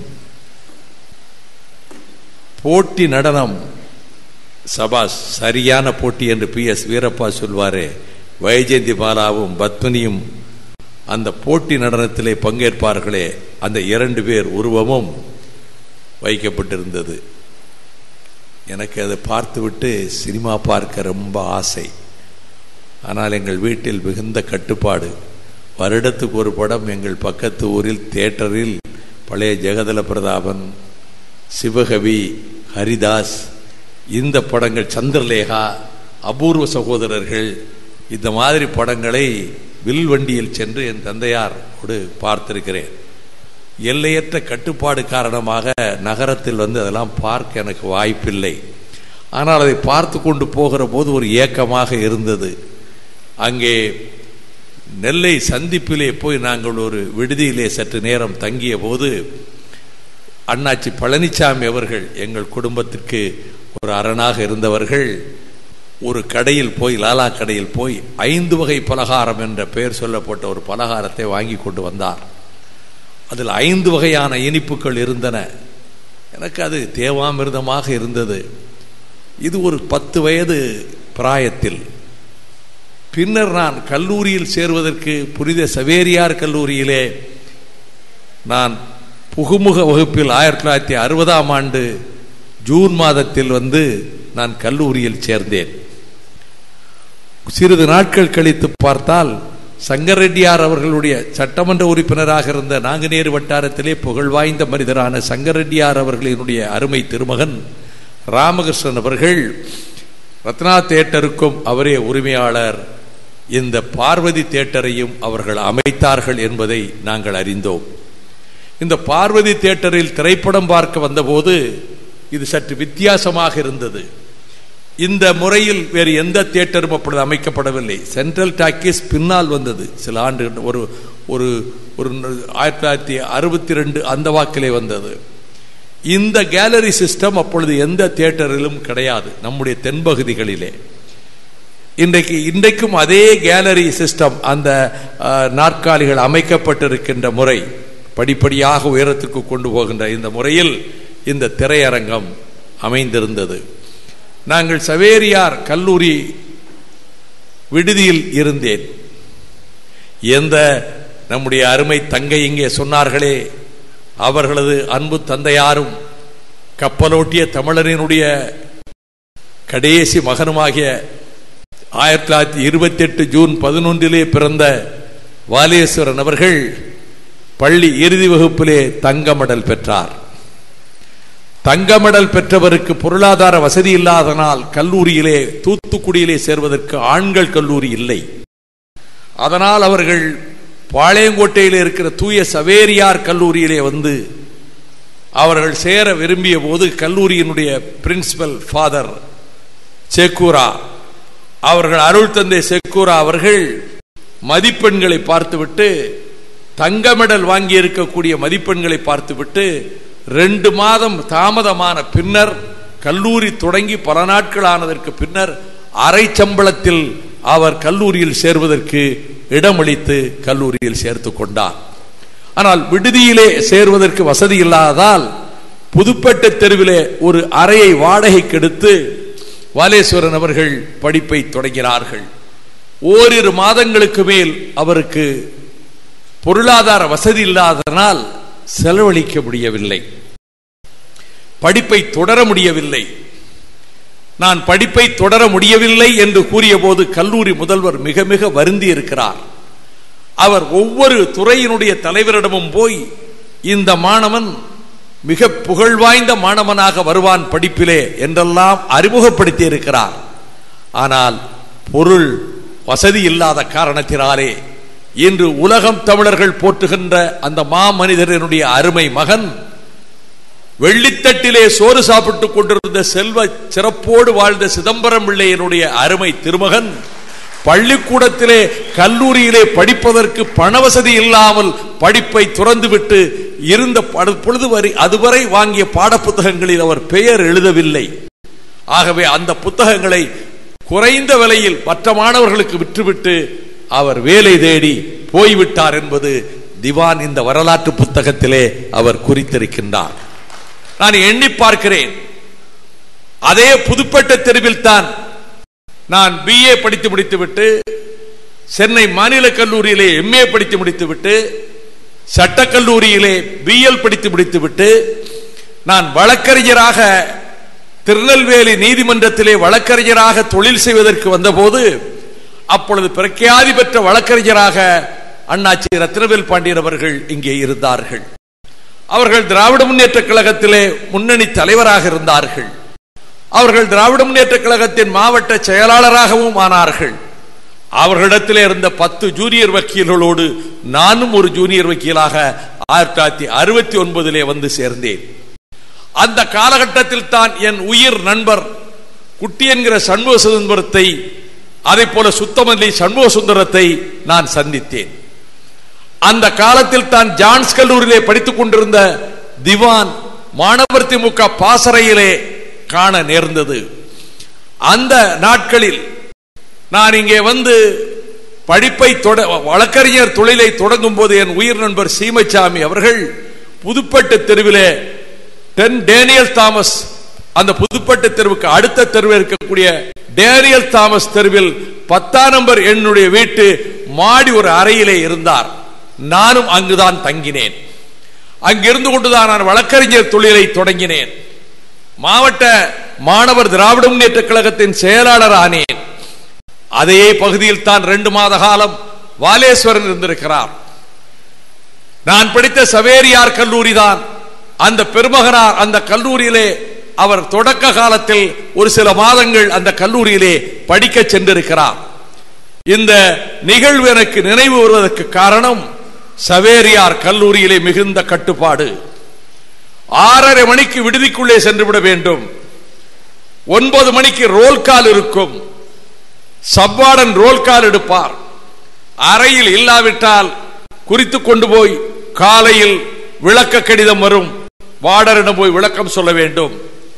போட்டி நடனம் சபாஸ் சரியான போட்டி என்று பி எஸ் வீரப்பா சொல்வாரே வைஜெயந்தி பாலாவும் பத்மினியும் அந்த போட்டி நடனத்திலே பங்கேற்பார்களே அந்த இரண்டு பேர் உருவமும் வைக்கப்பட்டிருந்தது எனக்கு அதை பார்த்துவிட்டு சினிமா பார்க்க ரொம்ப ஆசை ஆனால் எங்கள் வீட்டில் மிகுந்த கட்டுப்பாடு வருடத்துக்கு ஒரு படம் எங்கள் பக்கத்து ஊரில் தியேட்டரில் பழைய ஜெகதல பிரதாபன் சிவகவி ஹரிதாஸ் இந்த படங்கள் சந்திரலேகா அபூர்வ சகோதரர்கள் இந்த மாதிரி படங்களை வில்வண்டியில் சென்று என் தந்தையாரோடு பார்த்திருக்கிறேன் எல்லையற்ற கட்டுப்பாடு காரணமாக நகரத்தில் வந்து அதெல்லாம் பார்க்க எனக்கு வாய்ப்பில்லை ஆனால் அதை பார்த்து கொண்டு போகிற போது ஒரு ஏக்கமாக இருந்தது அங்கே நெல்லை சந்திப்பிலே போய் நாங்கள் ஒரு விடுதியிலே சற்று நேரம் தங்கிய போது அண்ணாச்சி பழனிசாமி அவர்கள் எங்கள் குடும்பத்திற்கு ஒரு அரணாக இருந்தவர்கள் ஒரு கடையில் போய் லாலா கடையில் போய் ஐந்து வகை பலகாரம் என்ற பெயர் சொல்லப்பட்ட ஒரு பலகாரத்தை வாங்கி கொண்டு வந்தார் அதில் ஐந்து வகையான இனிப்புகள் இருந்தன எனக்கு அது தேவாமிர்தமாக இருந்தது இது ஒரு பத்து வயது பிராயத்தில் பின்னர் நான் கல்லூரியில் சேர்வதற்கு புனித சவேரியார் கல்லூரியிலே நான் புகுமுக வகுப்பில் ஆயிரத்தி தொள்ளாயிரத்தி அறுபதாம் ஆண்டு ஜூன் மாதத்தில் வந்து நான் கல்லூரியில் சேர்ந்தேன் சிறிது நாட்கள் கழித்து பார்த்தால் சங்கரெட்டியார் அவர்களுடைய சட்டமன்ற உறுப்பினராக இருந்த நாங்குநேரு வட்டாரத்திலே புகழ்வாய்ந்த மனிதரான சங்கரெட்டியார் அவர்களினுடைய அருமை திருமகன் ராமகிருஷ்ணன் அவர்கள் ரத்னா தேட்டருக்கும் அவரே உரிமையாளர் இந்த பார்வதி தேட்டரையும் அவர்கள் அமைத்தார்கள் என்பதை நாங்கள் அறிந்தோம் இந்த பார்வதி தேட்டரில் திரைப்படம் பார்க்க வந்தபோது இது சற்று வித்தியாசமாக இருந்தது இந்த முறையில் வேறு எந்த தியேட்டரும் அப்பொழுது அமைக்கப்படவில்லை சென்ட்ரல் டாக்கீஸ் பின்னால் வந்தது சில ஆண்டு ஒரு ஒரு ஒரு ஆயிரத்தி தொள்ளாயிரத்தி அறுபத்தி ரெண்டு அந்த வாக்கிலே வந்தது இந்த கேலரி சிஸ்டம் அப்பொழுது எந்த தியேட்டரிலும் கிடையாது நம்முடைய தென்பகுதிகளிலே இன்றைக்கு இன்றைக்கும் அதே கேலரி சிஸ்டம் அந்த அஹ், நாற்காலிகள் அமைக்கப்பட்டிருக்கின்ற முறை படிப்படியாக உயரத்துக்கு கொண்டு போகின்ற இந்த முறையில் இந்த திரையரங்கம் அமைந்திருந்தது நாங்கள் சவேரியார் கல்லூரி விடுதியில் இருந்தேன் எந்த நம்முடைய அருமை தங்கை இங்கே சொன்னார்களே அவர்களது அன்பு தந்தையாரும் கப்பலோட்டிய தமிழரினுடைய கடைசி மகனுமாகிய ஆயிரத்தி தொள்ளாயிரத்தி இருபத்தி எட்டு ஜூன் பதினொன்றிலே பிறந்த வாலேஸ்வரன் அவர்கள் பள்ளி இறுதி வகுப்பிலே தங்க மெடல் பெற்றார் தங்க மெடல் பெற்றவருக்கு பொருளாதார வசதி இல்லாதனால் கல்லூரியிலே தூத்துக்குடியிலே சேர்வதற்கு ஆண்கள் கல்லூரி இல்லை அதனால் அவர்கள் பாளையங்கோட்டையில் இருக்கிற தூய சவேரியார் கல்லூரியிலே வந்து அவர்கள் சேர விரும்பிய போது கல்லூரியினுடைய பிரின்சிபல் ஃபாதர் சேக்கூரா அவர்கள் அருள் தந்தை செக்கூரா அவர்கள் மதிப்பெண்களை பார்த்துவிட்டு தங்க மெடல் வாங்கி இருக்கக்கூடிய மதிப்பெண்களை பார்த்துவிட்டு ரெண்டு மாதம் தாமதமான பின்னர் கல்லூரி தொடங்கி பல நாட்கள் ஆனதற்கு பின்னர் அரை சம்பளத்தில் அவர் கல்லூரியில் சேர்வதற்கு இடமளித்து கல்லூரியில் சேர்த்து கொண்டார் ஆனால் விடுதியிலே சேர்வதற்கு வசதி இல்லாததால் புதுப்பேட்டை தெருவிலே ஒரு அறையை வாடகைக்கு எடுத்து வாலேஸ்வரன் அவர்கள் படிப்பை தொடங்கினார்கள் ஓரிரு மாதங்களுக்கு மேல் அவருக்கு பொருளாதார வசதி இல்லாததனால் செலவழிக்க முடியவில்லை படிப்பை தொடர முடியவில்லை நான் படிப்பை தொடர முடியவில்லை என்று கூறிய போது கல்லூரி முதல்வர் மிக மிக வருந்தி இருக்கிறார் அவர் ஒவ்வொரு துறையினுடைய தலைவரிடமும் போய் இந்த மாணவன் மிக புகழ்வாய்ந்த மாணவனாக வருவான் படிப்பிலே என்றெல்லாம் அறிமுகப்படுத்தி இருக்கிறார் ஆனால் பொருள் வசதி இல்லாத காரணத்தினாலே இன்று உலகம் தமிழர்கள் போற்றுகின்ற அந்த மாமனிதரனுடைய அருமை மகன் வெள்ளித்தட்டிலே சோறு சாப்பிட்டுக் கொண்டிருந்த செல்வ சிறப்போடு வாழ்ந்த சிதம்பரம் பிள்ளையனுடைய அருமை திருமகன் பள்ளிக்கூடத்திலே கல்லூரியிலே படிப்பதற்கு பணவசதி இல்லாமல் படிப்பை துறந்துவிட்டு இருந்த படு- பொழுது வரை அதுவரை வாங்கிய பாடப்புத்தகங்களில் அவர் பெயர் எழுதவில்லை ஆகவே அந்த புத்தகங்களை குறைந்த விலையில் மற்ற மாணவர்களுக்கு விற்றுவிட்டு அவர் வேலை தேடி போய்விட்டார் என்பது திவான் இந்த வரலாற்று புத்தகத்திலே அவர் குறித்திருக்கின்றார் நான் எண்ணி பார்க்கிறேன் அதே புதுப்பேட்டை தெருவில் தான் நான் பிஏ படித்து முடித்துவிட்டு சென்னை மாநில கல்லூரியிலே எம்ஏ படித்து முடித்துவிட்டு சட்டக்கல்லூரியிலே பிஎல் படித்து முடித்துவிட்டு நான் வழக்கறிஞராக திருநெல்வேலி நீதிமன்றத்திலே வழக்கறிஞராக தொழில் செய்வதற்கு வந்தபோது அப்பொழுது பிரఖ్యాதி பெற்ற வழக்கறிஞராக அண்ணாச்சி ரத்னவேல் பாண்டியன் அவர்கள் இங்கே இருந்தார்கள் அவர்கள் திராவிட முன்னேற்ற கழகத்திலே முன்னணி தலைவராக இருந்தார்கள் அவர்கள் திராவிட முன்னேற்ற கழகத்தின் மாவட்ட செயலாளராகவும் ஆனார்கள் அவர்களிடத்திலே இருந்த பத்து ஜூனியர் வக்கீல்களோடு நானும் ஒரு ஜூனியர் வக்கீலாக ஆயிரத்தி தொள்ளாயிரத்தி அறுபத்தி ஒன்பதிலே வந்து சேர்ந்தேன் அந்த காலகட்டத்தில் தான் என் உயிர் நண்பர் குட்டி என்கிற சண்முக சுதந்திரத்தை அதை போல சுத்தமல்லி சண்முக சுந்தரத்தை நான் சந்தித்தேன் அந்த காலத்தில் தான் ஜான்ஸ் கல்லூரியிலே படித்துக் கொண்டிருந்த திவான் மாணவர் திமுக பாசறையிலே காண நேர்ந்தது அந்த நாட்களில் நான் இங்கே வந்து படிப்பை தொட வழக்கறிஞர் தொழிலை தொடங்கும் போது என் உயிர் நண்பர் சீமைச்சாமி அவர்கள் புதுப்பட்டு தெருவிலே டென் டேனியல் தாமஸ் அந்த புதுப்பட்டு தெருவுக்கு அடுத்த தெருவில் இருக்கக்கூடிய டேனியல் தாமஸ் தெருவில் பத்தாம் நம்பர் என்னுடைய வீட்டு மாடி ஒரு அறையிலே இருந்தார் நானும் அங்குதான் தங்கினேன் அங்கிருந்து கொண்டுதான் நான் வழக்கறிஞர் தொழிலை தொடங்கினேன் மாவட்ட மாணவர் திராவிட முன்னேற்ற கழகத்தின் செயலாளர் ஆனேன் அதே பகுதியில் தான் ரெண்டு மாத காலம் வாலேஸ்வரன் இருந்திருக்கிறார் நான் படித்த சவேரியார் கல்லூரி தான் அந்த பெருமகனார் அந்த கல்லூரியிலே அவர் தொடக்க காலத்தில் ஒரு சில மாதங்கள் அந்த கல்லூரியிலே படிக்க சென்றிருக்கிறார் இந்த நிகழ்வு எனக்கு நினைவு வருவதற்கு காரணம் சவேரியார் கல்லூரியிலே மிகுந்த கட்டுப்பாடு ஆறரை மணிக்கு விடுதிக்குள்ளே சென்று விட வேண்டும் ஒன்பது மணிக்கு ரோல் கால் இருக்கும் சப்வார்டன் ரோல் கால் எடுப்பார் அறையில் இல்லாவிட்டால் குறித்து கொண்டு போய் காலையில் விளக்க கடிதம் வரும் வார்டரிடம் போய் விளக்கம் சொல்ல வேண்டும்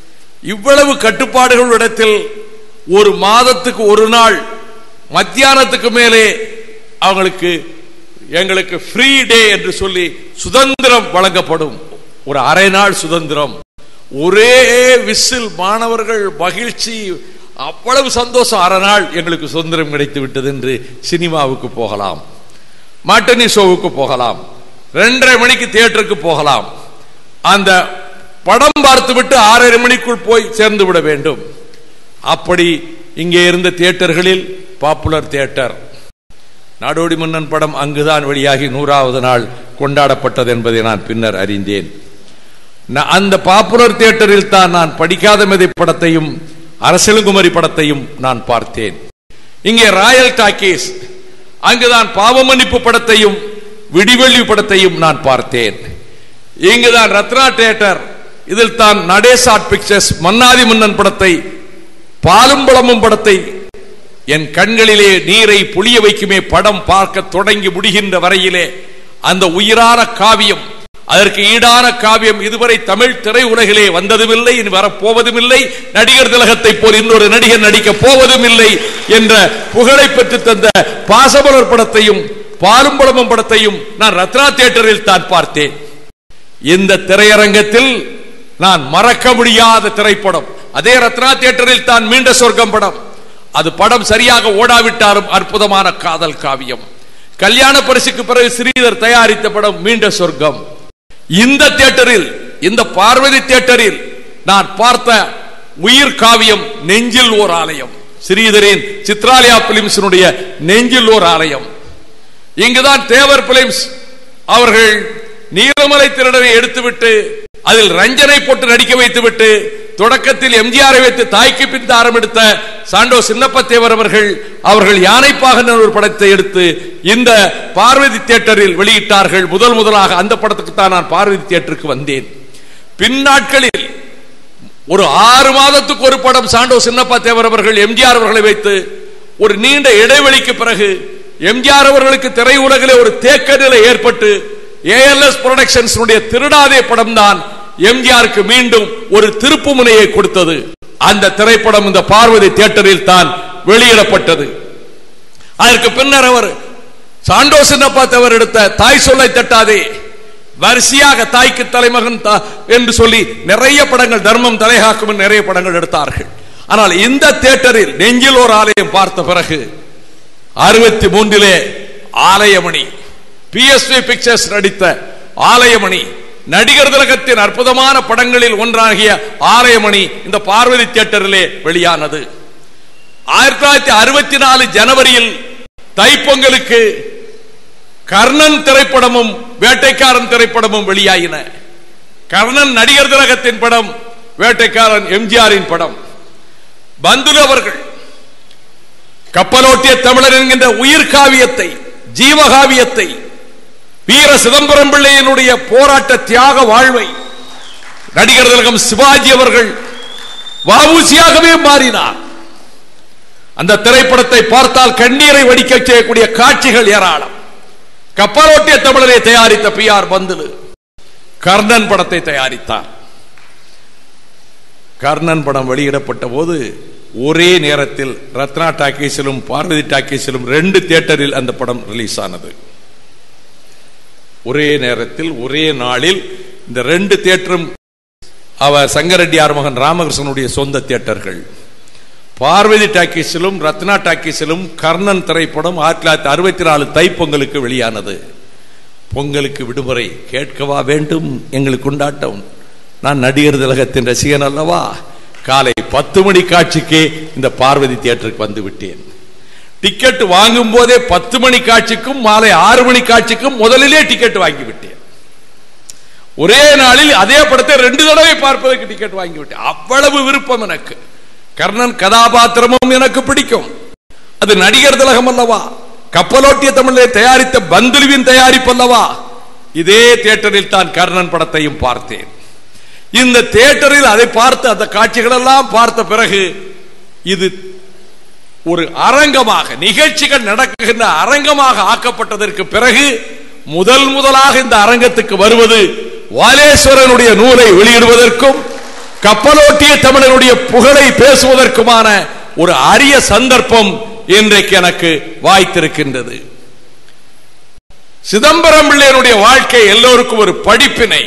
இவ்வளவு கட்டுப்பாடுகள் இடத்தில் ஒரு மாதத்துக்கு ஒரு நாள் மத்தியானத்துக்கு மேலே அவங்களுக்கு எங்களுக்கு ஃப்ரீ டே என்று சொல்லி சுதந்திரம் வழங்கப்படும் ஒரு அரை நாள் சுதந்திரம் ஒரே விசில் மாணவர்கள் மகிழ்ச்சி அவ்வளவு சந்தோஷம் அரை நாள் எங்களுக்கு சுதந்திரம் கிடைத்து விட்டது என்று சினிமாவுக்கு போகலாம் மாட்டனி ஷோவுக்கு போகலாம் ரெண்டரை மணிக்கு தியேட்டருக்கு போகலாம் அந்த படம் பார்த்து விட்டு ஆறரை மணிக்குள் போய் சேர்ந்து விட வேண்டும் அப்படி இங்கே இருந்த தியேட்டர்களில் பாப்புலர் தியேட்டர் நாடோடி மன்னன் படம் அங்குதான் வெளியாகி நூறாவது நாள் கொண்டாடப்பட்டது என்பதை நான் பின்னர் அறிந்தேன் நா- அந்த பாப்புலர் தியேட்டரில் தான் நான் படிக்காத மெதை படத்தையும் அரசியலுங்குமரி படத்தையும் நான் பார்த்தேன் இங்கே ராயல் டாக்கீஸ் அங்குதான் பாவமன்னிப்பு படத்தையும் விடிவெள்ளி படத்தையும் நான் பார்த்தேன் இங்குதான் ரத்னா தியேட்டர் இதில் தான் நடேசாட் பிக்சர்ஸ் மன்னாதி மன்னன் படத்தை பாலும் பழமும் படத்தை என் கண்களிலே நீரை புளிய வைக்குமே படம் பார்க்க தொடங்கி முடிகின்ற வரையிலே அந்த உயிரான காவியம் அதற்கு ஈடான காவியம் இதுவரை தமிழ் திரையுலகிலே வந்ததுமில்லை இனி வரப்போவதுமில்லை நடிகர் திலகத்தை போல் இன்னொரு நடிகர் நடிக்க போவதும் இல்லை என்ற புகழை பெற்று தந்த பாசமலர் படத்தையும் பாலும்பழமும் படத்தையும் நான் ரத்னா தியேட்டரில் தான் பார்த்தேன் இந்த திரையரங்கத்தில் நான் மறக்க முடியாத திரைப்படம் அதே ரத்னா தியேட்டரில் தான் மீண்ட சொர்க்கம் படம் அது படம் சரியாக ஓடாவிட்டாலும் அற்புதமான காதல் காவியம் கல்யாண பரிசுக்கு பிறகு ஸ்ரீதர் தயாரித்த படம் மீண்ட சொர்க்கம் இந்த தியேட்டரில் இந்த பார்வதி தியேட்டரில் நான் பார்த்த உயிர் காவியம் நெஞ்சில் ஓர் ஆலயம் ஸ்ரீதரின் சித்ராலயா பிலிம்ஸினுடைய நெஞ்சில் ஓர் ஆலயம் இங்குதான் தேவர் பிலிம்ஸ் அவர்கள் நீலமலை திருடனை எடுத்துவிட்டு அதில் ரஞ்சனை போட்டு நடிக்க வைத்துவிட்டு தொடக்கத்தில் எம்ஜிஆரை வைத்து தாய்க்கு பின் தாரம் எடுத்த சாண்டோ சின்னப்பத்தேவர் அவர்கள் அவர்கள் யானைப்பாகன் ஒரு படத்தை எடுத்து இந்த பார்வதி தியேட்டரில் வெளியிட்டார்கள் முதல் முதலாக அந்த படத்துக்கு தான் நான் பார்வதி தியேட்டருக்கு வந்தேன் பின் நாட்களில் ஒரு ஆறு மாதத்துக்கு ஒரு படம் சாண்டோ சின்னப்பா தேவர் அவர்கள் எம்ஜிஆர் அவர்களை வைத்து ஒரு நீண்ட இடைவெளிக்கு பிறகு எம்ஜிஆர் அவர்களுக்கு திரையுலகிலே ஒரு தேக்க நிலை ஏற்பட்டு ஏஎல்எஸ் புரொடக்ஷன்ஸ் திருடாதே படம் தான் எம்ஜிஆருக்கு மீண்டும் ஒரு திருப்பு முனையை கொடுத்தது அந்த திரைப்படம் இந்த பார்வதி தியேட்டரில் தான் வெளியிடப்பட்டது அதற்கு பின்னர் அவர் சாண்டோ சின்னப்பா தேவர் எடுத்த தாய் சொல்லை தட்டாதே வரிசையாக தாய்க்கு தலைமகன் தா- என்று சொல்லி நிறைய படங்கள் தர்மம் தலைகாக்கும் என்று நிறைய படங்கள் எடுத்தார்கள் ஆனால் இந்த தியேட்டரில் நெஞ்சில் ஒரு ஆலயம் பார்த்த பிறகு அறுபத்தி மூன்றிலே ஆலயமணி பிஎஸ்வி பிக்சர்ஸ் நடித்த ஆலயமணி நடிகர் திலகத்தின் அற்புதமான படங்களில் ஒன்றாகிய ஆலயமணி இந்த பார்வதி தியேட்டரிலே வெளியானது ஆயிரத்தி தொள்ளாயிரத்தி அறுபத்தி நாலு ஜனவரியில் தைப்பொங்கலுக்கு கர்ணன் திரைப்படமும் வேட்டைக்காரன் திரைப்படமும் வெளியாயின கர்ணன் நடிகர் திலகத்தின் படம் வேட்டைக்காரன் எம்ஜிஆரின் படம் பந்துலு அவர்கள் கப்பலோட்டிய தமிழர் என்கின்ற உயிர் காவியத்தை ஜீவகாவியத்தை வீர சிதம்பரம் பிள்ளையினுடைய போராட்ட தியாக வாழ்வை நடிகர் திலகம் சிவாஜி அவர்கள் வவுசியாகவே மாறினார் அந்த திரைப்படத்தை பார்த்தால் கண்ணீரை வடிக்க செய்யக்கூடிய காட்சிகள் ஏராளம் கப்பலோட்டிய தமிழரை தயாரித்த பி ஆர் பந்துலு கர்ணன் படத்தை தயாரித்தார் கர்ணன் படம் வெளியிடப்பட்ட போது ஒரே நேரத்தில் ரத்னா டாக்கீஸிலும் பார்வதி டாக்கீஸிலும் ரெண்டு தியேட்டரில் அந்த படம் ரிலீஸ் ஆனது ஒரே நேரத்தில் ஒரே நாளில் இந்த ரெண்டு தியேட்டரும் அவர் சங்கரெட்டியார் மகன் ராமகிருஷ்ணனுடைய சொந்த தியேட்டர்கள் பார்வதி டாக்கீஸிலும் ரத்னா டாக்கீஸிலும் கர்ணன் திரைப்படம் ஆயிரத்தி தொள்ளாயிரத்தி அறுபத்தி நாலு தைப்பொங்கலுக்கு வெளியானது பொங்கலுக்கு விடுமுறை கேட்கவா வேண்டும் எங்களுக்கு கொண்டாட்டம் நான் நடிகர் திலகத்தின் ரசிகன் அல்லவா காலை பத்து மணி காட்சிக்கே இந்த பார்வதி தியேட்டருக்கு வந்து விட்டேன் டிக்கெட் வாங்கும் போதே பத்து மணி காட்சிக்கும் மாலை ஆறு மணி காட்சிக்கும் முதலிலே டிக்கெட் வாங்கி விட்டேன் ஒரே நாளில் அதே படத்தை ரெண்டு தடவை பார்ப்பதற்கு டிக்கெட் வாங்கி விட்டேன் அவ்வளவு விருப்பம் எனக்கு கர்ணன் கதாபாத்திரமும் எனக்கு பிடிக்கும் அது நடிகர் திலகம் அல்லவா கப்பலோட்டிய தமிழை தயாரித்த பந்துலுவின் தயாரிப்பு அல்லவா இதே தியேட்டரில் தான் கர்ணன் படத்தையும் பார்த்தேன் இந்த தியேட்டரில் அதை பார்த்து அந்த காட்சிகள் எல்லாம் பார்த்த பிறகு இது ஒரு அரங்கமாக நிகழ்ச்சிகள் நடக்குகின்ற அரங்கமாக ஆக்கப்பட்டதற்கு பிறகு முதல் முதலாக இந்த அரங்கத்துக்கு வருவது வாலேஸ்வரனுடைய நூலை வெளியிடுவதற்கும் கப்பலோட்டிய தமிழனுடைய புகழை பேசுவதற்குமான ஒரு அரிய சந்தர்ப்பம் இன்றைக்கு எனக்கு வாய்த்திருக்கின்றது சிதம்பரம் பிள்ளையனுடைய வாழ்க்கை எல்லோருக்கும் ஒரு படிப்பினை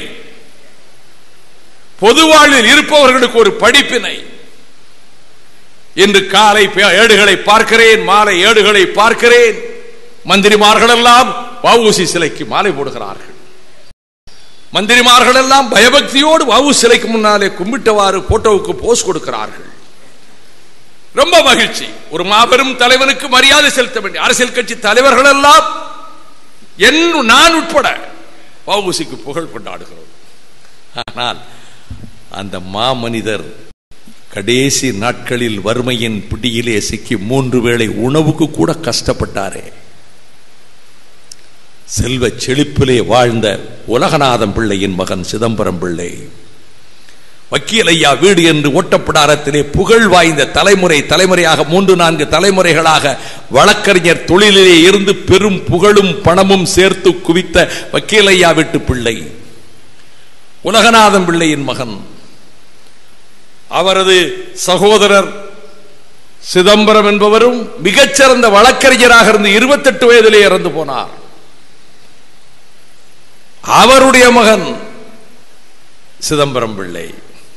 பொது வாழ்வில் இருப்பவர்களுக்கு ஒரு படிப்பினை இன்று காலை பே- ஏடுகளை பார்க்கிறேன் மாலை ஏடுகளை பார்க்கிறேன் மந்திரிமார்கள் எல்லாம் வவுசி சிலைக்கு மாலை போடுகிறார்கள் மந்திரிமார்கள் எல்லாம் பயபக்தியோடு வவு சிலைக்கு முன்னாலே கும்பிட்டவாறு போட்டோவுக்கு போஸ் கொடுக்கிறார்கள் ரொம்ப மகிழ்ச்சி ஒரு மாபெரும் தலைவனுக்கு மரியாதை செலுத்த வேண்டிய அரசியல் கட்சி தலைவர்கள் எல்லாம் என் நான் உட்பட வவுசிக்கு புகழ் கொண்டாடுகிறோம் ஆனால் அந்த மாமனிதர் கடைசி நாட்களில் வறுமையின் பிடியிலே சிக்கி மூன்று வேளை உணவுக்கு கூட கஷ்டப்பட்டாரே செல்வ செழிப்பிலே வாழ்ந்த உலகநாதம் பிள்ளையின் மகன் சிதம்பரம் பிள்ளை வக்கீல் ஐயா வீடு என்று ஓட்டப்படாரத்திலே புகழ் வாய்ந்த தலைமுறை தலைமுறையாக மூன்று நான்கு தலைமுறைகளாக வழக்கறிஞர் தொழிலிலே இருந்து பெரும் புகழும் பணமும் சேர்த்து குவித்த வக்கீல் ஐயா வீட்டு பிள்ளை உலகநாதம் பிள்ளையின் மகன் அவரது சகோதரர் சிதம்பரம் என்பவரும் மிகச்சிறந்த வழக்கறிஞராக இருந்து இருபத்தெட்டு வயதிலே இறந்து போனார் அவருடைய மகன் சிதம்பரம் பிள்ளை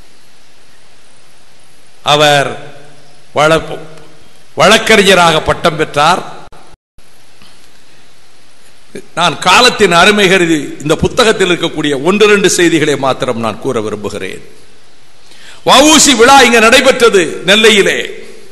அவர் வழ- வழக்கறிஞராக பட்டம் பெற்றார் நான் காலத்தின் அருமை கருதி இந்த புத்தகத்தில் இருக்கக்கூடிய ஒன்று ரெண்டு செய்திகளை மாத்திரம் நான் கூற விரும்புகிறேன் வவுசி விழா இங்க நடைபெற்றது நெல்லையிலே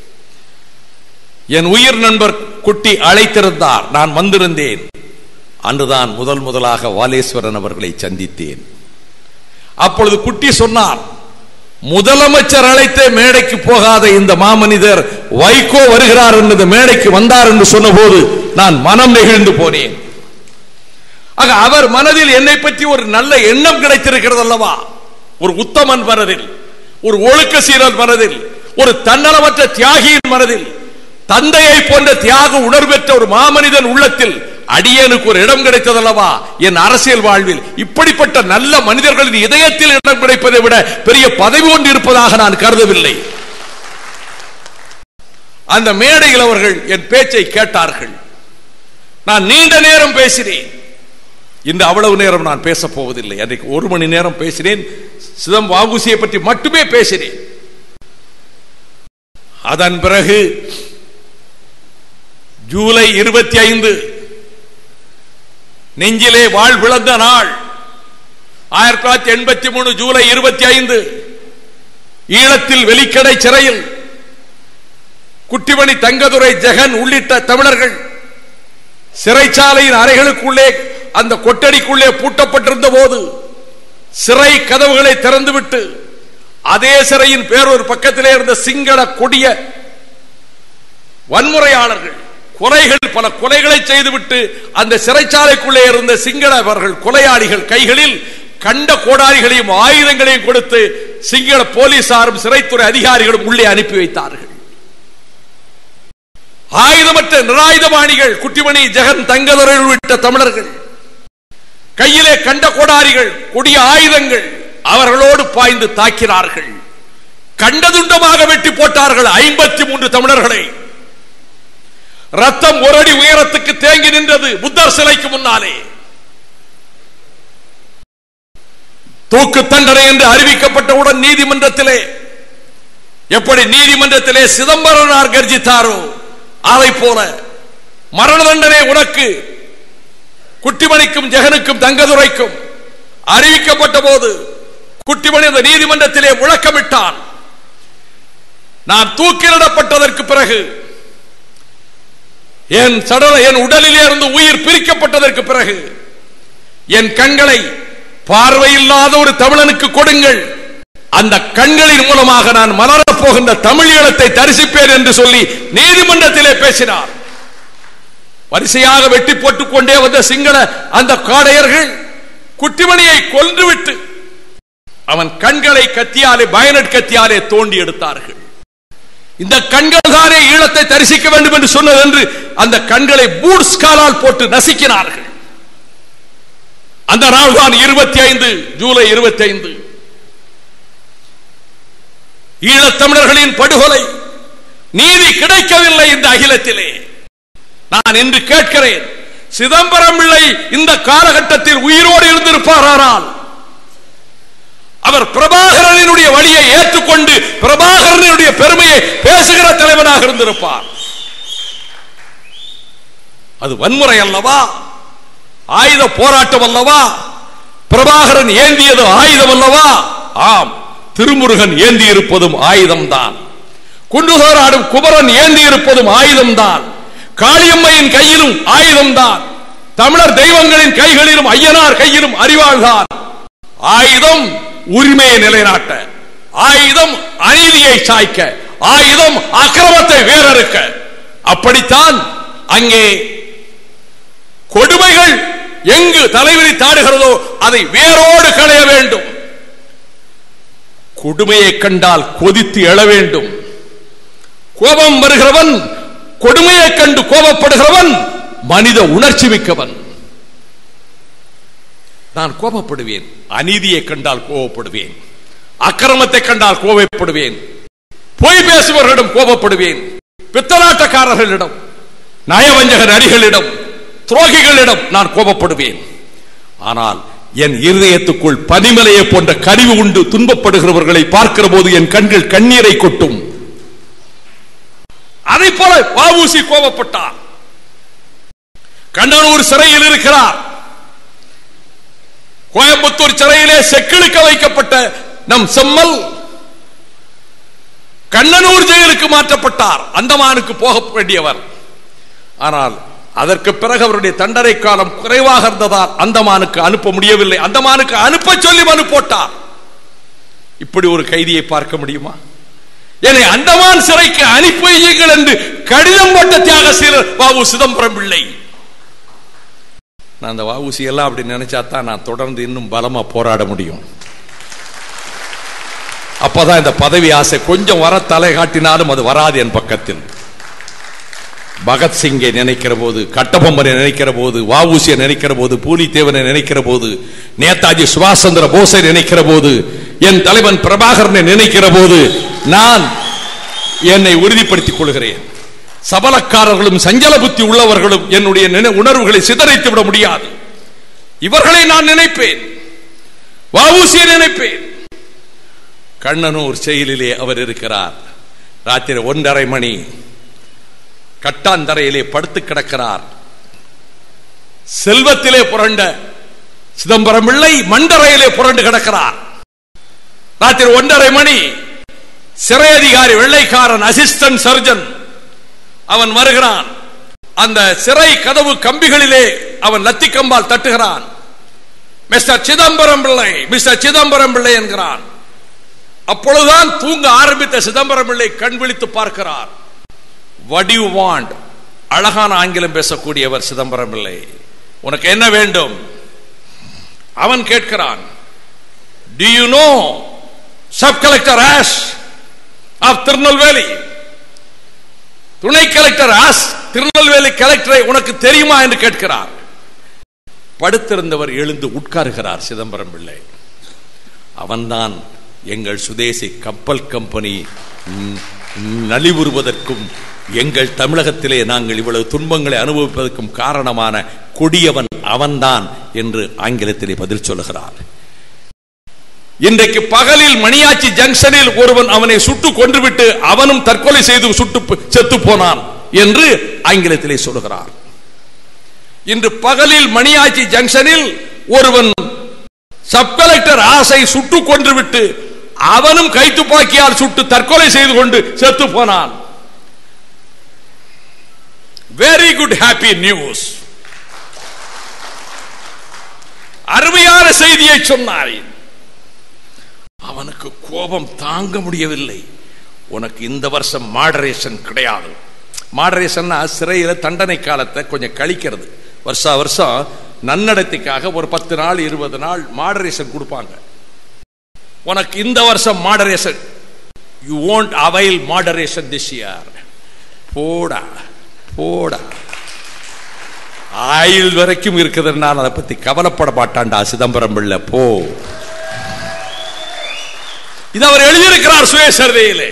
என் உயிர் நண்பர் குட்டி அழைத்திருந்தார் நான் வந்திருந்தேன் அன்றுதான் முதல் முதலாக வாலேஸ்வரன் அவர்களை சந்தித்தேன் அப்பொழுது குட்டி சொன்னார் முதலமைச்சர் அழைத்தே மேடைக்கு போகாத இந்த மாமனிதர் வைகோ வருகிறார் என்று மேடைக்கு வந்தார் என்று சொன்னபோது நான் மனம் நெகிழ்ந்து போனேன் ஆக அவர் மனதில் என்னை பற்றி ஒரு நல்ல எண்ணம் கிடைத்திருக்கிறது அல்லவா ஒரு உத்தமன் மனதில் ஒரு ஒழுக்க சீரன் மனதில் ஒரு தன்னலமற்ற தியாகியின் மனதில் தந்தையை போன்ற தியாக உணர்வற்ற ஒரு மாமனிதன் உள்ளத்தில் அடியேனுக்கு ஒரு இடம் கிடைத்ததல்லவா என் அரசியல் வாழ்வில் இப்படிப்பட்ட நல்ல மனிதர்களின் இதயத்தில் இடம் கிடைப்பதை விட பெரிய பதவி ஒன்று இருப்பதாக நான் கருதவில்லை அந்த மேடையில் அவர்கள் என் பேச்சை கேட்டார்கள் நான் நீண்ட நேரம் பேசினேன் இந்த அவ்வளவு நேரம் நான் பேசப் போவதில்லை அன்றைக்கு ஒரு மணி நேரம் பேசினேன் சிதம் வாகுசியை பற்றி மட்டுமே பேசினேன் அதன் பிறகு ஜூலை இருபத்தி ஐந்து நெஞ்சிலே வாழ் விளந்த நாள் ஆயிரத்தி தொள்ளாயிரத்தி எண்பத்தி மூணு ஜூலை இருபத்தி ஐந்து ஈழத்தில் வெலிக்கடை சிறையில் குட்டிமணி தங்கதுரை ஜெகன் உள்ளிட்ட தமிழர்கள் சிறைச்சாலையின் அறைகளுக்குள்ளே அந்த கொட்டடிக்குள்ளே பூட்டப்பட்டிருந்த போது சிறை கதவுகளை திறந்துவிட்டு அதே சிறையின் பேரொரு பக்கத்திலே இருந்த சிங்கள கொடிய வன்முறையாளர்கள் கொலைகள் பல கொலைகளை செய்துவிட்டு அந்த சிறைச்சாலைக்குள்ளே இருந்த சிங்களவர்கள் கொலையாளிகள் கைகளில் கண்ட கோடாரிகளையும் ஆயுதங்களையும் கொடுத்து சிங்கள போலீசாரும் சிறைத்துறை அதிகாரிகளும் உள்ளே அனுப்பி வைத்தார்கள் ஆயுதமற்ற நிராயுதபாணிகள் குட்டிமணி ஜெகன் தங்கதுரை உள்ளிட்ட தமிழர்கள் கையிலே கண்ட கோடாரிகள் கொடிய ஆயுதங்கள் அவர்களோடு பாய்ந்து தாக்கினார்கள் கண்டதுண்டமாக வெட்டி போட்டார்கள் ஐம்பத்தி மூன்று தமிழர்களை ரத்தம் ஒரு அடி உயரத்துக்கு தேங்கி நின்றது புத்தர் சிலைக்கு முன்னாலே தூக்கு தண்டனை என்று அறிவிக்கப்பட்டவுடன் நீதிமன்றத்திலே எப்படி நீதிமன்றத்திலே சிதம்பரனார் கர்ஜித்தாரோ அதை போல மரண தண்டனை உனக்கு குட்டிமணிக்கும் ஜெகனுக்கும் தங்கதுரைக்கும் அறிவிக்கப்பட்ட போது குட்டிமணி அந்த நீதிமன்றத்திலே முழக்கமிட்டான் நான் தூக்கிலிடப்பட்டதற்கு பிறகு என் சடல என் உடலிலே இருந்து உயிர் பிரிக்கப்பட்டதற்கு பிறகு என் கண்களை பார்வையில்லாத ஒரு தமிழனுக்கு கொடுங்கள் அந்த கண்களின் மூலமாக நான் மலரப் போகின்ற தமிழ் ஈழத்தை தரிசிப்பேன் என்று சொல்லி நீதிமன்றத்திலே பேசினார் வரிசையாக வெட்டி போட்டுக் கொண்டே வந்த சிங்கள அந்த காடையர்கள் குட்டிமணியை கொன்றுவிட்டு அவன் கண்களை கத்தியாலே பயனட் கத்தியாலே தோண்டி எடுத்தார்கள் இந்த கண்கள் தானே ஈழத்தை தரிசிக்க வேண்டும் என்று சொன்னது என்று அந்த கண்களை பூட்ஸ் காலால் போட்டு நசுக்கினார்கள் அந்த நாள் தான் இருபத்தி ஐந்து ஜூலை இருபத்தி ஐந்து ஈழத்தமிழர்களின் படுகொலை நீதி கிடைக்கவில்லை இந்த அகிலத்திலே நான் இன்று கேட்கிறேன் சிதம்பரம் பிள்ளை இந்த காலகட்டத்தில் உயிரோடு இருந்திருப்பாரானால் அவர் பிரபாகரனுடைய வழியை ஏற்றுக்கொண்டு பிரபாகரனுடைய பெருமையை பேசுகிற தலைவனாக இருந்திருப்பார் அது வன்முறை அல்லவா ஆயுத போராட்டம் அல்லவா பிரபாகரன் ஏந்தியது ஆயுதம் அல்லவா ஆம் திருமுருகன் ஏந்தி இருப்பதும் ஆயுதம்தான் குண்டுசோராடும் குமரன் ஏந்தி இருப்பதும் ஆயுதம்தான் காளியம்மையின் கையிலும் ஆயுதம்தான் தமிழர் தெய்வங்களின் கைகளிலும் ஐயனார் கையிலும் அறிவாள்தான் ஆயுதம் உரிமையை நிலைநாட்ட ஆயுதம் அநீதியை சாய்க்க ஆயுதம் அக்கிரமத்தை வேறறுக்க அப்படித்தான் அங்கே கொடுமைகள் எங்கு தலைவிரி தாடுகிறதோ அதை வேரோடு களைய வேண்டும் கொடுமையை கண்டால் கொதித்து எழ வேண்டும் கோபம் வருகிறவன் கொடுமையை கண்டு கோபப்படுகிறவன் மனித உணர்ச்சி மிக்கவன் நான் கோபப்படுவேன் அநீதியை கண்டால் கோபப்படுவேன் அக்கிரமத்தை கண்டால் கோபப்படுவேன் பொய் பேசுபவர்களிடம் கோபப்படுவேன் பித்தலாட்டக்காரர்களிடம் நயவஞ்சக நரிகளிடம் துரோகிகளிடம் நான் கோபப்படுவேன் ஆனால் என் இருதயத்துக்குள் பனிமலையை போன்ற கனிவு உண்டு துன்பப்படுகிறவர்களை பார்க்கிற போது என் கண்கள் கண்ணீரை கொட்டும் அதை போல வாவூசி கோபப்பட்டார் கண்ணனூர் சிறையில் இருக்கிறார் கோயம்புத்தூர் சிறையிலே செக்கிழுக்க வைக்கப்பட்ட நம் செம்மல் கண்ணனூர் ஜெயிலுக்கு மாற்றப்பட்டார் அந்தமானுக்கு போக வேண்டியவர் ஆனால் அதற்கு பிறகு அவருடைய தண்டனை காலம் குறைவாக இருந்ததால் அந்தமானுக்கு அனுப்ப முடியவில்லை அந்தமானுக்கு அனுப்ப சொல்லி மனு போட்டார் இப்படி ஒரு கைதியை பார்க்க முடியுமா என்னை அந்தமான் சிறைக்கு அனுப்பி வையுங்கள் என்று கடிதம் போட்ட தியாகசீலர் பாபு சிதம்பரம் பிள்ளை நான் அந்த வாவுசி எல்லாம் அப்படி நினைச்சா தான் நான் தொடர்ந்து இன்னும் பலமா போராட முடியும் அப்பதான் இந்த பதவி ஆசை கொஞ்சம் வர தலை காட்டினாலும் அது வராது என் பக்கத்தில் பகத்சிங்கை நினைக்கிற போது கட்டபொம்மனை நினைக்கிற போது வாவூசியை நினைக்கிற போது பூலித்தேவனை நினைக்கிற போது நேதாஜி சுபாஷ் சந்திர போஸை நினைக்கிற போது என் தலைவன் பிரபாகரனை நினைக்கிற போது நான் என்னை உறுதிப்படுத்திக் கொள்கிறேன் சபலக்காரர்களும் சஞ்சல புத்தி உள்ளவர்களும் என்னுடைய நினை- உணர்வுகளை சிதறித்து விட முடியாது இவர்களை நான் நினைப்பேன் வாவூசியை நினைப்பேன் கண்ணனூர் செயலிலே அவர் இருக்கிறார் ராத்திரி ஒன்றரை மணி கட்டாந்தரையிலே படுத்து கிடக்கிறார் செல்வத்திலே புரண்ட சிதம்பரம் பிள்ளை மண்டரையிலே புரண்டு கிடக்கிறார் ராத்திரி ஒன்றரை மணி சிறை அதிகாரி வெள்ளைக்காரன் அசிஸ்டன்ட் சர்ஜன் அவன் வருகிறான் அந்த சிறை கதவு கம்பிகளிலே அவன் லத்தி கம்பால் தட்டுகிறான் மிஸ்டர் சிதம்பரம் பிள்ளை மிஸ்டர் சிதம்பரம் பிள்ளை என்கிறான் அப்பொழுதுதான் தூங்க ஆரம்பித்த சிதம்பரம் பிள்ளை கண் விழித்து பார்க்கிறார் what do you want அழகான ஆங்கிலம் பேசக்கூடியவர் சிதம்பரம் பிள்ளை உனக்கு என்ன வேண்டும் அவன் கேட்கிறான் do you know sub collector Ashe of Tirunelveli துணை கலெக்டர் ஆஸ் திருநெல்வேலி கலெக்டரை உனக்கு தெரியுமா என்று கேட்கிறார் படுத்திருந்தவர் எழுந்து உட்காருகிறார் சிதம்பரம் பிள்ளை அவன்தான் எங்கள் சுதேசி கப்பல் கம்பெனி ம், நலிவுறுவதற்கும் எங்கள் தமிழகத்திலே நாங்கள் இவ்வளவு துன்பங்களை அனுபவிப்பதற்கும் காரணமான கொடியவன் அவன்தான் என்று ஆங்கிலத்திலே பதில் சொல்லுகிறார் இன்றைக்கு பகலில் மணியாச்சி ஜங்ஷனில் ஒருவன் அவனை சுட்டு கொன்றுவிட்டு அவனும் தற்கொலை செய்து சுட்டு செத்து போனான் என்று ஆங்கிலத்திலே சொல்கிறார் இன்று பகலில் மணியாச்சி ஜங்ஷனில் ஒருவன் சப் கலெக்டர் ஆசை சுட்டு கொன்றுவிட்டு அவனும் கைத்துப்பாக்கியால் சுட்டு தற்கொலை செய்து கொண்டு செத்து போனான் வெரி குட் ஹாப்பி நியூஸ் அருமையான செய்தியை சொன்னார் அவனுக்கு கோபம் தாங்க முடியவில்லை உனக்கு இந்த வருஷம் மாடரேஷன் கிடையாது மாடரேஷன் சிறையில தண்டனை காலத்தை கொஞ்சம் கழிக்கிறது வருஷா வருஷம் நன்னடத்தைக்காக ஒரு பத்து நாள் இருபது நாள் மாடரேஷன் கொடுப்பாங்க உனக்கு இந்த வருஷம் moderation you won't avail moderation this year போடா போடா ஆயுள் வரைக்கும் இருக்குதுன்னா அதை பத்தி கவலைப்பட மாட்டான்டா சிதம்பரம் பிள்ளை போ இது அவர் எழுதியிருக்கிறார் சுயசரிதையிலே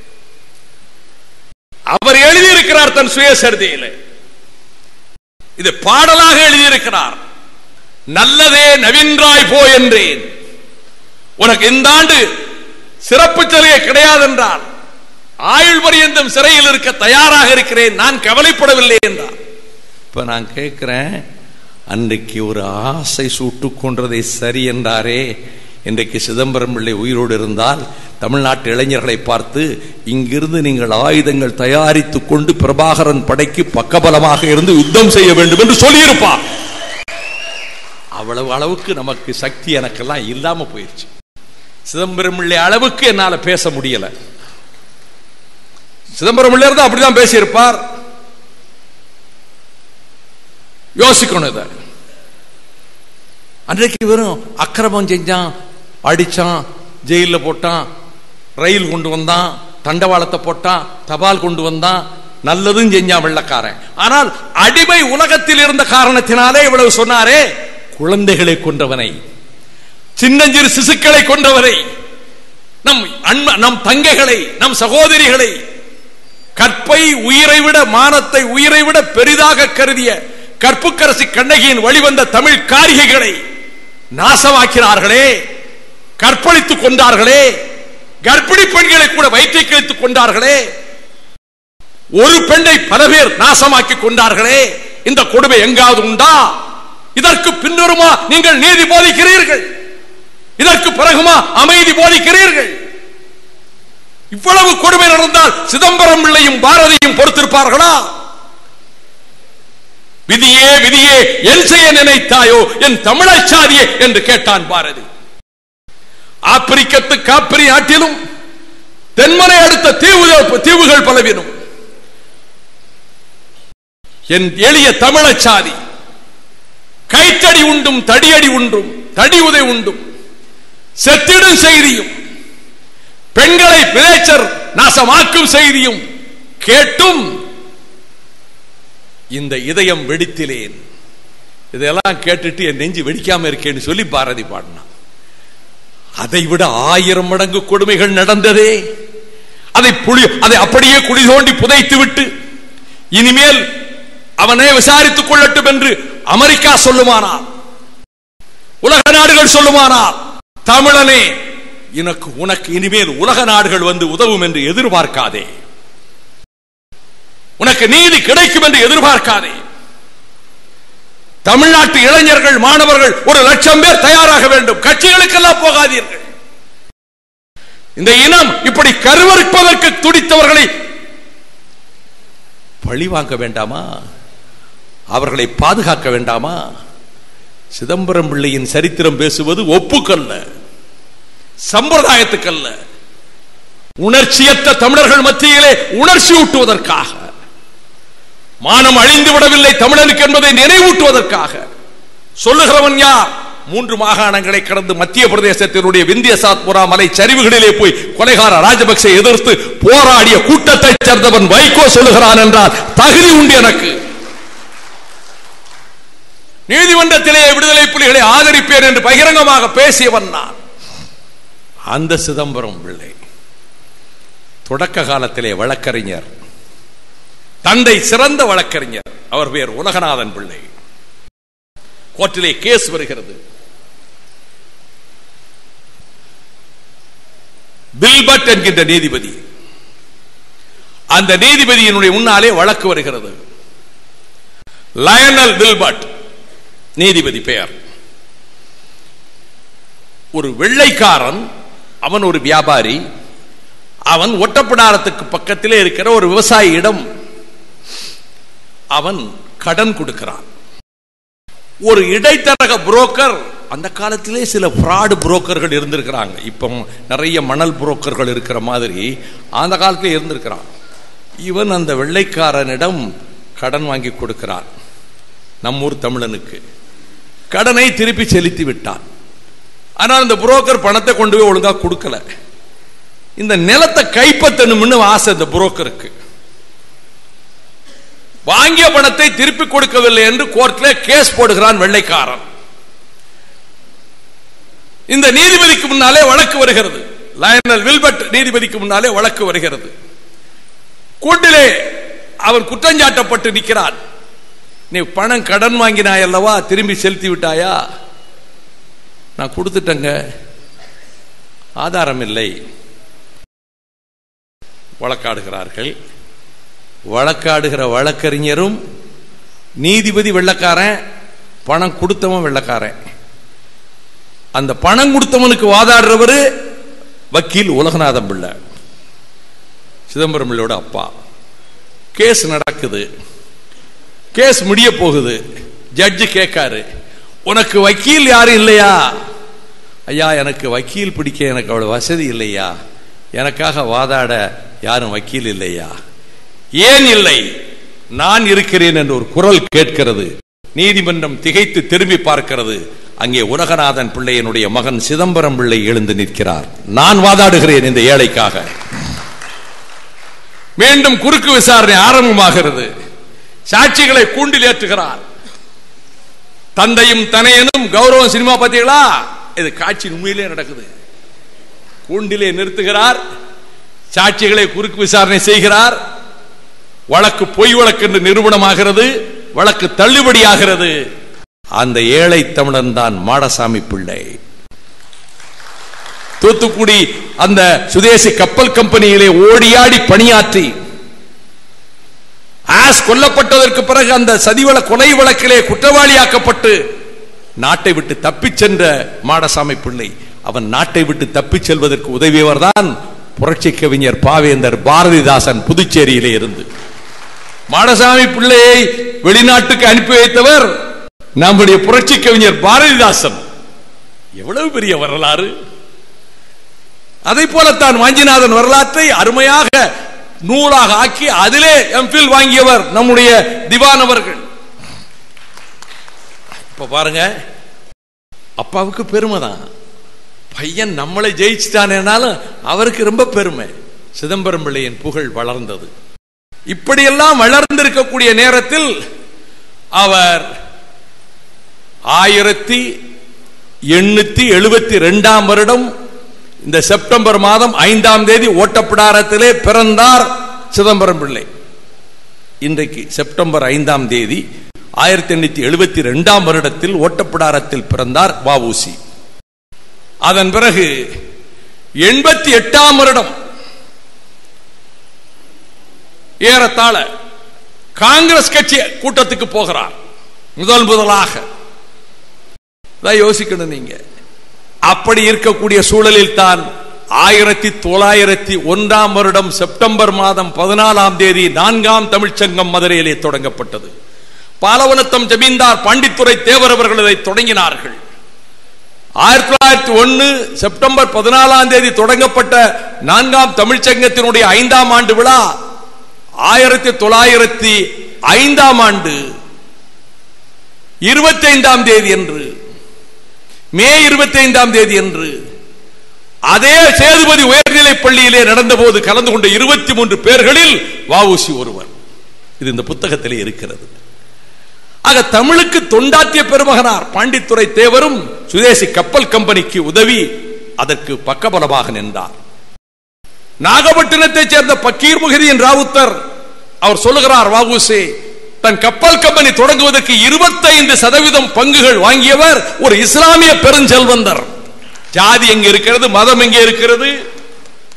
அவர் எழுதியிருக்கிறார் தன் சுயசரிதையிலே இது பாடலாக எழுதியிருக்கிறார் நல்லதே நவீன்றாய் போ என்றேன் உனக்கு இந்த ஆண்டு சிறப்பு சலுகை கிடையாது என்றால் ஆயுள் பரியந்தம் சிறையில் இருக்க தயாராக இருக்கிறேன் நான் கவலைப்படவில்லை என்றார் இப்ப நான் கேட்கிறேன் அன்றைக்கு ஒரு ஆசை சூட்டு கொன்றதை சரி என்றாரே இன்றைக்கு சிதம்பரம் பிள்ளை உயிரோடு இருந்தால் தமிழ்நாட்டு இளைஞர்களை பார்த்து இங்கிருந்து நீங்கள் ஆயுதங்கள் தயாரித்துக் கொண்டு பிரபாகரன் படைக்கு பக்கபலமாக இருந்து யுத்தம் செய்ய வேண்டும் என்று சொல்லியிருப்பார் அவ்வளவு அளவுக்கு நமக்கு சக்தி எனக்கெல்லாம் இல்லாம போயிருச்சு சிதம்பரம் பிள்ளை அளவுக்கு என்னால பேச முடியல சிதம்பரம் பிள்ளை இருந்தா அப்படிதான் பேசியிருப்பார் யோசிக்கணும் இதை அன்றைக்கு வெறும் அக்கிரமம் செஞ்சான் அடிச்சான் ஜெயில போட்டான் ரயில் கொண்டு வந்தான் தண்டவாளத்தை போட்டான் தபால் கொண்டு வந்தான் நல்லதும் செஞ்சான் வெள்ளக்காரன் ஆனால் அடிமை உலகத்தில் இருந்த காரணத்தினாலே இவ்வளவு சொன்னாரே குழந்தைகளை கொன்றவனை சின்னஞ்சிறு சிசுக்களை கொன்றவரை நம் அன்ப நம் தங்கைகளை நம் சகோதரிகளை கற்பை உயிரை விட மானத்தை உயிரை விட பெரிதாக கருதிய கற்புக்கரசி கண்ணகியின் வழிவந்த தமிழ் காரிகைகளை நாசமாக்கினார்களே கற்பழித்துக் கொண்டார்களே கர்ப்பிணி பெண்களை கூட வயிற்றை கிழித்துக் கொண்டார்களே ஒரு பெண்ணை பல பேர் நாசமாக்கி கொண்டார்களே இந்த கொடுமை எங்காவது உண்டா இதற்கு பின்னருமா நீங்கள் நீதி போதிக்கிறீர்கள் இதற்கு பிறகுமா அமைதி போதிக்கிறீர்கள் இவ்வளவு கொடுமை நடந்தால் சிதம்பரம் பிள்ளையும் பாரதியும் பொறுத்திருப்பார்களா விதியே விதியே என் செய்ய நினைத்தாயோ என் தமிழச்சாதியே என்று கேட்டான் பாரதி ஆப்பிரிக்கத்து காப்பிரி நாட்டிலும் தென்மனை அடுத்த தீவுகள் தீவுகள் பலவினும் என் எளிய தமிழச்சாதி கைத்தடி உண்டும் தடியடி உண்டும் தடி உதை உண்டும் செத்திடும் செய்தியும் பெண்களை பிழைச்சர் நாசமாக்கும் செய்தியும் கேட்டும் இந்த இதயம் வெடித்திலேன் இதெல்லாம் கேட்டுட்டு என் நெஞ்சு வெடிக்காம இருக்கேன்னு சொல்லி பாரதி பாடினான் அதை விட ஆயிரம் மடங்கு கொடுமைகள் நடந்ததே அதை புளி அதை அப்படியே குழி தோண்டி புதைத்து விட்டு இனிமேல் அவனே விசாரித்துக் கொள்ளட்டும் என்று அமெரிக்கா சொல்லுமானால் உலக நாடுகள் சொல்லுமானால் தமிழனே எனக்கு உனக்கு இனிமேல் உலக நாடுகள் வந்து உதவும் என்று எதிர்பார்க்காதே உனக்கு நீதி கிடைக்கும் என்று எதிர்பார்க்காதே தமிழ்நாட்டு இளைஞர்கள் மாணவர்கள் ஒரு லட்சம் பேர் தயாராக வேண்டும் கட்சிகளுக்கெல்லாம் போகாதீர்கள் இந்த இனம் இப்படி கருவறுப்பதற்கு துடித்தவர்களை பழி வாங்க வேண்டாமா அவர்களை பாதுகாக்க வேண்டாமா சிதம்பரம் பிள்ளையின் சரித்திரம் பேசுவது ஒப்புக்கல்ல சம்பிரதாயத்துக்கல்ல உணர்ச்சியற்ற தமிழர்கள் மத்தியிலே உணர்ச்சி ஊட்டுவதற்காக மானம் அழிந்து விடவில்லை தமிழனுக்கு என்பதை நினைவூட்டுவதற்காக சொல்லுகிறவன் யார் மூன்று மாகாணங்களை கடந்து மத்திய பிரதேசத்தினுடைய விந்திய சாத்புரா மலை சரிவுகளிலே போய் கொலைகார ராஜபக்சே எதிர்த்து போராடிய கூட்டத்தைச் சேர்ந்தவன் வைகோ சொல்லுகிறான் என்றால் தகுதி உண்டு எனக்கு நீதிமன்றத்திலே விடுதலை புலிகளை ஆதரிப்பேன் என்று பகிரங்கமாக பேசியவன் நான் அந்த சிதம்பரம் பிள்ளை தொடக்க காலத்திலே வழக்கறிஞர் தந்தை சிறந்த வழக்கறிஞர் அவர் பேர் உலகநாதன் பிள்ளை கோர்ட்டிலே கேஸ் வருகிறது பில்பட் என்கின்ற நீதிபதி அந்த நீதிபதியினுடைய முன்னாலே வழக்கு வருகிறது லயனல் பில்பட் நீதிபதி பெயர் ஒரு வெள்ளைக்காரன் அவன் ஒரு வியாபாரி அவன் ஒட்டப்பிடாரத்துக்கு பக்கத்திலே இருக்கிற ஒரு விவசாயியிடம் அவன் கடன் கொடுக்கிறான் ஒரு இடைத்தரக புரோக்கர் அந்த காலத்திலே சில ஃப்ராடு புரோக்கர்கள் இருந்திருக்கிறாங்க இப்போ நிறைய மணல் புரோக்கர்கள் இருக்கிற மாதிரி அந்த காலத்திலே இருந்திருக்கிறான் இவன் அந்த வெள்ளைக்காரனிடம் கடன் வாங்கி கொடுக்கிறான் நம்மூர் தமிழனுக்கு கடனை திருப்பி செலுத்தி விட்டான் ஆனால் அந்த புரோக்கர் பணத்தை கொண்டு போய் ஒழுங்கா கொடுக்கல இந்த நிலத்தை கைப்பற்றணும்னு ஆசை இந்த புரோக்கருக்கு வாங்கிய பணத்தை திருப்பி கொடுக்கவில்லை என்று கோர்ட்ல கேஸ் போடுகிறான் வெள்ளைக்காரன் இந்த நீதிபதிக்கு முன்னாலே வழக்கு வருகிறது லயனல் வில்பட் நீதிபதிக்கு முன்னாலே வழக்கு வருகிறது கூட்டிலே அவன் குற்றஞ்சாட்டப்பட்டு நிற்கிறான் நீ பணம் கடன் வாங்கினாய் அல்லவா திரும்பி செலுத்தி விட்டாயா நான் கொடுத்துட்டேங்க ஆதாரம் இல்லை வழக்காடுகிறார்கள் வழக்காடுகிற வழக்கறிஞரும் நீதிபதி வெள்ளக்காரன் பணம் கொடுத்தவன் வெள்ளக்காரன் அந்த பணம் கொடுத்தவனுக்கு வாதாடுறவர் வக்கீல் உலகநாதம் பிள்ளை சிதம்பரம் பிள்ளையோட அப்பா கேஸ் நடக்குது கேஸ் முடிய போகுது ஜட்ஜு கேட்காரு உனக்கு வக்கீல் யாரும் இல்லையா ஐயா எனக்கு வக்கீல் பிடிக்க எனக்கு அவ்வளவு வசதி இல்லையா எனக்காக வாதாட யாரும் வக்கீல் இல்லையா ஏன் இல்லை நான் இருக்கிறேன் என்று ஒரு குரல் கேட்கிறது நீதிமன்றம் திகைத்து திரும்பி பார்க்கிறது அங்கே உலகநாதன் பிள்ளையனுடைய மகன் சிதம்பரம் பிள்ளை எழுந்து நிற்கிறார் நான் வாதாடுகிறேன் இந்த ஏழைக்காக மீண்டும் குறுக்கு விசாரணை ஆரம்பமாகிறது சாட்சிகளை கூண்டில் ஏற்றுகிறார் தந்தையும் தனையனும் கௌரவம் சினிமா பார்த்தீங்களா இது காட்சி உண்மையிலே நடக்குது கூண்டிலே நிறுத்துகிறார் சாட்சிகளை குறுக்கு விசாரணை செய்கிறார் வழக்கு பொய் வழக்கு என்று நிரூபணமாகிறது வழக்கு தள்ளுபடியாகிறது அந்த ஏழை தமிழன் தான் மாடசாமி பிள்ளை தூத்துக்குடி அந்த சுதேசி கப்பல் கம்பெனியிலே ஓடியாடி பணியாற்றி ஆஸ் கொல்லப்பட்டதற்கு பிறகு அந்த சதிவள கொலை வழக்கிலே குற்றவாளியாக்கப்பட்டு நாட்டை விட்டு தப்பிச் சென்ற மாடசாமி பிள்ளை அவன் நாட்டை விட்டு தப்பிச் செல்வதற்கு உதவியவர் தான் புரட்சி கவிஞர் பாவேந்தர் பாரதிதாசன் புதுச்சேரியிலே இருந்து மாடசாமி பிள்ளையை வெளிநாட்டுக்கு அனுப்பி வைத்தவர் நம்முடைய புரட்சி கவிஞர் பாரதிதாசன் எவ்வளவு பெரிய வரலாறு அதை போலத்தான் வாஞ்சிநாதன் வரலாற்றை அருமையாக நூலாக ஆக்கி அதிலே எம்பில் வாங்கியவர் நம்முடைய திவான் அவர்கள் இப்ப பாருங்க அப்பாவுக்கு பெருமை தான் பையன் நம்மளை ஜெயிச்சுட்டானேனாலும் அவருக்கு ரொம்ப பெருமை சிதம்பரம் பிள்ளையின் புகழ் வளர்ந்தது இப்படியெல்லாம் வளர்ந்திருக்கக்கூடிய நேரத்தில் அவர் ஆயிரத்தி எண்ணூத்தி எழுபத்தி ரெண்டாம் வருடம் இந்த செப்டம்பர் மாதம் ஐந்தாம் தேதி ஓட்டப்பிடாரத்திலே பிறந்தார் சிதம்பரம் பிள்ளை இன்றைக்கு செப்டம்பர் ஐந்தாம் தேதி ஆயிரத்தி எண்ணூத்தி எழுபத்தி ரெண்டாம் வருடத்தில் ஓட்டப்பிடாரத்தில் பிறந்தார் வஉசி அதன் பிறகு எண்பத்தி எட்டாம் வருடம் ஏறத்தாழ காங்கிரஸ் கட்சி கூட்டத்துக்கு போகிறார் முதல் முதலாக இதான் யோசிக்கணும் நீங்க அப்படி இருக்கக்கூடிய சூழலில் தான் ஆயிரத்தி தொள்ளாயிரத்தி ஒன்றாம் வருடம் செப்டம்பர் மாதம் பதினாலாம் தேதி நான்காம் தமிழ்ச்சங்கம் மதுரையிலே தொடங்கப்பட்டது பாலவனத்தம் ஜமீன்தார் பாண்டித்துறை தேவர் அவர்கள் இதை தொடங்கினார்கள் ஆயிரத்தி தொள்ளாயிரத்தி ஒன்னு செப்டம்பர் பதினாலாம் தேதி தொடங்கப்பட்ட நான்காம் தமிழ்ச்சங்கத்தினுடைய ஐந்தாம் ஆண்டு விழா ஆயிரத்தி தொள்ளாயிரத்தி ஐந்தாம் ஆண்டு இருபத்தி ஐந்தாம் தேதி என்று மே இருபத்தி ஐந்தாம் தேதி என்று அதே சேதுபதி உயர்நிலை பள்ளியிலே நடந்தபோது கலந்து கொண்ட இருபத்தி மூன்று பேர்களில் வஉசி ஒருவர் இது இந்த புத்தகத்திலே இருக்கிறது ஆக தமிழுக்கு தொண்டாற்றிய பெருமகனார் பாண்டித்துறை தேவரும் சுதேசி கப்பல் கம்பெனிக்கு உதவி அதற்கு பக்கபலமாக நின்றார் நாகப்பட்டினத்தைச் சேர்ந்த பக்கீர் முகிரியின் ராவுத்தர் அவர் சொல்லுகிறார் வாகுசே தன் கப்பல் கம்பெனி தொடங்குவதற்கு இருபத்தைந்து சதவீதம் பங்குகள் வாங்கியவர் ஒரு இஸ்லாமிய பெருஞ்செல்வந்தர் ஜாதி எங்க இருக்கிறது மதம் எங்கே இருக்கிறது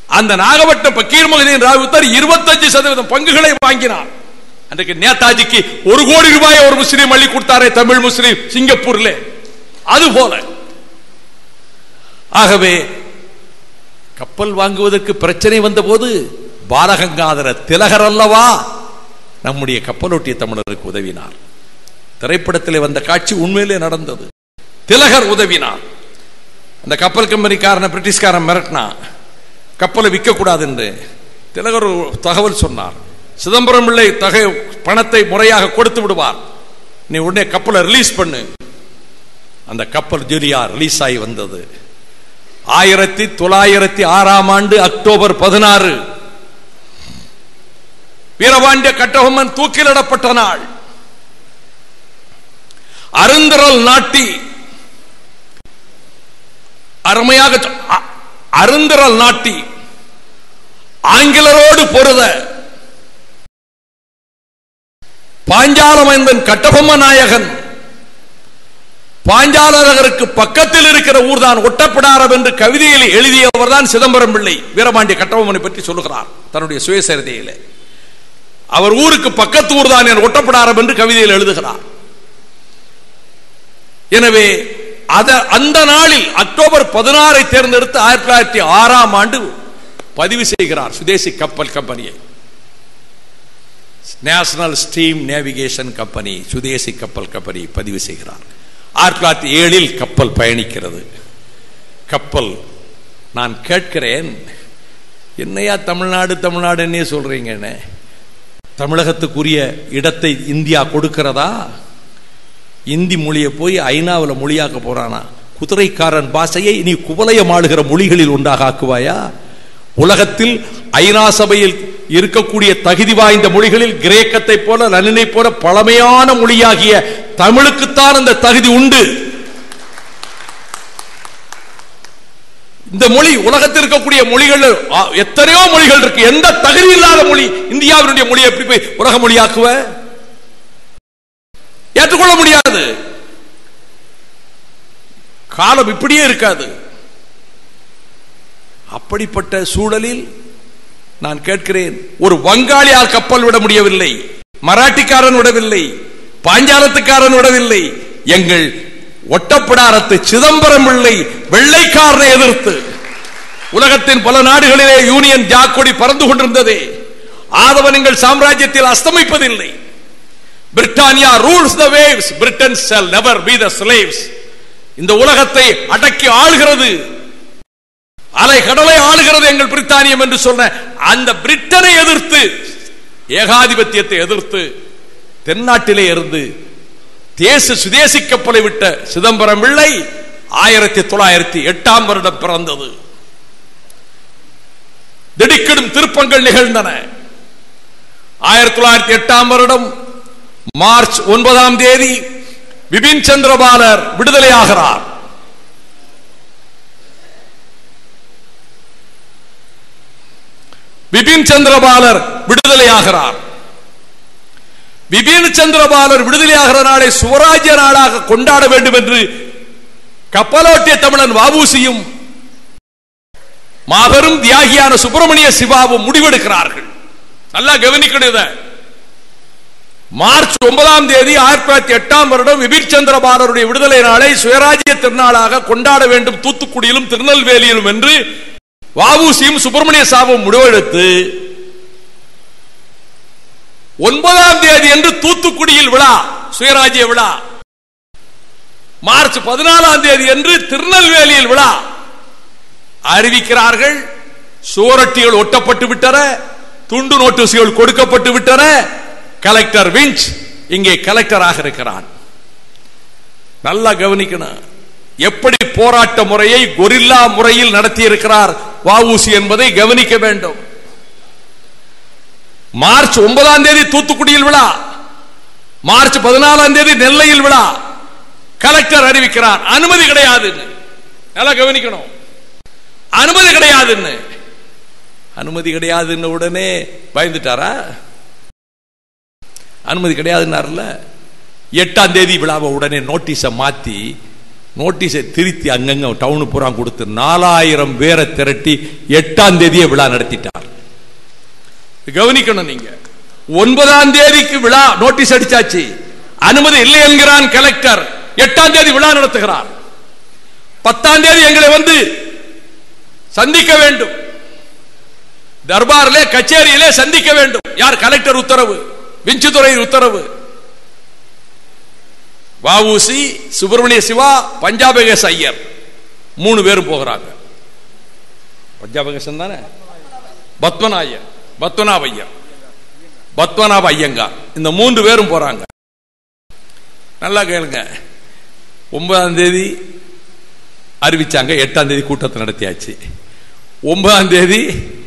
அந்த நாகப்பட்டினம் பக்கீர் மகதீன் ராவுத்தர் இருபத்தஞ்சு சதவீதம் பங்குகளை வாங்கினார் அன்றைக்கு நேதாஜிக்கு ஒரு கோடி ரூபாய் ஒரு முஸ்லீம் அள்ளி கொடுத்தாரே தமிழ் முஸ்லீம் சிங்கப்பூர்ல அது போல ஆகவே கப்பல் வாங்குவதற்கு பிரச்சனை வந்தபோது பாலகங்காதர திலகர் அல்லவா நம்முடைய கப்பலோட்டிய தமிழருக்கு உதவினார் திரைப்படத்தில் வந்த காட்சி உண்மையிலே நடந்தது திலகர் உதவினார் அந்த கப்பல் கம்பெனிக்காரனை பிரிட்டிஷ்காரன் மிரட்டினா கப்பலை விற்கக்கூடாது என்று திலகர் ஒரு தகவல் சொன்னார் சிதம்பரம் பிள்ளை தகை பணத்தை முறையாக கொடுத்து விடுவார் நீ உடனே கப்பலை ரிலீஸ் பண்ணு அந்த கப்பல் ஜூலியா ரிலீஸ் ஆகி வந்தது ஆயிரத்தி தொள்ளாயிரத்தி ஆறாம் ஆண்டு அக்டோபர் பதினாறு வீரபாண்டிய கட்டபொம்மன் தூக்கிலிடப்பட்ட நாள் அருந்திரல் நாட்டி அருமையாக சொ- அ- அருந்திரல் நாட்டி ஆங்கிலரோடு பொருத பாஞ்சாலமைந்தன் கட்டபொம்ம நாயகன் பாஞ்சாலநகருக்கு பக்கத்தில் இருக்கிற ஊர்தான் ஒட்டப்பிடாரம் என்று கவிதையில் எழுதியவர் தான் சிதம்பரம் பிள்ளை வீரபாண்டிய கட்டபொம்மனை பற்றி சொல்லுகிறார் தன்னுடைய சுயசரிதையிலே அவர் ஊருக்கு பக்கத்து ஊர் தான் என் ஒட்டப்பிடாரம் என்று கவிதையில் எழுதுகிறார் எனவே அத அந்த நாளில் அக்டோபர் பதினாறை தேர்ந்தெடுத்து ஆயிரத்தி தொள்ளாயிரத்தி ஆறாம் ஆண்டு பதிவு செய்கிறார் சுதேசி கப்பல் கம்பெனியை national steam navigation company Swadeshi கப்பல் கம்பெனி பதிவு செய்கிறார் ஆயிரத்தி தொள்ளாயிரத்தி ஏழில் கப்பல் பயணிக்கிறது கப்பல் நான் கேட்கிறேன் என்னையா தமிழ்நாடு தமிழ்நாடுன்னே சொல்றீங்கன்னு தமிழகத்துக்குரிய இடத்தை இந்தியா கொடுக்கிறதா இந்தி மொழியை போய் ஐநாவில் மொழியாக்க போறானா குதிரைக்காரன் பாஷையை நீ குவலயம் ஆளுகிற மொழிகளில் ஒன்றாக ஆக்குவாயா உலகத்தில் ஐநா சபையில் இருக்கக்கூடிய தகுதி வாய்ந்த மொழிகளில் கிரேக்கத்தை போல லனினை போல பழமையான மொழியாகிய தமிழுக்குத்தான் அந்த தகுதி உண்டு இந்த மொழி உலகத்தில் இருக்கக்கூடிய மொழிகள் ஆ, எத்தனையோ மொழிகள் இருக்கு எந்த தகுதி இல்லாத மொழி இந்தியாவினுடைய மொழி எப்படி போய் உலக மொழியாக்குவ ஏற்றுக்கொள்ள முடியாது காலம் இப்படியே இருக்காது அப்படிப்பட்ட சூழலில் நான் கேட்கிறேன் ஒரு வங்காளியால் கப்பல் விட முடியவில்லை மராட்டிக்காரன் விடவில்லை பாஞ்சாலத்துக்காரன் விடவில்லை எங்கள் ஒட்டப்பிடாரத்து சிதம்பரம் பிள்ளை வெள்ளைக்காரனை எதிர்த்து உலகத்தின் பல நாடுகளிலே யூனியன் ஜாக்கொடி பறந்து கொண்டிருந்ததே ஆதவனங்கள் சாம்ராஜ்யத்தில் அஸ்தமிப்பதில்லை Britannia rules the waves Britain shall never be the slaves இந்த உலகத்தை அடக்கி ஆளுகிறது அலை கடலை ஆளுகிறது எங்கள் பிரித்தானியம் என்று சொன்ன அந்த பிரிட்டனை எதிர்த்து ஏகாதிபத்தியத்தை எதிர்த்து தென்னாட்டிலே இருந்து தேச சுதேசி கப்பலை விட்ட சிதம்பரம் பிள்ளை ஆயிரத்தி தொள்ளாயிரத்தி எட்டாம் வருடம் பிறந்தது திடுக்கிடும் திருப்பங்கள் நிகழ்ந்தன ஆயிரத்தி தொள்ளாயிரத்தி எட்டாம் வருடம் மார்ச் ஒன்பதாம் தேதி விபின் சந்திரபாலர் விடுதலையாகிறார் விபின் சந்திரபாலர் விடுதலையாகிறார் விபின் சந்திரபாலர் விடுதலையாகிற நாளை சுவராஜ்ய நாளாக கொண்டாட வேண்டும் என்று கப்பலோட்டிய தமிழன் வாபூசியும் மாபெரும் தியாகியான சுப்பிரமணிய சிவாவும் முடிவெடுக்கிறார்கள் நல்லா கவனிக்கணும் இதை. மார்ச் ஒன்பதாம் தேதி ஆயிரத்தி தொள்ளாயிரத்தி எட்டாம் வருடம் விபின் சந்திரபாலருடைய விடுதலை நாளை சுயராஜ்ய திருநாளாக கொண்டாட வேண்டும் தூத்துக்குடியிலும் திருநெல்வேலியிலும் என்று வாவூசியும் சுப்பிரமணிய சாவும் முடிவெடுத்து ஒன்பதாம் தேதி என்று தூத்துக்குடியில் விழா சுயராஜ்ய விழா மார்ச் பதினாலாம் தேதி என்று திருநெல்வேலியில் விழா அறிவிக்கிறார்கள் சுவரொட்டிகள் ஒட்டப்பட்டு விட்டன துண்டு நோட்டீஸ்கள் கொடுக்கப்பட்டு விட்டன கலெக்டர் விஞ்ச் இங்கே கலெக்டராக இருக்கிறான் நல்லா கவனிக்கணும் எப்படி போராட்ட முறையை கொரில்லா முறையில் நடத்தி இருக்கிறார் வஉசி என்பதை கவனிக்க வேண்டும் மார்ச் ஒன்பதாம் தேதி தூத்துக்குடியில் விழா மார்ச் பதினாலாம் தேதி நெல்லையில் விழா கலெக்டர் அறிவிக்கிறார் அனுமதி கிடையாதுன்னு நல்லா கவனிக்கணும் அனுமதி கிடையாதுன்னு அனுமதி கிடையாதுன்னு உடனே பயந்துட்டாரா அனுமதி கிடையாதுன்னாருல எட்டாம் தேதி விழாவை உடனே நோட்டீஸை மாத்தி நோட்டீஸை திருத்தி அங்கங்க டவுனு பூரா கொடுத்து நாலாயிரம் பேரை திரட்டி எட்டாம் தேதியே விழா நடத்திட்டார் கவனிக்கணும் நீங்க ஒன்பதாம் தேதிக்கு விழா நோட்டீஸ் அடிச்சாச்சு அனுமதி இல்லை என்கிறான் கலெக்டர் எட்டாம் தேதி விழா நடத்துகிறார் பத்தாம் தேதி எங்களை வந்து சந்திக்க வேண்டும் தர்பாரிலே கச்சேரியிலே சந்திக்க வேண்டும் யார் கலெக்டர் உத்தரவு விஞ்சுதுறை உத்தரவு வஉசி சுப்பிரமணிய சிவா பஞ்சாபகேஷ் ஐயர் மூணு பேரும் போகிறாங்க பஞ்சாபகேசன் தானே பத்மனா ஐயர் பத்மநாப ஐயர் பத்மநாப ஐயங்கா இந்த மூன்று பேரும் போறாங்க நல்லா கேளுங்க ஒன்பதாம் தேதி அறிவிச்சாங்க எட்டாம் தேதி கூட்டத்தை நடத்தியாச்சு ஒன்பதாம் தேதி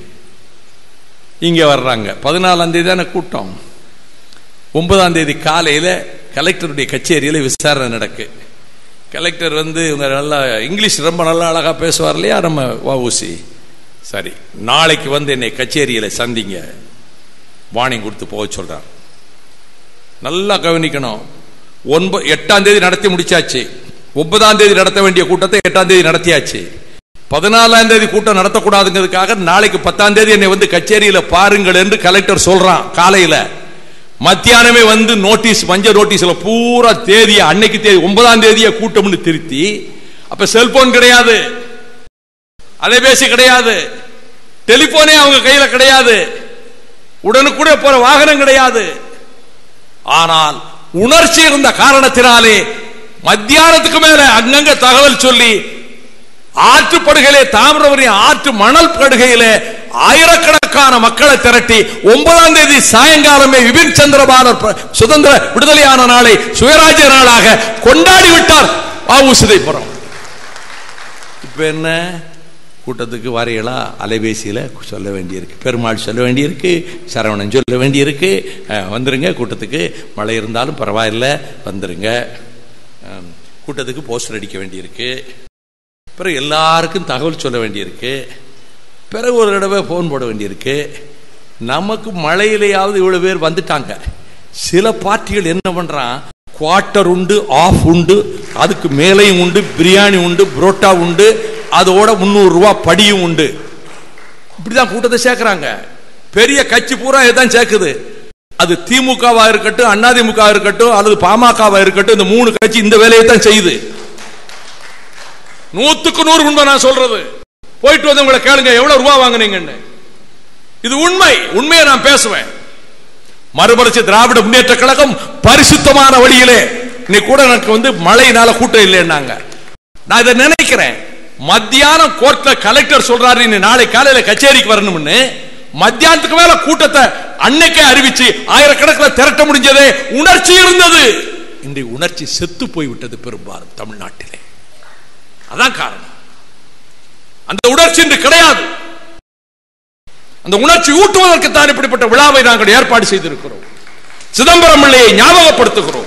இங்க வர்றாங்க பதினாலாம் தேதி தானே கூட்டம் ஒன்பதாம் தேதி காலையில கலெக்டருடைய கச்சேரியில விசாரணை நடக்கு கலெக்டர் வந்து இவங்க நல்லா இங்கிலீஷ் ரொம்ப நல்லா அழகா பேசுவார் இல்லையா நம்ம வஉசி சரி நாளைக்கு வந்து என்னை கச்சேரியில சந்திங்க வார்னிங் கொடுத்து போக சொல்றார் நல்லா கவனிக்கணும் ஒன்பது எட்டாம் தேதி நடத்தி முடிச்சாச்சு ஒன்பதாம் தேதி நடத்த வேண்டிய கூட்டத்தை எட்டாம் தேதி நடத்தியாச்சு பதினாலாம் தேதி கூட்டம் நடத்தக்கூடாதுங்கிறதுக்காக நாளைக்கு பத்தாம் தேதி என்னை வந்து கச்சேரியில பாருங்கள் என்று கலெக்டர் சொல்றான் காலையில மத்தியானமே வந்து நோட்டீஸ் மஞ்சள் நோட்டீஸ்ல பூரா தேதியை அன்னைக்கு தேதி ஒன்பதாம் தேதியை கூட்டம்னு திருத்தி அப்ப செல்போன் கிடையாது அலைபேசி கிடையாது டெலிபோனே அவங்க கையில கிடையாது உடனுக்குடைய போற வாகனம் கிடையாது ஆனால் உணர்ச்சி இருந்த காரணத்தினாலே மத்தியானத்துக்கு மேல அங்கங்க தகவல் சொல்லி ஆற்றுப்படுகையிலே தாமிரபரணி ஆற்று மணல் படுகையிலே ஆயிரக்கணக்கான மக்களை திரட்டி ஒன்பதாம் தேதி சாயங்காலமே விபின் சந்திரபாலர் ப- சுதந்திர விடுதலையான நாளை சுயராஜ்ய நாளாக கொண்டாடி விட்டார் வாவு சிதைப்புறம் இப்ப என்ன கூட்டத்துக்கு வரையலா அலைபேசியில சொல்ல வேண்டியிருக்கு பெருமாள் சொல்ல வேண்டியிருக்கு சரவணன் சொல்ல வேண்டியிருக்கு அஹ், வந்துருங்க கூட்டத்துக்கு மழை இருந்தாலும் பரவாயில்ல வந்துருங்க அஹ், கூட்டத்துக்கு போஸ்டர் அடிக்க வேண்டியிருக்கு பிறகு எல்லாருக்கும் தகவல் சொல்ல வேண்டியிருக்கு பிறகு ஒரு தடவை ஃபோன் போட வேண்டியிருக்கு நமக்கு மழையிலேயாவது இவ்வளவு பேர் வந்துட்டாங்க சில பார்ட்டிகள் என்ன பண்றான் குவார்ட்டர் உண்டு ஆஃப் உண்டு அதுக்கு மேலையும் உண்டு பிரியாணி உண்டு புரோட்டா உண்டு அதோட முந்நூறு ரூபா படியும் உண்டு இப்படிதான் கூட்டத்தை சேர்க்கறாங்க பெரிய கட்சி பூரா இதான் சேர்க்குது அது திமுகவா இருக்கட்டும் அதிமுக இருக்கட்டும் அல்லது பாமகவா இருக்கட்டும் இந்த மூணு கட்சி இந்த வேலையை தான் செய்யுது நூத்துக்கு நூறு உண்மை நான் சொல்றது போயிட்டு வந்து உங்களை கேளுங்க எவ்வளவு ரூபா வாங்குனீங்கன்னு இது உண்மை உண்மையை நான் பேசுவேன் மறுமலர்ச்சி திராவிட முன்னேற்ற கழகம் பரிசுத்தமான வழியிலே இன்னைக்கு கூட எனக்கு வந்து மழையினால கூட்டம் இல்லைன்னாங்க நான் இதை நினைக்கிறேன் மத்தியானம் கோர்ட்ல கலெக்டர் சொல்றாரு நீ நாளை காலையில கச்சேரிக்கு வரணும்னு மத்தியானத்துக்கு மேல கூட்டத்தை அன்னைக்கே அறிவிச்சு ஆயிரக்கணக்கில் திரட்ட முடிஞ்சதே உணர்ச்சி இருந்தது இன்றைய உணர்ச்சி செத்து போய்விட்டது பெரும்பாலும் தமிழ்நாட்டிலே அதான் காரணம் அந்த உணர்ச்சி இன்று கிடையாது அந்த உணர்ச்சி ஊட்டுவதற்கு தான் இப்படிப்பட்ட விழாவை நாங்கள் ஏற்பாடு செய்திருக்கிறோம் சிதம்பரம் பிள்ளையை ஞாபகப்படுத்துகிறோம்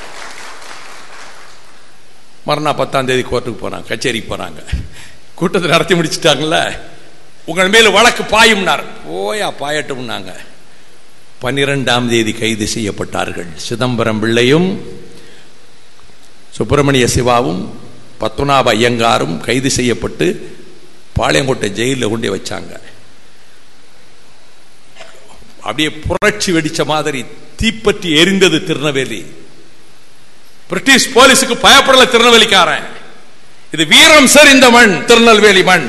மறுநாள் பத்தாம் தேதி கோர்ட்டுக்கு போனாங்க கச்சேரிக்கு போனாங்க கூட்டத்தை நடத்தி முடிச்சிட்டாங்கல்ல உங்கள் மேல வழக்கு பாயும்னார் போயா பாயட்டும்னாங்க பன்னிரெண்டாம் தேதி கைது செய்யப்பட்டார்கள் சிதம்பரம் பிள்ளையும் சுப்பிரமணிய சிவாவும் பத்மநாப ஐயங்காரும் கைது செய்யப்பட்டு பாளையங்கோட்டை ஜெயிலில் கொண்டு வச்சாங்க அப்படியே புரட்சி வெடிச்ச மாதிரி தீப்பற்றி எரிந்தது திருநெல்வேலி பிரிட்டிஷ் போலீஸுக்கு பயப்படல திருநெல்வேலிக்காரன் இது வீரம் சார் இந்த மண் திருநெல்வேலி மண்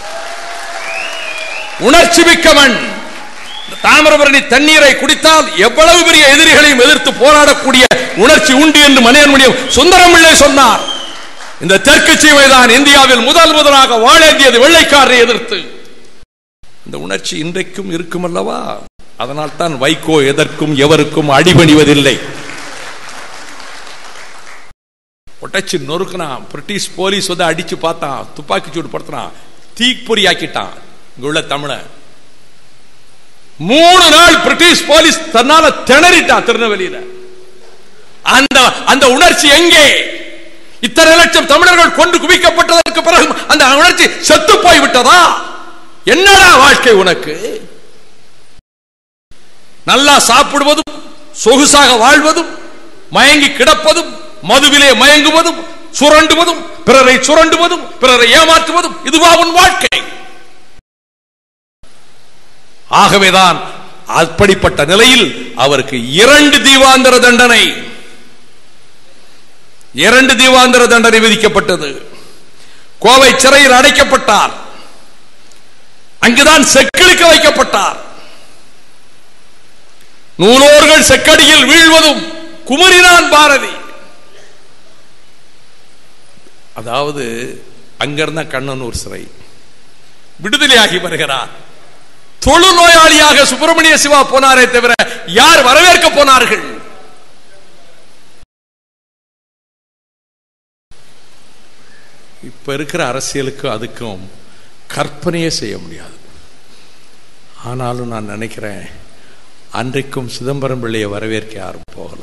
உணர்ச்சி மிக்க மண் தாமிரபரணி தண்ணீரை குடித்தால் எவ்வளவு பெரிய எதிரிகளையும் எதிர்த்து போராடக்கூடிய உணர்ச்சி உண்டு என்று மணியன்மணியம் சுந்தரம் பிள்ளை சொன்னார் இந்த தெற்கு சீமைதான் இந்தியாவில் முதல் முதலாக வாழேந்தியது வெள்ளைக்காரரை எதிர்த்து இந்த உணர்ச்சி இன்றைக்கும் இருக்கும் அல்லவா அதனால் தான் வைகோ எதற்கும் எவருக்கும் அடிபணிவதில்லை ஒட்டச்சு நொறுக்குனான் பிரிட்டிஷ் போலீஸ் வந்து அடிச்சு பார்த்தான் துப்பாக்கி சூடு படுத்தினான் தீப்பொறி ஆக்கிட்டான் இங்க உள்ள தமிழன் மூணு நாள் பிரிட்டிஷ் போலீஸ் தன்னால திணறிட்டான் திருநெல்வேலியில அந்த அந்த உணர்ச்சி எங்கே இத்தனை லட்சம் தமிழர்கள் கொண்டு குவிக்கப்பட்டதற்கு பிறகு அந்த உணர்ச்சி செத்து போய் விட்டதா என்னடா வாழ்க்கை உனக்கு நல்லா சாப்பிடுவதும் சொகுசாக வாழ்வதும் மயங்கி கிடப்பதும் மதுவிலே மயங்குவதும் சுரண்டுவதும் பிறரை சுரண்டுவதும் பிறரை ஏமாற்றுவதும் இதுவா உன் வாழ்க்கை ஆகவேதான் அப்படிப்பட்ட நிலையில் அவருக்கு இரண்டு தீவாந்தர தண்டனை இரண்டு தீவாந்தர தண்டனை விதிக்கப்பட்டது கோவை சிறையில் அடைக்கப்பட்டார் அங்குதான் செக்கிழுக்க வைக்கப்பட்டார் நூலோர்கள் செக்கடியில் வீழ்வதும் குமரினான் பாரதி அதாவது அங்கிருந்த கண்ணனூர் சிறை விடுதலையாகி வருகிறார் தொழு நோயாளியாக சுப்பிரமணிய சிவா போனாரே தவிர யார் வரவேற்க போனார்கள் இப்ப இருக்கிற அரசியலுக்கும் அதுக்கும் கற்பனையே செய்ய முடியாது ஆனாலும் நான் நினைக்கிறேன் அன்றைக்கும் சிதம்பரம் பிள்ளையை வரவேற்க யாரும் போகல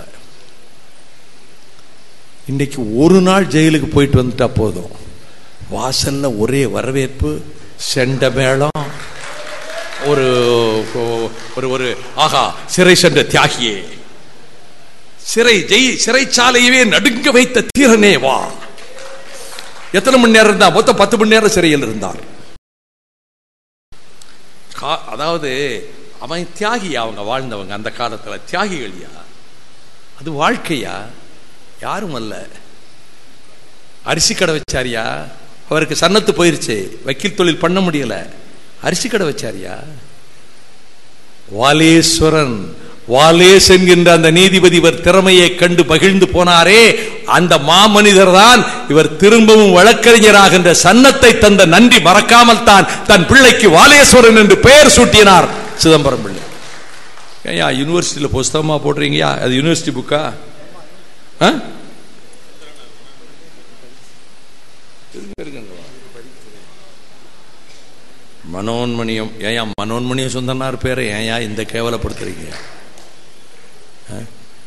இன்னைக்கு ஒரு நாள் ஜெயிலுக்கு போயிட்டு வந்துட்டா போதும் வாசல்ல ஒரே வரவேற்பு செண்ட மேளம் ஒரு ஒரு ஒரு ஆகா சிறை சென்ற தியாகியே சிறை ஜெய் சிறைச்சாலையவே நடுங்க வைத்த தீரனே வா எத்தனை மணி நேரம் இருந்தா மொத்தம் பத்து மணி நேரம் சிறையில் இருந்தார் கா- அதாவது அவன் தியாகி அவங்க வாழ்ந்தவங்க அந்த காலத்துல தியாகிகள்யா அது வாழ்க்கையா யாரும் அல்ல அரிசி கடை வச்சாரியா அவருக்கு சன்னத்து போயிருச்சு வக்கீல் தொழில் பண்ண முடியல அரிசி கடை வச்சாரியா வாலேஸ்வரன் வாலேஸ் என்கின்ற அந்த நீதிபதி இவர் திறமையை கண்டு மகிழ்ந்து போனாரே அந்த மாமனிதர் தான் இவர் திரும்பவும் வழக்கறிஞராகின்ற சன்னத்தை தந்த நன்றி மறக்காமல் தான் தன் பிள்ளைக்கு வாலேஸ்வரன் என்று பெயர் சூட்டினார் சிதம்பரம் பிள்ளை ஏயா யூனிவர்சிட்டியில் புஸ்தகமா போடுறீங்கயா அது யூனிவர்சிட்டி புக்கா ஆ? மனோன்மணியம் ஏயா மனோன்மணியம் சுந்தரனார் பேரை ஏயா இந்த கேவலப்படுத்துறீங்க ஆ?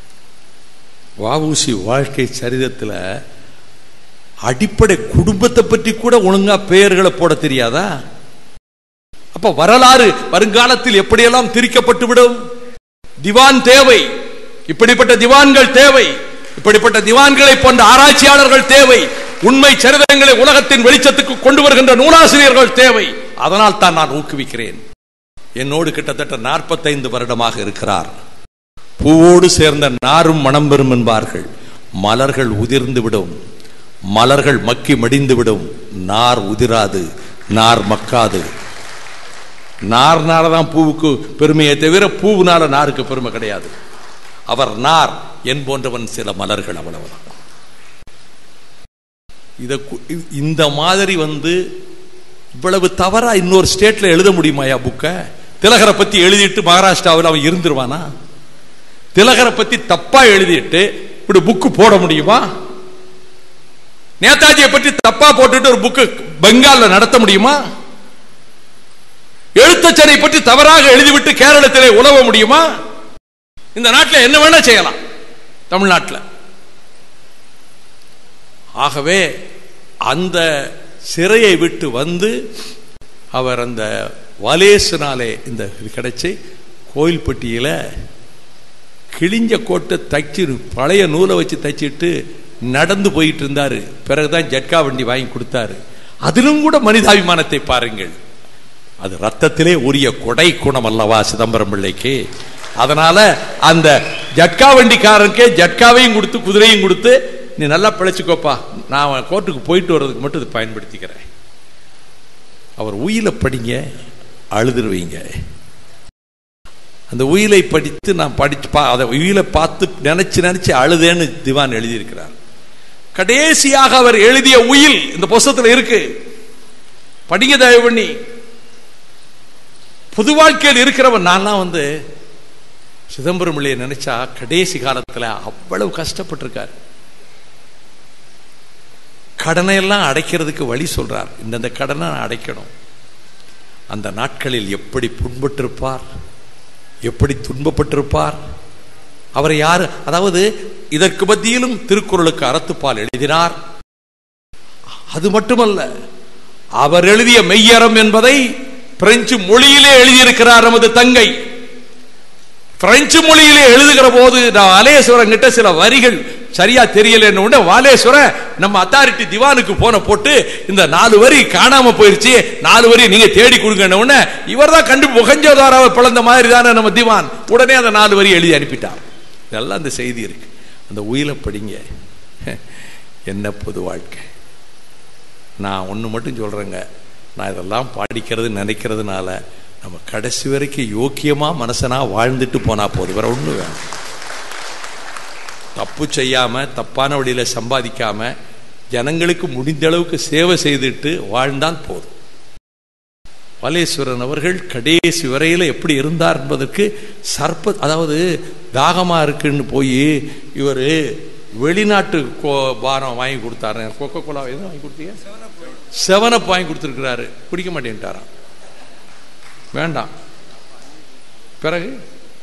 வஉசி வாழ்க்கை சரிதத்துல அடிப்படை குடும்பத்தை பற்றி கூட ஒழுங்கா பெயர்களை போட தெரியாதா அப்ப வரலாறு வருங்காலத்தில் எப்படியெல்லாம் திரிக்கப்பட்டு விடும் திவான் தேவை இப்படிப்பட்ட திவான்கள் தேவை இப்படிப்பட்ட திவான்களை போன்ற ஆராய்ச்சியாளர்கள் தேவை உண்மை சரிதங்களை உலகத்தின் வெளிச்சத்துக்கு கொண்டு வருகின்ற நூலாசிரியர்கள் தேவை அதனால் தான் நான் ஊக்குவிக்கிறேன் என்னோடு கிட்டத்தட்ட நாற்பத்தைந்து வருடமாக இருக்கிறார் பூவோடு சேர்ந்த நாரும் மனம் பெறும் என்பார்கள் மலர்கள் உதிர்ந்து விடும் மலர்கள் மக்கி மடிந்து விடும் நார் உதிராது நார் மக்காது நார்னால தான் பூவுக்கு பெருமையை தவிர பூவுனால நாருக்கு பெருமை கிடையாது அவர் நார் என் போன்றவன் சில மலர்கள் அவ்வளவுதான் இத கு- இ- இந்த மாதிரி வந்து இவ்வளவு தவறா இன்னொரு ஸ்டேட்ல எழுத முடியுமாயா புக்க திலகரை பத்தி எழுதிட்டு மகாராஷ்டிராவில் அவன் இருந்துருவானா திலகரை பத்தி தப்பா எழுதிட்டு இப்படி புக்கு போட முடியுமா நேதாஜியை பற்றி தப்பா போட்டுட்டு ஒரு புக்கு பெங்கால்ல நடத்த முடியுமா எழுத்தச்சனை பற்றி தவறாக எழுதிவிட்டு கேரளத்திலே உலவ முடியுமா இந்த நாட்டில் என்ன வேணா செய்யலாம் தமிழ்நாட்டில் ஆகவே அந்த சிறையை விட்டு வந்து அவர் அந்த வலேசனாலே இந்த இது கிடைச்சி கோயில்பட்டியில் கிழிஞ்ச கோட்டை தைச்சு பழைய நூலை வச்சு தைச்சிட்டு நடந்து போயிட்டு இருந்தாரு பிறகுதான் ஜட்கா வண்டி வாங்கி கொடுத்தாரு அதிலும் கூட மனிதாபிமானத்தை பாருங்கள் அது ரத்தத்திலே உரிய கொடை குணம் அல்லவா சிதம்பரம் பிள்ளைக்கு அதனால அந்த ஜட்கா வண்டிக்காரனுக்கே ஜட்காவையும் கொடுத்து குதிரையும் கொடுத்து நீ நல்லா பிழைச்சுக்கோப்பா நான் கோர்ட்டுக்கு போயிட்டு வர்றதுக்கு மட்டும் இதை பயன்படுத்திக்கிறேன் அவர் உயில படிங்க அழுதுருவீங்க அந்த உயிலை படித்து நான் படிச்சு பா அதை உயிலை பார்த்து நினைச்சு நினைச்சு அழுதேன்னு திவான் எழுதியிருக்கிறார் கடைசியாக அவர் எழுதிய உயில் இந்த புஸ்தகத்தில் இருக்கு படிங்க தயவு பண்ணி பொது வாழ்க்கையில் இருக்கிறவன் நான்லாம் வந்து சிதம்பரம் பிள்ளையை நினைச்சா கடைசி காலத்துல அவ்வளவு கஷ்டப்பட்டிருக்காரு கடனை எல்லாம் அடைக்கிறதுக்கு வழி சொல்றார் இந்தந்த கடனை நான் அடைக்கணும் அந்த நாட்களில் எப்படி புண்பட்டிருப்பார் எப்படி துன்பப்பட்டிருப்பார் அவரை யாரு அதாவது இதற்கு மத்தியிலும் திருக்குறளுக்கு அறத்துப்பால் எழுதினார் அது மட்டுமல்ல அவர் எழுதிய மெய்யறம் என்பதை பிரெஞ்சு மொழியிலே எழுதியிருக்கிறார் நமது தங்கை பிரெஞ்சு மொழியிலே எழுதுகிற போது நான் அலேஸ்வரன் கிட்ட சில வரிகள் சரியா தெரியலன்னு உடனே வாலேஸ்வரன் நம்ம அத்தாரிட்டி திவானுக்கு போன போட்டு இந்த நாலு வரி காணாம போயிருச்சு நாலு வரி நீங்க தேடி கொடுங்க உடனே இவர் தான் கண்டு முகஞ்சோதாராவை பிளந்த மாதிரி தானே நம்ம திவான் உடனே அந்த நாலு வரி எழுதி அனுப்பிட்டார் இதெல்லாம் அந்த செய்தி இருக்கு அந்த உயிலை படிங்க என்ன பொது வாழ்க்கை நான் ஒன்று மட்டும் சொல்கிறேங்க நான் இதெல்லாம் பாடிக்கிறது நினைக்கிறதுனால நம்ம கடைசி வரைக்கும் யோக்கியமாக மனசனாக வாழ்ந்துட்டு போனால் போதும் வேற ஒன்றும் வேணும் தப்பு செய்யாமல் தப்பான வழியில் சம்பாதிக்காம ஜனங்களுக்கு முடிந்த அளவுக்கு சேவை செய்துட்டு வாழ்ந்தான் போதும் வாலேஸ்வரன் அவர்கள் கடைசி வரையில் எப்படி இருந்தார் என்பதற்கு சர்ப்ப அதாவது தாகமாக இருக்குன்னு போய் இவர் வெளிநாட்டு கோ பாரம் வாங்கி கொடுத்தாரு கொக்கோ கோலா எதுவும் வாங்கி கொடுத்தீங்க செவனப் வாங்கி கொடுத்துருக்கிறாரு குடிக்க மாட்டேன்ட்டாராம் வேண்டாம் பிறகு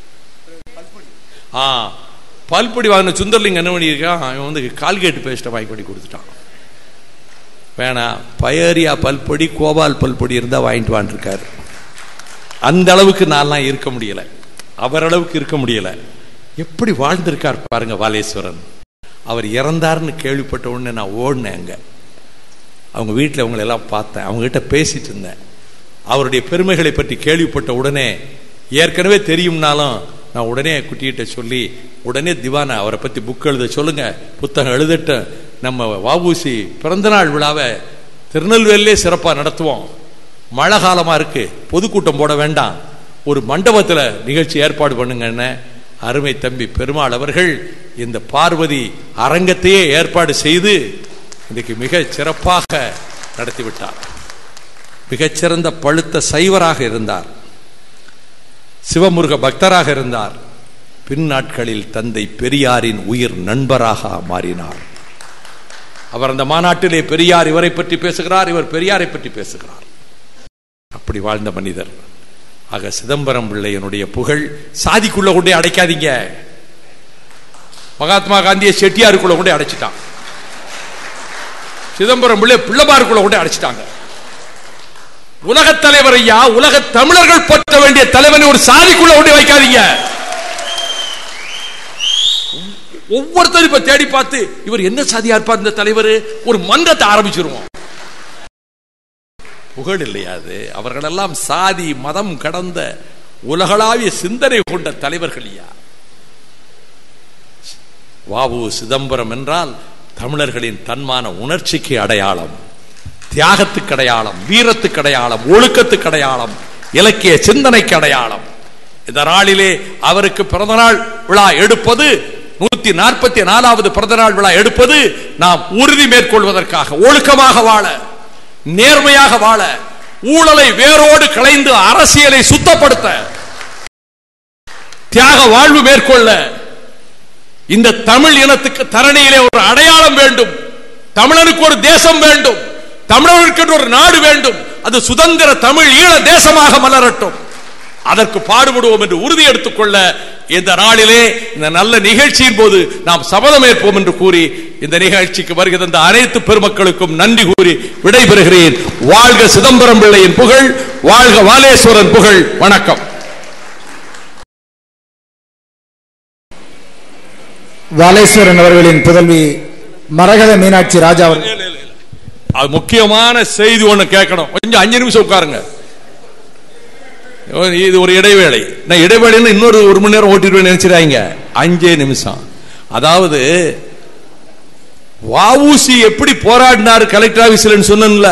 ஆ பல்பொடி வாங்கின சுந்தர்லிங்க என்ன பண்ணியிருக்கான் அவன் வந்து கால்கேட் பேஸ்ட்டை வாங்கி கொண்டு கொடுத்துட்டான் வேணாம் பயரியா பல்பொடி கோபால் பல்பொடி இருந்தால் வாங்கிட்டு வான்ருக்காரு அந்த அளவுக்கு நான்லாம் இருக்க முடியல அவர் அளவுக்கு இருக்க முடியல எப்படி வாழ்ந்திருக்கார் பாருங்க வாலேஸ்வரன் அவர் இறந்தார்னு கேள்விப்பட்ட உடனே நான் ஓடினேன் அங்க அவங்க வீட்டில் அவங்களை எல்லாம் பார்த்தேன் அவங்ககிட்ட பேசிட்டு இருந்தேன் அவருடைய பெருமைகளை பற்றி கேள்விப்பட்ட உடனே ஏற்கனவே தெரியும்னாலும் நான் உடனே குட்டிகிட்ட சொல்லி உடனே திவானை அவரை பற்றி புக் எழுத சொல்லுங்க புத்தகம் எழுதட்டும் நம்ம வாபூசி பிறந்தநாள் விழாவை திருநெல்வேலியே சிறப்பாக நடத்துவோம் மழை காலமாக இருக்கு பொதுக்கூட்டம் போட வேண்டாம் ஒரு மண்டபத்தில் நிகழ்ச்சி ஏற்பாடு பண்ணுங்கன்னு அருமை தம்பி பெருமாள் அவர்கள் இந்த பார்வதி அரங்கத்தையே ஏற்பாடு செய்து இன்றைக்கு மிக சிறப்பாக நடத்திவிட்டார் மிகச்சிறந்த பழுத்த சைவராக இருந்தார் சிவமுருக பக்தராக இருந்தார் பின் நாட்களில் தந்தை பெரியாரின் உயிர் நண்பராக மாறினார் அவர் அந்த மாநாட்டிலே பெரியார் இவரை பற்றி பேசுகிறார் இவர் பெரியாரை பற்றி பேசுகிறார் அப்படி வாழ்ந்த மனிதர் ஆக சிதம்பரம் பிள்ளையனுடைய புகழ் சாதிக்குள்ள கொண்டே அடைக்காதீங்க மகாத்மா காந்தியை செட்டியாருக்குள்ள கொண்டே அடைச்சிட்டான் சிதம்பரம் பிள்ளை பிள்ளைமாருக்குள்ள கொண்டே அடைச்சிட்டாங்க உலக தலைவர் ஐயா உலக தமிழர்கள் போற்ற வேண்டிய தலைவனை ஒரு சாதிக்குள்ள கொண்டு வைக்காதீங்க ஒவ்வொருத்தரும் இப்ப தேடி பார்த்து இவர் என்ன சாதியா இருப்பார் இந்த தலைவர் ஒரு மன்றத்தை ஆரம்பிச்சிருவோம் புகழ் இல்லையா அது அவர்களெல்லாம் சாதி மதம் கடந்த உலகளாவிய சிந்தனை கொண்ட தலைவர்கள் ஐயா வாவு சிதம்பரம் என்றால் தமிழர்களின் தன்மான உணர்ச்சிக்கு அடையாளம் தியாகத்துக்கு அடையாளம் வீரத்துக்கு அடையாளம் ஒழுக்கத்துக்கு அடையாளம் இலக்கிய சிந்தனைக்கு அடையாளம் இந்த நாளிலே அவருக்கு பிறந்தநாள் விழா எடுப்பது நூத்தி நாற்பத்தி நாலாவது பிறந்தநாள் விழா எடுப்பது நாம் உறுதி மேற்கொள்வதற்காக ஒழுக்கமாக வாழ நேர்மையாக வாழ ஊழலை வேரோடு களைந்து அரசியலை சுத்தப்படுத்த தியாக வாழ்வு மேற்கொள்ள இந்த தமிழ் இனத்துக்கு தரணியிலே ஒரு அடையாளம் வேண்டும் தமிழனுக்கு ஒரு தேசம் வேண்டும் தமிழர்களுக்கு ஒரு நாடு வேண்டும் அது சுதந்திர தமிழ் ஈழ தேசமாக மலரட்டும் அதற்கு பாடுபடுவோம் என்று உறுதி எடுத்துக்கொள்ள இந்த நாளிலே இந்த நல்ல நிகழ்ச்சியின் போது நாம் சபதம் ஏற்போம் என்று கூறி இந்த நிகழ்ச்சிக்கு வருகிற இந்த அனைத்து பெருமக்களுக்கும் நன்றி கூறி விடைபெறுகிறேன் வாழ்க சிதம்பரம் பிள்ளையின் புகழ் வாழ்க வாலேஸ்வரன் புகழ் வணக்கம் வாலேஸ்வரன் அவர்களின் புதல்வி மரகத மீனாட்சி ராஜா அவர்கள் அது முக்கியமான செய்தி ஒண்ணு கேட்கணும் கொஞ்சம் அஞ்சு நிமிஷம் உட்காருங்க இது ஒரு இடைவேளை நான் இடைவேளைன்னு இன்னொரு ஒரு மணி நேரம் ஓட்டிடுவேன் நினைச்சிடாங்க அஞ்சே நிமிஷம் அதாவது வாவூசி எப்படி போராடினார் கலெக்டர் ஆபீஸ்ல சொன்னேன்ல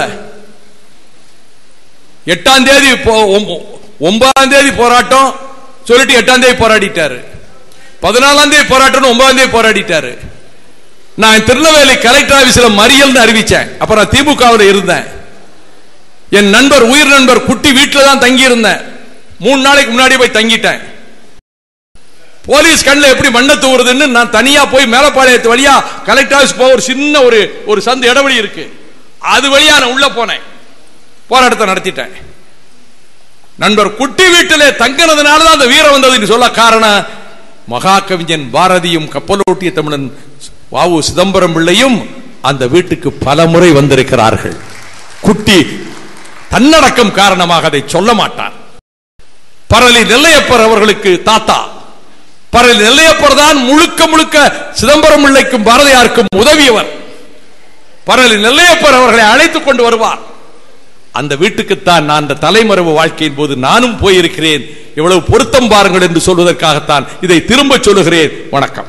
எட்டாம் தேதி போ- ஒம்ப- ஒன்பதாம் தேதி போராட்டம் சொல்லிட்டு எட்டாம் தேதி போராடிட்டாரு பதினாலாம் தேதி போராட்டம் ஒன்பதாம் தேதி போராடிட்டாரு நான் திருநெல்வேலி கலெக்டர் ஆபீஸ்ல மறியல்னு அறிவிச்சேன் அப்ப நான் திமுகவில் இருந்தேன் என் நண்பர் உயிர் நண்பர் குட்டி வீட்டில் தான் தங்கி இருந்தேன் மூணு நாளைக்கு முன்னாடி போய் தங்கிட்டேன் போலீஸ் கண்ணில் எப்படி மண்ணை தூவுறதுன்னு நான் தனியா போய் மேலப்பாளையத்து வழியா கலெக்டர் ஆபீஸ் போக ஒரு சின்ன ஒரு ஒரு சந்து இடைவெளி இருக்கு அது வழியா நான் உள்ள போனேன் போராட்டத்தை நடத்திட்டேன் நண்பர் குட்டி வீட்டிலே தங்கினதுனால தான் அந்த வீரம் வந்ததுன்னு சொல்ல காரணம் மகாகவிஞன் பாரதியும் கப்பலோட்டிய தமிழன் வாவு சிதம்பரம் பிள்ளையும் அந்த வீட்டுக்கு பல முறை வந்திருக்கிறார்கள் குட்டி தன்னடக்கம் காரணமாக அதை சொல்ல மாட்டார் பரளி நெல்லையப்பர் அவர்களுக்கு தாத்தா பரல் நெல்லையப்பர் தான் முழுக்க முழுக்க சிதம்பரம் பிள்ளைக்கும் பாரதியாருக்கும் உதவியவர் பரல் நெல்லையப்பர் அவர்களை அழைத்துக் கொண்டு வருவார் அந்த வீட்டுக்குத்தான் நான் அந்த தலைமறைவு வாழ்க்கையின் போது நானும் போயிருக்கிறேன் எவ்வளவு பொருத்தம் பாருங்கள் என்று சொல்வதற்காகத்தான் இதை திரும்ப சொல்லுகிறேன் வணக்கம்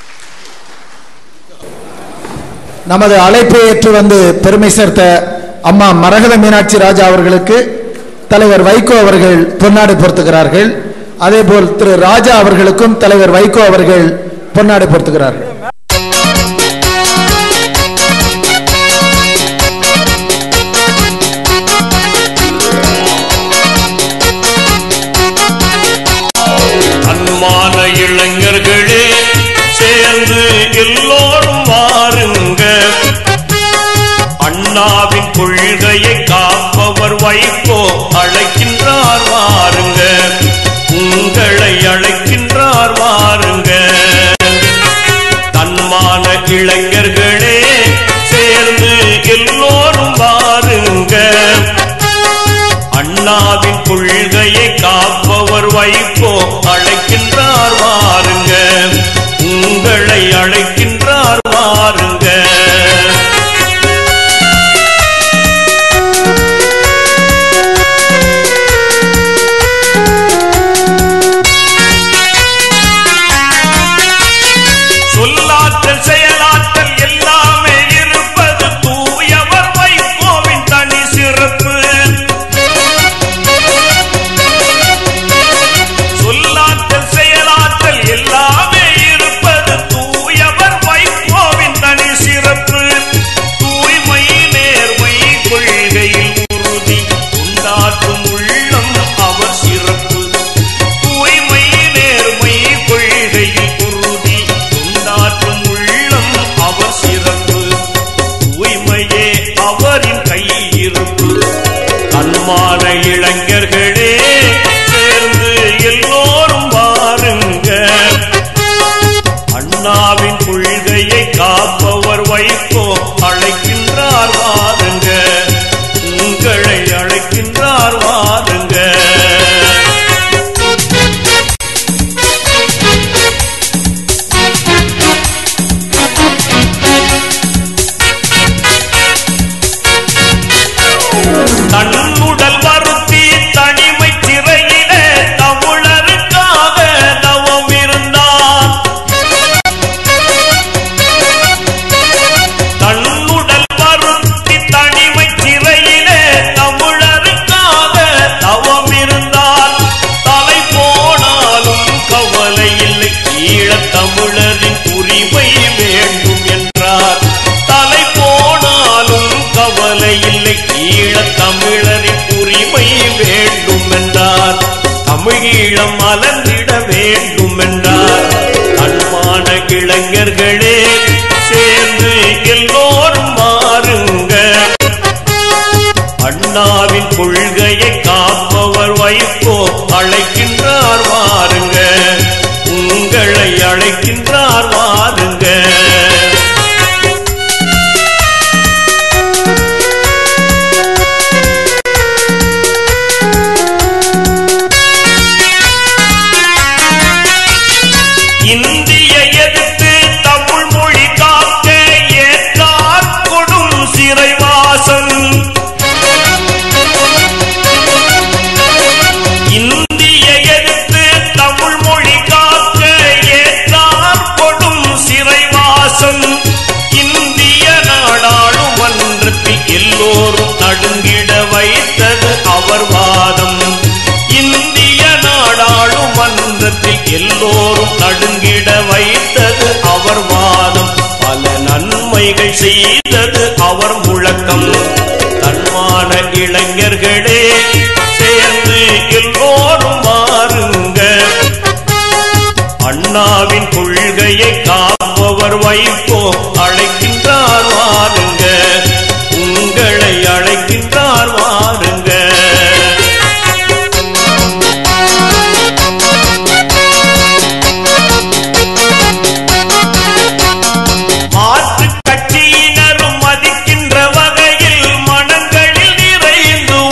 நமது அழைப்பை ஏற்று வந்து பெருமை சேர்த்த அம்மா மரகத மீனாட்சி ராஜா அவர்களுக்கு தலைவர் வைகோ அவர்கள் பொன்னாடை பொருத்துகிறார்கள் அதேபோல் திரு ராஜா அவர்களுக்கும் தலைவர் வைகோ அவர்கள் பொன்னாடை பொருத்துகிறார்கள் அன்பான இளைஞர்களே சேர்ந்து எல்லோரும் வாருங்க அண்ணாவின் கொள்கையை காப்பவர் வைகோ அழைக்கின்றார் வாருங்க உங்களை அழைக்கின்றார் வாருங்க தன்மான இளைஞர்களே சேர்ந்து எல்லோரும் வாருங்க அண்ணாவின் கொள்கையை காப்பவர் வைகோ அழைக்கின்றார் வாருங்க உங்களை அழைக்கின்றார் வாருங்க சொல்லாற்றல் செயலாற்றல் எல்லாமே இருப்பது தூயவர் வைகோவின் தனி சிறப்பு சொல்லாற்றல் செயலாற்றல் எல்லாமே இருப்பது தூயவர் வைகோவின் தனி சிறப்பு தூய்மை நேர்மை கொள்கையில் உறுதி உண்டாற்றும் உள்ளம் அவர் சிறப்பு தூய்மை நேர்மை கொள்கையில் உறுதி உண்டாற்றும் உள்ளம் அவர் சிறப்பு தூய்மையே அவரின் கையிருப்பு தன்மான இளைஞர்களே சேர்ந்து எல்லோரும் வாருங்க அண்ணாவின் கொள்கையை காப்பவர் வைகோ அழைக்கின்றார் வாருங்க உங்களை அழைக்கின்றார் வாருங்க தன்னுடல் வருத்தி தனிமை சிறையிலே தமிழருக்காக தவம் இருந்தான் தன்னுடல் வருத்தி தனிமை சிறையிலே தமிழருக்காக தவம் இருந்தான் தலை போனாலும் கவலை இல்லை ஈழத் தமிழரின் உரிமை வேண்டும் என்றார் தலை போனாலும் கவலை இல்லை ஈழத் தமிழரின் உரிமை வேண்டும் என்றார் தமிழீழம் மலர்ந்திட வேண்டும் என்றார் அன்பான இளைஞர்களே சேர்ந்து எல்லோரும் மாறுங்க அண்ணாவின் கொள்கையை காப்பவர் வைகோ அழைக்கின்றார் வாருங்க உங்களை அழைக்கின்றார் வாருங்க இந்திய எதிர்த்து தமிழ் மொழி காக்க ஏற்றார் கொடும் சிறைவாசம் இந்திய எதிர்த்து தமிழ் மொழி காக்க ஏற்றார் கொடும் சிறைவாசம் இந்திய நாடாளுமன்றத்தில் எல்லோரும் நடுங்கிட வைத்தது அவர் வாதம் இந்திய நாடாளுமன்றத்தில் எல்லோரும் நடுங்கிட வைத்தது அவர் வாதம் பல நன்மைகள் செய்தது அவர் முழக்கம் தன்மான இளைஞர்களே சேர்ந்து எல்லோரும் மாறுங்க அண்ணாவின் கொள்கையை காப்பவர் வைகோ அழைக்கின்றார் வாருங்க உங்களை அழைக்கின்றார் வாருங்க மாற்றுக் கட்சியினரும் மதிக்கின்ற வகையில் மனங்களில் நிறைந்து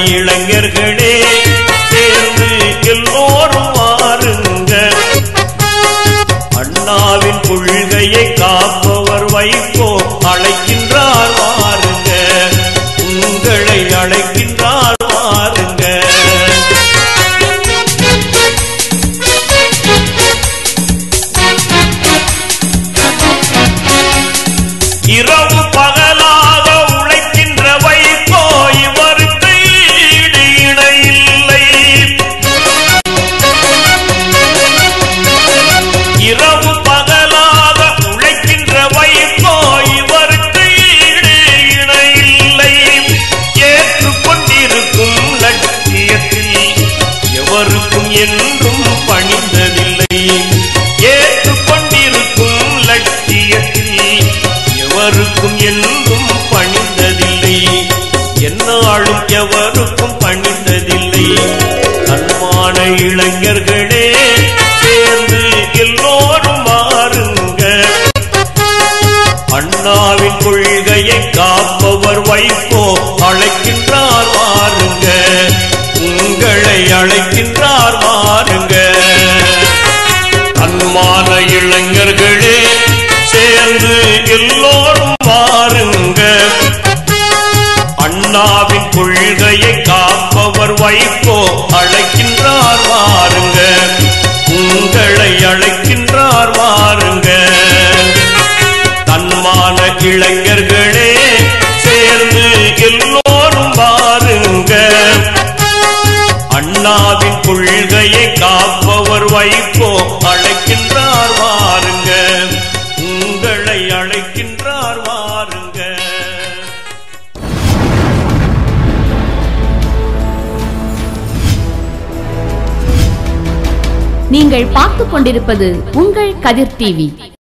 இளைஞர்களே சேர்ந்து எல்லோரும் வாருங்க அண்ணாவின் கொள்கையை காப்பவர் வைகோ அழைக்கின்றார் வாருங்க உங்களை அழைக்கின்றார் வாருங்க இரவு பகலாக உழைக்கின்ற வைகோ இவருக்கு ஈடு இணையில்லை இரவு பகலாக உழைக்கின்ற வைகோ இவருக்கு ஈடு இணையில்லை ஏற்றுக்கொண்டிருக்கும் லட்சியத்தில் எவருக்கும் என்றும் பணிந்ததில்லை ஏற்றுக்கொண்டிருக்கும் லட்சியத்தில் எவருக்கும் என்றும் பணிந்ததில்லை என்னாலும் எவருக்கும் பணிந்ததில்லை அன்பான இளைஞர்களே சேர்ந்து எல்லோரும் மாறுங்க அண்ணாவின் கொள்கையை காப்பவர் வைப்போ அழைக்கின்றார் வாருங்க உங்களை அழைக்கின்றார் வாருங்க அன்பான இளைஞர்களே சேர்ந்து எல்லோரும் வாருங்க அண்ணாவின் கொள்கையை காப்பவர் வைப்போ அழைக்கின்றார் வாருங்க உங்களை அழைக்கின்றார் வாருங்க தன்மான இளைஞர்களே சேர்ந்து எல்லோரும் வாருங்க அண்ணாவின் கொள்கையை காப்பவர் வைப்போ அழைக்கின்றார் வாருங்க உங்களை அழைக்கின்றார் வாருங்க நீங்கள் பார்த்துக் கொண்டிருப்பது உங்கள் கதிர் டிவி